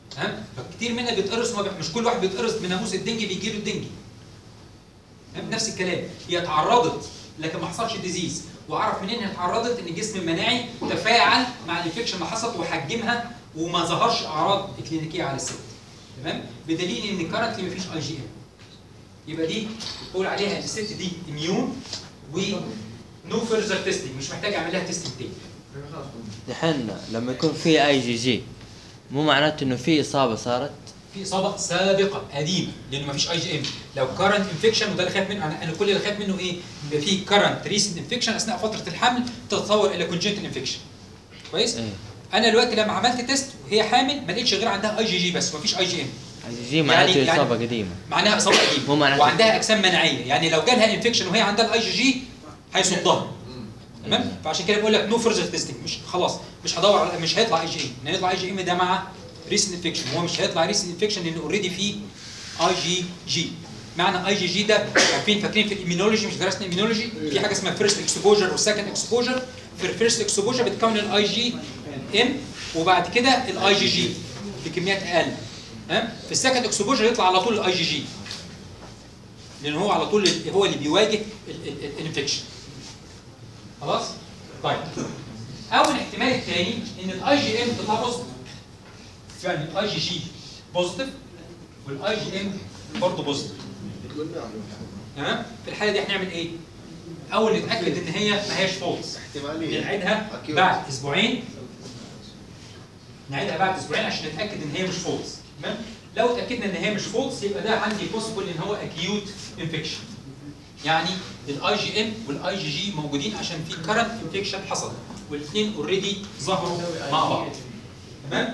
تمام فكتير منا بيتقرص وما بي- مش كل واحد بيتقرص من ناموس الدنجي بيجي له الدنجي تمام؟ نفس الكلام هي اتعرضت لكن ما حصلش ديزيز واعرف منين هي اتعرضت ان الجسم المناعي تفاعل مع الانفكشن اللي حصلت وحجمها وما ظهرش اعراض كلينيكيه على الست تمام بدليل ان كارنتلي مفيش اي جي ام يبقى دي بقول عليها الست دي اميون و نو فيرذر تيستنج مش محتاج اعمل لها تيستنج تاني دحين لما يكون في اي جي جي مو معناته انه في اصابه صارت في اصابه سابقه قديمه لان مفيش اي جي ام لو كارنت انفكشن وده اللي خايف منه انا أنا كل اللي خايف منه ايه؟ يبقى في كارنت ريسنت انفكشن اثناء فتره الحمل تتطور الى كونجنتال انفكشن كويس؟ ايه انا دلوقتي لما عملت تيست وهي حامل ما لقيتش غير عندها اي جي جي بس مفيش اي جي ام اي جي جي معناته يعني- اصابه قديمه معناها اصابه مو قديمه معناته- وعندها اجسام مناعيه يعني لو جالها انفكشن وهي عندها الاي جي جي هيصدها تمام فعشان كده بقول لك نو فيرذر تيستنج مش خلاص مش هدور على مش هيطلع اي جي ام ان هيطلع اي جي ام ده مع ريسن انفكشن هو مش هيطلع ريسن انفكشن لان اوريدي في اي جي جي معنى اي جي جي ده عارفين فاكرين في الاميونولوجي مش درسنا اميونولوجي في حاجه اسمها فيرست اكسبوجر والسكند اكسبوجر في الفيرست اكسبوجر بتكون الاي جي ام وبعد كده الاي جي جي بكميات اقل تمام في السكند اكسبوجر يطلع على طول الاي جي جي لان هو على طول ال- هو اللي بيواجه الانفكشن خلاص طيب اول احتمال الثاني ان الاي جي ام تطلع بوزيتيف يعني الاي جي جي بوزيتيف والاي جي ام برضه بوزيتيف تمام في الحاله دي هنعمل ايه اول نتاكد ان هي ما هياش فولس احتماليه نعيدها أكيد. بعد اسبوعين نعيدها بعد اسبوعين عشان نتاكد ان هي مش فولس تمام لو اتاكدنا ان هي مش فولس يبقى ده عندي بوسيبل ان هو اكيوت انفكشن يعني الاي جي ام والاي جي جي موجودين عشان في كرنت انفكشن حصل والاثنين اوريدي ظهروا مع بعض تمام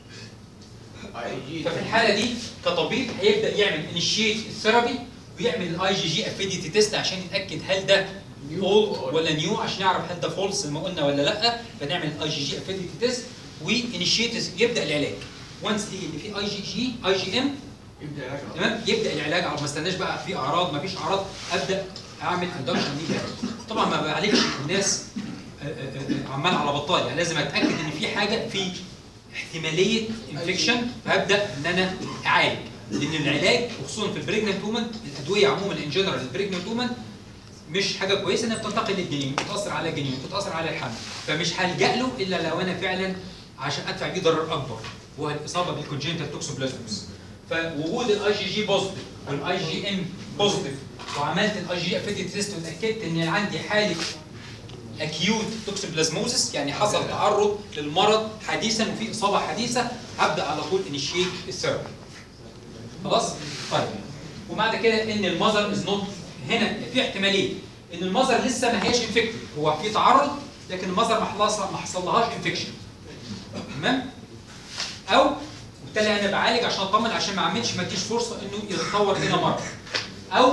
ففي الحاله دي كطبيب هيبدا يعمل انيشيت الثيرابي ويعمل الاي جي جي افيديتي تيست عشان يتاكد هل ده اولد ولا نيو عشان نعرف هل ده فولس زي ما قلنا ولا لا فنعمل الاي جي جي افيديتي تيست وانيشيت يبدا العلاج وانس دي ان في اي جي جي اي جي ام يبدا العلاج تمام يبدا العلاج على ما استناش بقى في اعراض ما فيش اعراض ابدا اعمل اندكشن ليه طبعا ما بعالجش الناس آه، آه، آه، عمال على بطال يعني لازم اتاكد ان في حاجه في احتماليه انفكشن فابدا ان انا اعالج لان العلاج وخصوصا في البريجننت وومن الادويه عموما ان جنرال البريجننت وومن مش حاجه كويسه انها بتنتقل للجنين بتاثر على الجنين بتاثر على الحمل فمش هلجا له الا لو انا فعلا عشان ادفع بيه ضرر اكبر وهو الاصابه بالكونجنتال توكسوبلازموس فوجود الاي جي جي بوزيتيف والاي جي ام بوزيتيف وعملت الاي جي افيديتي تيست واتاكدت ان عندي حاله اكيوت توكسوبلازموزس يعني حصل تعرض للمرض حديثا وفي اصابه حديثه هبدا على طول انيشيت الثيرابي خلاص طيب ومعنى كده ان المذر از نوت هنا في احتماليه ان المذر لسه ما هياش انفكتد هو في تعرض لكن المذر ما حصل ما حصلهاش انفكشن تمام او بالتالي انا بعالج عشان اطمن عشان ما اعملش ما اديش فرصه انه يتطور الى مرض او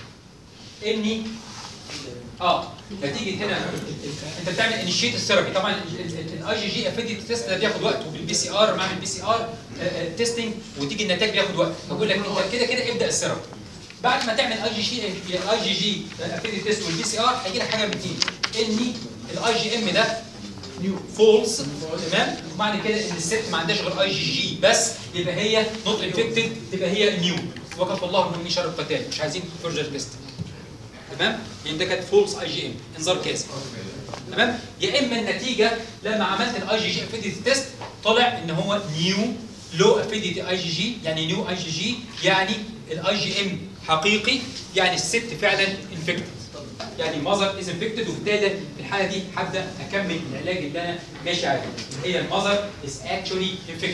اني اه نتيجه هنا انت بتعمل انيشيت الثيرابي طبعا الاي جي جي افيديتي تيست ده بياخد وقت وبالبي سي ار بعمل بي سي ار تيستنج وتيجي النتائج بياخد وقت بقول لك انت كده كده ابدا الثيرابي بعد ما تعمل اي جي جي الاي جي جي افيديتي تيست والبي سي ار هيجي لك حاجه من اثنين ان الاي جي ام ده فولس تمام ومعنى كده ان الست ما عندهاش غير اي جي جي بس يبقى هي نوت انفكتد تبقى هي نيو وكفى الله من شر القتال مش عايزين فيرجر تيست تمام لان ده كانت فولس اي جي ام انذار كاذب تمام يا اما النتيجه لما عملت الاي جي جي افيديتي تيست طلع ان هو نيو لو افيديتي اي جي جي يعني نيو اي جي جي يعني الاي جي ام حقيقي يعني الست فعلا انفكتد يعني ماذر از انفكتد وبالتالي في الحاله دي هبدا اكمل العلاج اللي انا ماشي عليه هي الماذر از اكشولي انفكتد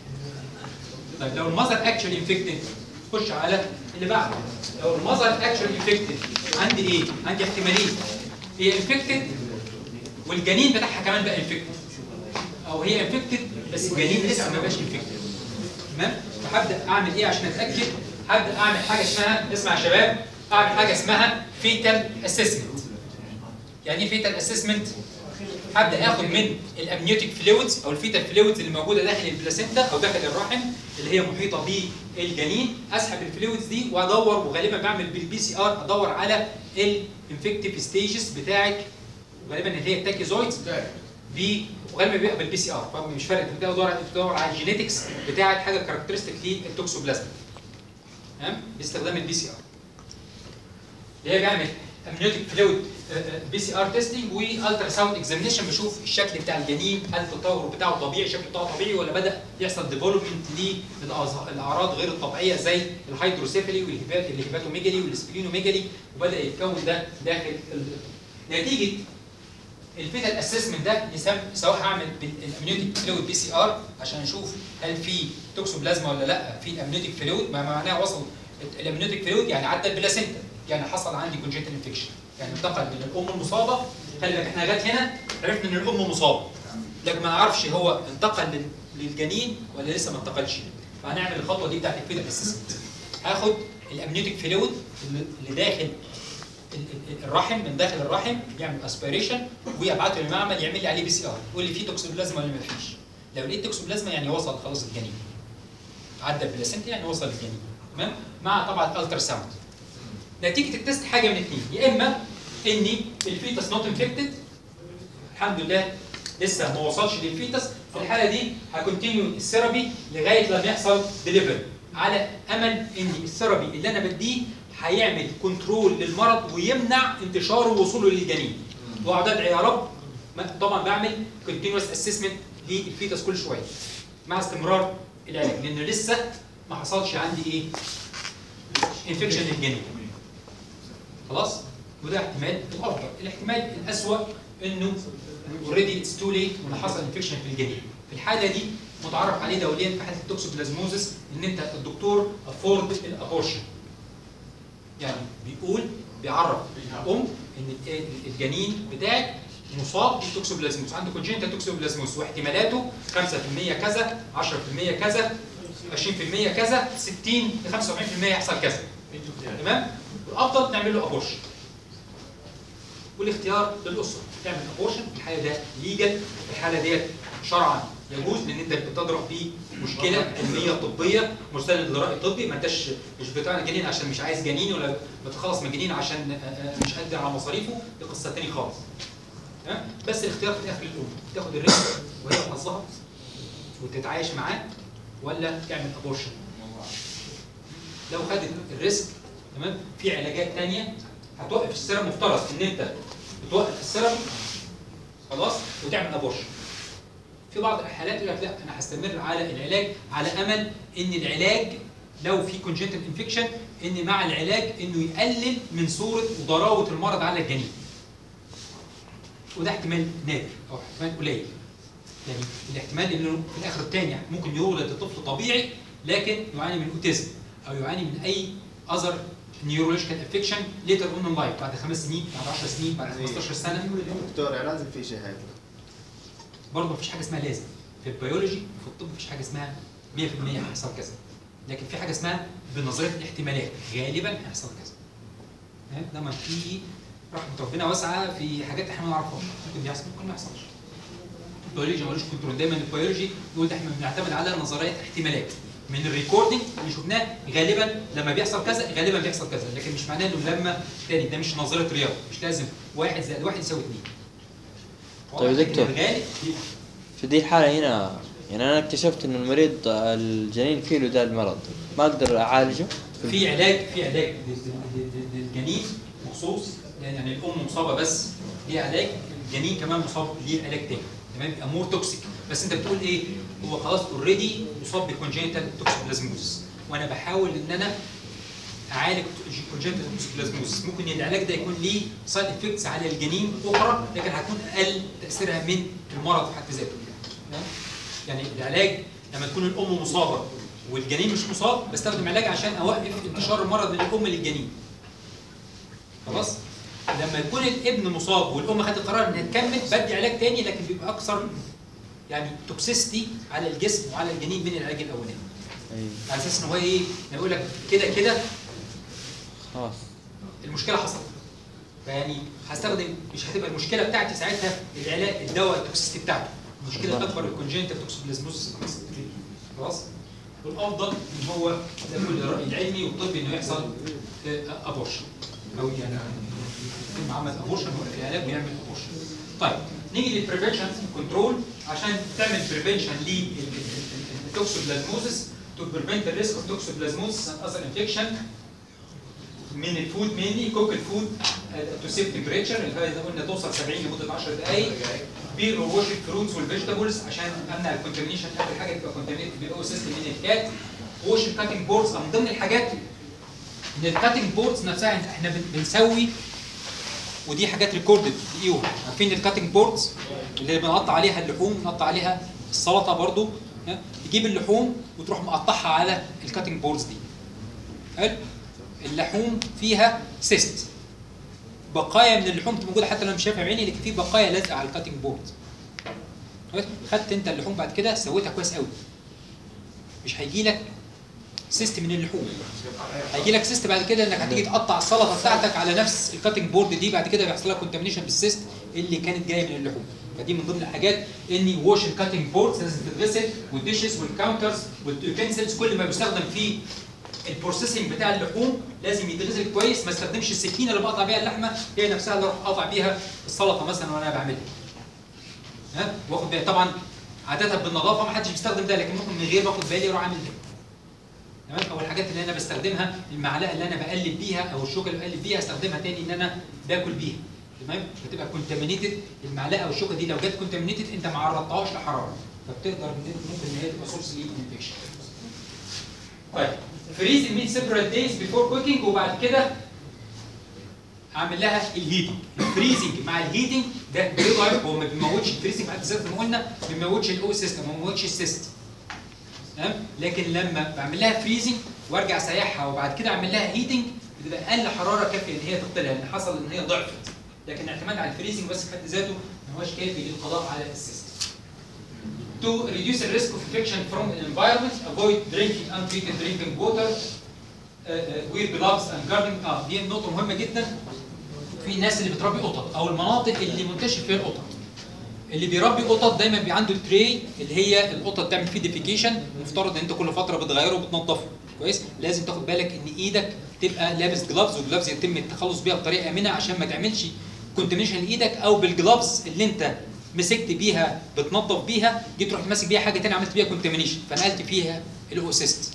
طيب لو الماذر اكشولي انفكتد خش على اللي بعده لو الماذر اكشولي انفكتد عندي ايه؟ عندي احتمالين هي انفكتد والجنين بتاعها كمان بقى انفكتد او هي انفكتد بس الجنين لسه ما بقاش انفكتد تمام فهبدا اعمل ايه عشان اتاكد هبدا اعمل حاجه اسمها اسمع يا شباب اعمل حاجه اسمها فيتال اسسمنت يعني ايه فيتال اسسمنت هبدا اخد من الامنيوتيك فلويدز او الفيتال فلويدز اللي موجوده داخل البلاسينتا او داخل الرحم اللي هي محيطه بالجنين اسحب الفلويدز دي وادور وغالبا بعمل بالبي سي ار ادور على الانفكتيف ستيجز بتاعت غالبا اللي هي التاكيزويدز ب وغالبا بيبقى بالبي سي ار فمش فارق انت بتدور بتدور على الجينيتكس بتاعت حاجه كاركترستيك للتوكسوبلازما تمام باستخدام البي سي ار اللي هي بيعمل امنيوتيك فلويد بي سي ار تيستنج والترا ساوند اكزامينشن بشوف الشكل بتاع الجنين هل التطور بتاعه طبيعي الشكل بتاعه طبيعي ولا بدا يحصل ديفلوبمنت للاعراض غير الطبيعيه زي الهيدروسيفالي والهيباتوميجالي والسبلينوميجالي وبدا يتكون ده داخل ال- نتيجه الفيتال اسسمنت ده يسم سواء هعمل بالامنيوتيك فلويد بي سي ار عشان اشوف هل في توكسوبلازما ولا لا في الامنيوتيك فلويد ما معناه وصل الامنيوتيك فلويد يعني عدى البلاسينتا يعني حصل عندي كونجنتال انفكشن يعني انتقل من الام المصابه خلي بالك احنا لغايه هنا عرفنا ان الام مصابه لكن ما نعرفش هو انتقل لل- للجنين ولا لسه ما انتقلش فهنعمل الخطوه دي بتاعت الفيتال اسسمنت هاخد الامنيوتيك فلويد اللي اللي داخل ال- ال- الرحم من داخل الرحم يعمل اسبيريشن ويبعته للمعمل يعمل لي عليه بي سي ار يقول لي في توكسوبلازما ولا ما فيش لو لقيت توكسوبلازما يعني وصل خلاص الجنين عدى البلاسنتا يعني وصل الجنين تمام مع طبعا الالترا ساوند نتيجه التست حاجه من اثنين يا اما ان الفيتس نوت انفكتد الحمد لله لسه ما وصلش للفيتس في الحاله دي هكونتينيو الثيرابي لغايه لما يحصل ديليفري على امل ان الثيرابي اللي انا بديه هيعمل كنترول للمرض ويمنع انتشاره ووصوله للجنين واقعد ادعي يا رب ما- طبعا بعمل كونتينوس اسسمنت للفيتس كل شويه مع استمرار العلاج لانه لسه ما حصلش عندي ايه انفكشن للجنين خلاص وده احتمال الافضل الاحتمال الاسوأ انه اوريدي اتس تو ليت وان حصل انفكشن في الجنين في الحاله دي متعرف عليه دوليا في حاله التوكسوبلازموزس ان انت الدكتور افورد الابورشن يعني بيقول بيعرف الام ان ال- الجنين بتاعك مصاب بالتوكسوبلازموس عنده كونجنتال توكسوبلازموس واحتمالاته 5% كذا 10% كذا 20% كذا 60 ل 75% يحصل كذا تمام الافضل تعمل له ابورشن والاختيار للاسره تعمل ابورشن في الحاله ده ليجل في الحاله ديت شرعا يجوز لان انت بتضرب فيه مشكله علميه طبيه مرسله للراي طبي ما انتش مش بتاع جنين عشان مش عايز جنين ولا بتخلص من جنين عشان آه، آه، مش قادر على مصاريفه دي قصه تاني خالص تمام بس الاختيار في الاخر للام تاخد الريسك وهي حظها وتتعايش معاه ولا تعمل ابورشن لو خدت الريسك تمام في علاجات تانية هتوقف السيرم مفترض ان انت بتوقف السيرم خلاص وتعمل ابورشن في بعض الحالات يقول لك لا انا هستمر على العلاج على امل ان العلاج لو في كونجنتال انفكشن ان مع العلاج انه يقلل من صوره وضراوه المرض على الجنين وده احتمال نادر او احتمال قليل يعني الاحتمال انه في الاخر الثاني ممكن يولد الطفل طبيعي لكن يعاني من اوتيزم او يعاني من اي اذر نيورولوجيكال افكشن ليتر اون لايف بعد خمس سنين بعد 10 سنين بعد 15 سنه دكتور يعني لازم في شيء هيك برضه مفيش حاجه اسمها لازم في البيولوجي وفي الطب مفيش حاجه اسمها 100% هيحصل كذا لكن في حاجه اسمها بنظريه الاحتمالات غالبا هيحصل كذا تمام؟ لما في رحمه ربنا واسعه في حاجات احنا ما نعرفهاش ممكن يحصل ممكن ما يحصلش البيولوجي ملوش كنترول دايما البيولوجي يقول ده احنا بنعتمد على نظريه احتمالات من الريكوردنج اللي شفناه غالبا لما بيحصل كذا غالبا بيحصل كذا لكن مش معناه انه لما تاني ده مش نظريه رياضه مش لازم واحد زائد واحد يساوي اثنين طيب يا دكتور. الغالب في دي الحالة هنا يعني أنا اكتشفت إن المريض الجنين فيه له ده المرض ما أقدر أعالجه في علاج في علاج لل- لل- لل- للجنين مخصوص يعني يعني الام مصابه بس ليه علاج الجنين كمان مصاب ليه علاج تاني تمام يبقى مور توكسيك بس انت بتقول ايه هو خلاص اوريدي مصاب بكونجنتال توكسوبلازموس وانا بحاول ان انا اعالج كونجنتال توكسوبلازموس ممكن العلاج ده يكون ليه سايد افكتس على الجنين اخرى لكن هتكون اقل تاثيرها من المرض في حد ذاته تمام؟ يعني العلاج لما تكون الام مصابه والجنين مش مصاب بستخدم علاج عشان اوقف انتشار المرض من الام للجنين خلاص لما يكون الابن مصاب والام خدت قرار انها تكمل بدي علاج تاني لكن بيبقى اكثر يعني توكسيستي على الجسم وعلى الجنين من العلاج الاولاني أيوة. على اساس ان هو ايه يقول لك كده كده خلاص المشكله حصلت فيعني هستخدم مش هتبقى المشكله بتاعتي ساعتها العلاج الدواء التوكسيستي بتاعته المشكله بالظبط. الاكبر الكونجنتال توكسوبلازموس خلاص والافضل ان هو ده كل الراي العلمي والطبي انه يحصل ابورشن او يعني يتم عمل ابورشن هو في علاج بيعمل ابورشن طيب نيجي للبريفنشن كنترول عشان تعمل بريفنشن للتوكسوبلازموزس to prevent the risk of toxoplasmosis and other infection من الفود مينلي كوك الفود تو سيف تمبريتشر اللي هي زي ما قلنا توصل 70 لمده 10 دقائق بير ووش الفروتس والفيجيتابلز عشان امنع الكونتامينيشن اخر حاجه تبقى كونتامينيت بالاو سيستم من الكات ووش الكاتنج بوردز من ضمن الحاجات ان الكاتنج بوردز نفسها احنا بن- بنسوي ودي حاجات ريكوردد بايوه عارفين الكاتنج بوردز اللي بنقطع عليها اللحوم بنقطع عليها السلطه برضو ها؟ تجيب اللحوم وتروح مقطعها على الكاتنج بوردز دي حلو اللحوم فيها سيست بقايا من اللحوم بتبقى موجوده حتى لو مش شايفها بعيني لكن في بقايا لازقه على الكاتنج بورد كويس؟ خدت انت اللحوم بعد كده سويتها كويس قوي مش هيجي لك سيست من اللحوم هيجي لك سيست بعد كده انك هتيجي تقطع السلطه بتاعتك على نفس الكاتنج بورد دي بعد كده بيحصل لها كونتامينيشن بالسيست اللي كانت جايه من اللحوم فدي من ضمن الحاجات اني ووش الكاتنج بوردز لازم تتغسل والديشز والكاونترز واليوتنسلز كل ما بيستخدم فيه البروسيسنج بتاع اللحوم لازم يتغسل كويس ما استخدمش السكينه اللي بقطع بيها اللحمه هي نفسها اللي اروح اقطع بيها السلطه مثلا وانا بعملها ها واخد بالي طبعا عاده بالنظافه ما حدش بيستخدم ده لكن ممكن من غير ما اخد بالي اروح اعمل ده تمام او الحاجات اللي انا بستخدمها المعلقه اللي انا بقلب بيها او الشوكه اللي بقلب بيها استخدمها تاني ان انا باكل بيها تمام فتبقى كونتامينيتد المعلقه او الشوكه دي لو جت كونتامينيتد انت ما عرضتهاش لحراره فبتقدر إن- ممكن ان هي تبقى سورس للانفكشن طيب فريز الميت سيبرال دايز بيفور كوكينج وبعد كده اعمل لها الهيتنج الفريزنج مع الهيتنج ده بيغير هو ما بيموتش الفريزنج بعد ذات زي ما قلنا ما بيموتش الاو سيستم ما بيموتش السيستم تمام لكن لما بعمل لها فريزنج وارجع اسيحها وبعد كده اعمل لها هيتنج بتبقى اقل حراره كافيه ان هي تقتلها لان حصل ان هي ضعفت لكن الاعتماد على الفريزنج بس في حد ذاته ما هوش كافي للقضاء على السيستم to reduce the risk of infection from the environment, avoid drinking untreated drinking water, uh, uh, wear gloves and gardening. اه دي نقطة مهمة جدا في الناس اللي بتربي قطط أو المناطق اللي منتشر فيها القطط. اللي بيربي قطط دايما بيبقى عنده التري اللي هي القطه بتعمل فيه ديفيكيشن المفترض ان انت كل فتره بتغيره وبتنضفه كويس لازم تاخد بالك ان ايدك تبقى لابس جلافز والجلافز يتم التخلص بيها بطريقه امنه عشان ما تعملش كونتاميشن لايدك او بالجلافز اللي انت مسكت بيها بتنظف بيها جيت رحت ماسك بيها حاجه ثانيه عملت بيها كونتامينيشن فنقلت فيها الاوسيست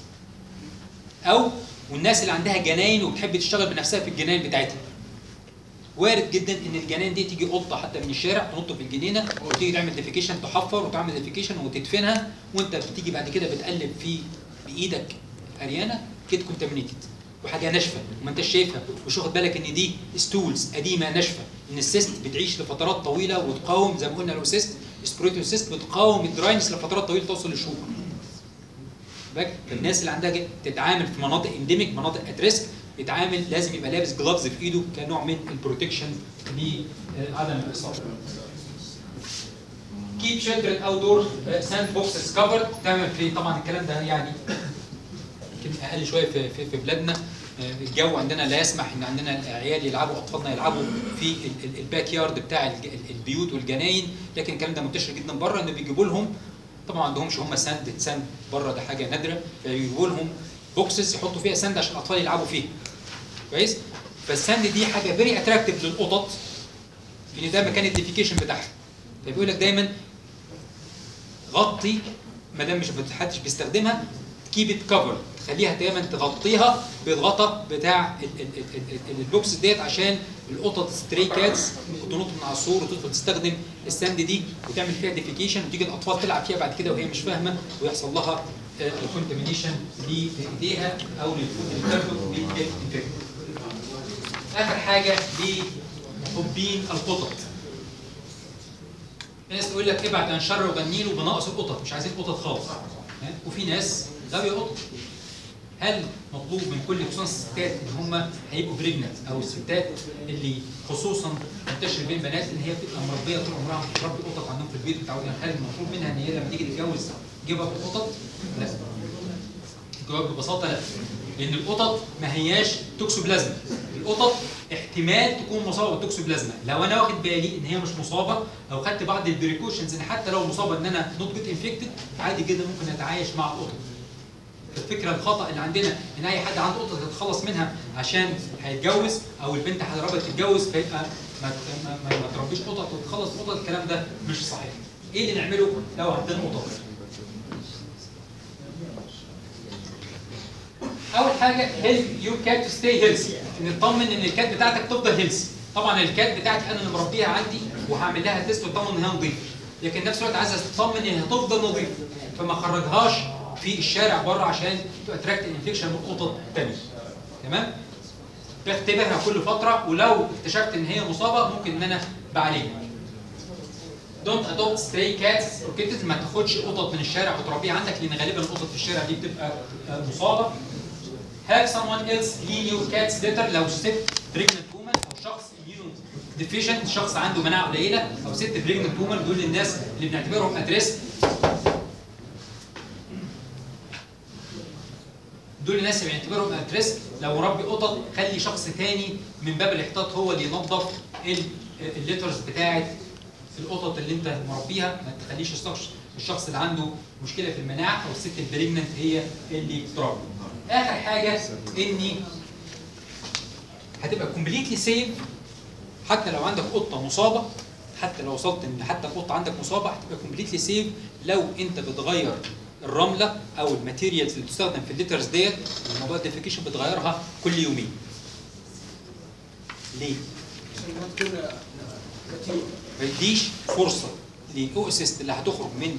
او والناس اللي عندها جناين وبتحب تشتغل بنفسها في الجناين بتاعتها وارد جدا ان الجنان دي تيجي قطه حتى من الشارع تنط في الجنينه وتيجي تعمل ديفيكيشن تحفر وتعمل ديفيكيشن وتدفنها وانت بتيجي بعد كده بتقلب في بايدك اريانا كده كونتامينيتد وحاجه ناشفه وما انتش شايفها مش واخد بالك ان دي ستولز قديمه ناشفه ان السيست بتعيش لفترات طويله وتقاوم زي ما قلنا لو سيست سبروتوسيست بتقاوم الدراينس لفترات طويله توصل لشهور بالك الناس اللي عندها جد- تتعامل في مناطق انديميك مناطق ات ريسك يتعامل لازم يبقى لابس جلافز في ايده كنوع من البروتكشن لعدم الاصابه. keep children outdoor sand boxes covered تعمل في طبعا الكلام ده يعني يمكن اقل شويه في في, في بلادنا آه، الجو عندنا لا يسمح ان عندنا العيال يلعبوا اطفالنا يلعبوا في ال- ال- الباك يارد بتاع الج- ال- البيوت والجناين لكن الكلام ده منتشر جدا بره ان بيجيبوا لهم طبعا ما عندهمش هم ساند ساند بره ده حاجه نادره فيجيبوا لهم بوكسز يحطوا فيها ساند عشان الاطفال يلعبوا فيها كويس فالساند دي حاجه فيري اتراكتيف للقطط لان ده مكان الديفيكيشن بتاعها فبيقول لك دايما غطي ما دام مش حدش بيستخدمها كيب ات كفر تخليها دايما تغطيها بالغطا بتاع ال- ال- ال- ال- ال- البوكس ديت عشان القطط ستري كاتس تنط من على السور وتدخل تستخدم الساند دي وتعمل فيها ديفيكيشن وتيجي الاطفال تلعب فيها بعد كده وهي مش فاهمه ويحصل لها كونتامينيشن لايديها او للفود اللي بتاخده وبيجيت انفكت. اخر حاجه لحبين القطط في ناس تقول لك ابعد عن شر وغني له بنقص القطط مش عايزين قطط خالص ها؟ وفي ناس غاويه قطط هل مطلوب من كل خصوصا الستات ان هم هيبقوا بريجننت او الستات اللي خصوصا منتشر بين بنات ان هي بتبقى مربيه طول عمرها بتربي قطط عندهم في البيت متعودين هل المطلوب منها ان هي لما تيجي تتجوز جيب اب القطط؟ لا الجواب ببساطه لا لان القطط ما هياش توكسوبلازما القطط احتمال تكون مصابه بالتوكسوبلازما لو انا واخد بالي ان هي مش مصابه او خدت بعض البريكوشنز ان حتى لو مصابه ان انا نوت جيت انفكتد عادي جدا ممكن اتعايش مع القطط الفكره الخطا اللي عندنا ان اي حد عنده قطه يتخلص منها عشان هيتجوز او البنت قربت تتجوز فيبقى ما ت- ما, ما, ما تربيش قطط وتخلص قطط الكلام ده مش صحيح ايه اللي نعمله لو عندنا قطط اول حاجه هيلث يور كات ستي هيلثي نطمن ان الكات بتاعتك تفضل هيلثي طبعا الكات بتاعتي انا اللي مربيها عندي وهعمل لها تيست واطمن ان هي نظيفه لكن في نفس الوقت عايز اطمن ان هي هتفضل نظيفه فما اخرجهاش في الشارع بره عشان تاتراكت انفكشن من قطط تانية تمام بختبرها كل فتره ولو اكتشفت ان هي مصابه ممكن ان انا بعالجها دونت ادوبت ستري كاتس روكيتد ما تاخدش قطط من الشارع وتربيها عندك لان غالبا القطط في الشارع دي بتبقى آه، مصابه have someone else clean your cat's litter لو ست pregnant woman او شخص immune deficient شخص عنده مناعه قليله او ست pregnant woman دول الناس اللي بنعتبرهم ادريس دول الناس اللي بنعتبرهم ادريس لو مربي قطط خلي شخص تاني من باب الاحتياط هو اللي ينظف ال- الليترز بتاعت القطط اللي انت مربيها ما تخليش الشخص الشخص اللي عنده مشكله في المناعه او الست البريجننت هي اللي تربي. اخر حاجه اني هتبقى كومبليتلي سيف حتى لو عندك قطه مصابه حتى لو وصلت ان حتى القطه عندك مصابه هتبقى كومبليتلي سيف لو انت بتغير الرمله او الماتيريالز اللي بتستخدم في الليترز ديت الموضوع الديفيكيشن بتغيرها كل يومين. ليه؟ ما يديش فرصه لاوسيست اللي هتخرج من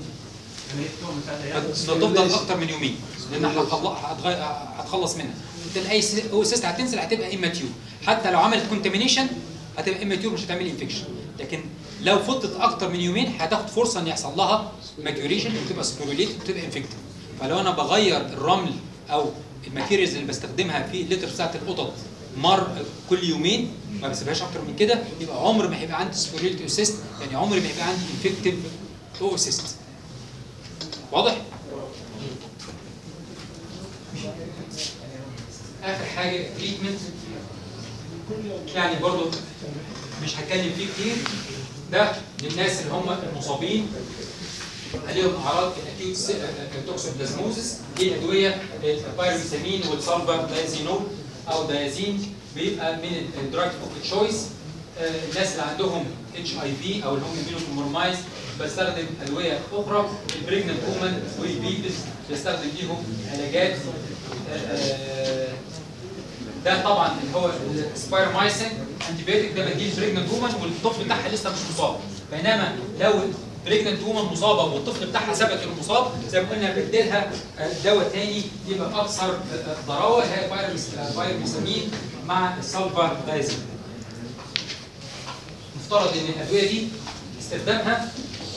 هتفضل اكتر من يومين لان هتخل- هتغير- هتخلص منها لان اي اوسيست هتنزل هتبقى اماتيور حتى لو عملت كونتامينيشن هتبقى اماتيور مش هتعمل انفكشن لكن لو فضت اكتر من يومين هتاخد فرصه ان يحصل لها ماتيوريشن وتبقى سبوروليت وتبقى انفكتد فلو انا بغير الرمل او الماتيريالز اللي بستخدمها في الليتر بتاعت القطط مر كل يومين ما بسيبهاش اكتر من كده يبقى عمر ما هيبقى عندي سبوروليت اوسيست يعني عمري ما هيبقى عندي انفكتيف اوسيست واضح؟ اخر حاجه تريتمنت يعني برضو مش هتكلم فيه كتير ده للناس اللي هم المصابين عليهم اعراض الاكيوت توكسوبلازموزس دي الادويه البايروميثامين والسلفر دايزينول او دايازين بيبقى من الدراج اوف تشويس الناس اللي عندهم اتش اي في او اللي هم immunocompromised بستخدم ادويه اخرى البريجننت وومن والبيبس بستخدم ليهم علاجات آه، ده طبعا اللي هو السبايرمايسين انتيبيوتيك ده بديه البريجننت وومن والطفل بتاعها لسه مش مصاب بينما لو البريجننت وومن مصابه والطفل بتاعها ثبت انه مصاب زي ما قلنا بديلها دواء تاني يبقى اكثر آه، ضراوه اللي هي بايرميثامين مع السلفر دايزين مفترض ان الادويه دي استخدامها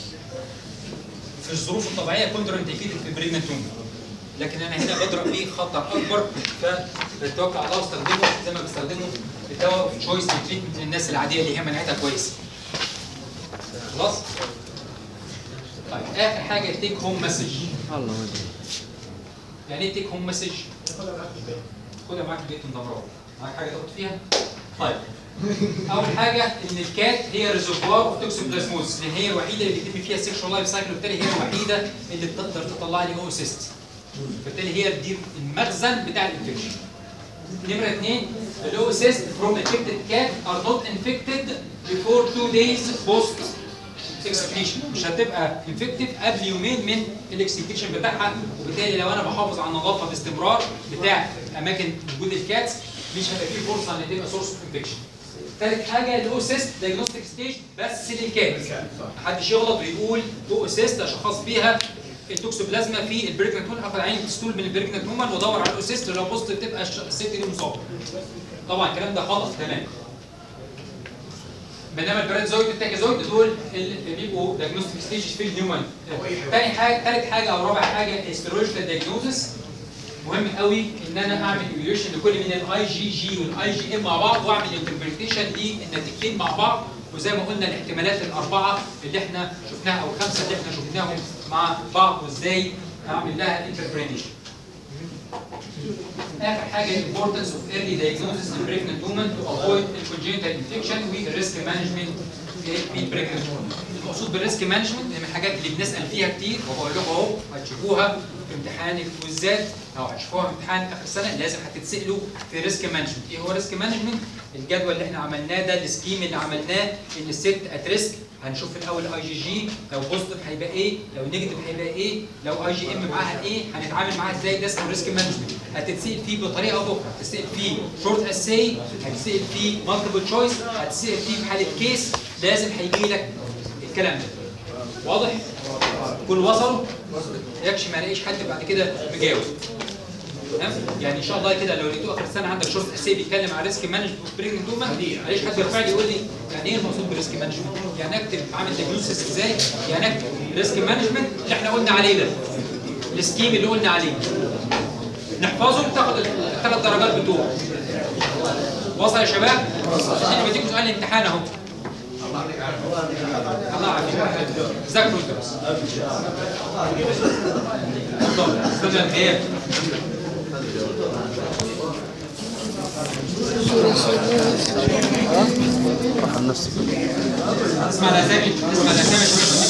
في الظروف الطبيعيه كونتر انديكيتد في البريجننت وومن لكن انا هنا بضرب بيه خطر اكبر فبتوكل على الله واستخدمه زي ما بستخدمه الدواء اوف تشويس للتريتمنت للناس العاديه اللي هي مناعتها كويسه. خلاص؟ طيب اخر حاجه تيك هوم مسج. والله ما ادري يعني ايه تيك هوم مسج؟ خدها معاك البيت وانت مروح. معاك حاجه تحط فيها؟ طيب اول حاجه ان الكات هي ريزرفوار اوف توكسوبلازموز لان هي الوحيده اللي بيتم فيها سيكشوال لايف سايكل وبالتالي هي الوحيده اللي بتقدر تطلع لي اوسيست بالتالي هي دي المخزن بتاع الانفكشن نمره اثنين الاوسيست from infected cat are not infected before two days post اكسكريشن مش هتبقى انفكتيف قبل يومين من الاكسكريشن بتاعها وبالتالي لو انا بحافظ على النظافه باستمرار بتاع اماكن وجود الكاتس مش هيبقى فيه فرصه ان تبقى سورس اوف انفكشن. ثالث حاجه الاوسيست دايجنوستيك ستيج بس للكات محدش يغلط ويقول اوسيست اشخص بيها التوكسوبلازما في البريجنت هون اخد عين ستول من البريجنت هومن وادور على الاوسيست ولو بوست تبقى الش- الست دي مصابه. طبعا الكلام ده غلط تمام. بينما البرادزويد والتاكازويد دول اللي بيبقوا دايجنوستيك ستيجز في الهيومن تاني حاجه ثالث حاجه او رابع حاجه هيستولوجيكال دايجنوزس مهم قوي ان انا اعمل ايفالويشن لكل من الاي جي جي والاي جي ام مع بعض واعمل انتربريتيشن للنتيجتين مع بعض وزي ما قلنا الاحتمالات الاربعه اللي احنا شفناها او الخمسه اللي احنا شفناهم مع بعض وازاي اعمل لها انتربريتيشن اخر حاجه importance of early diagnosis in pregnant women to avoid the congenital infection والريسك مانجمنت ايه في البريجننت المقصود بالريسك مانجمنت من الحاجات اللي بنسال فيها كتير وبقول لكم اهو هتشوفوها في امتحان الكويزات او هتشوفوها في امتحان اخر السنه لازم هتتسالوا في ريسك مانجمنت ايه هو ريسك مانجمنت الجدول اللي احنا عملناه ده السكيم اللي عملناه ان الست ات ريسك هنشوف الاول اي جي جي لو بوزيتيف هيبقى ايه لو نيجاتيف هيبقى ايه لو اي جي ام معاها ايه هنتعامل معاها ازاي ده اسمه ريسك مانجمنت هتتسال فيه بطريقه او باخرى هتتسال فيه شورت اساي هتتسال فيه مالتيبل تشويس هتتسال فيه في حاله كيس لازم هيجي لك الكلام ده واضح كل وصلوا يكشي ما الاقيش حد بعد كده مجاوب تمام يعني ان شاء الله كده لو لقيتوا اخر السنه عندك شورت اساي بيتكلم عن ريسك مانجمنت بريجننت دوما معلش حد يرفع لي يقول لي يعني ايه المقصود بريسك مانجمنت؟ يعني اكتب عامل دياجنوستس ازاي؟ يعني اكتب ريسك مانجمنت اللي احنا قلنا عليه ده السكيم اللي قلنا عليه نحفظه تاخد الثلاث درجات بتوعه وصل يا شباب؟ انا بديكم سؤال الامتحان اهو الله يعافيك ذاكروا انتوا بس طب استنى الغياب اسمع الاسامي اسمع الاسامي يا شباب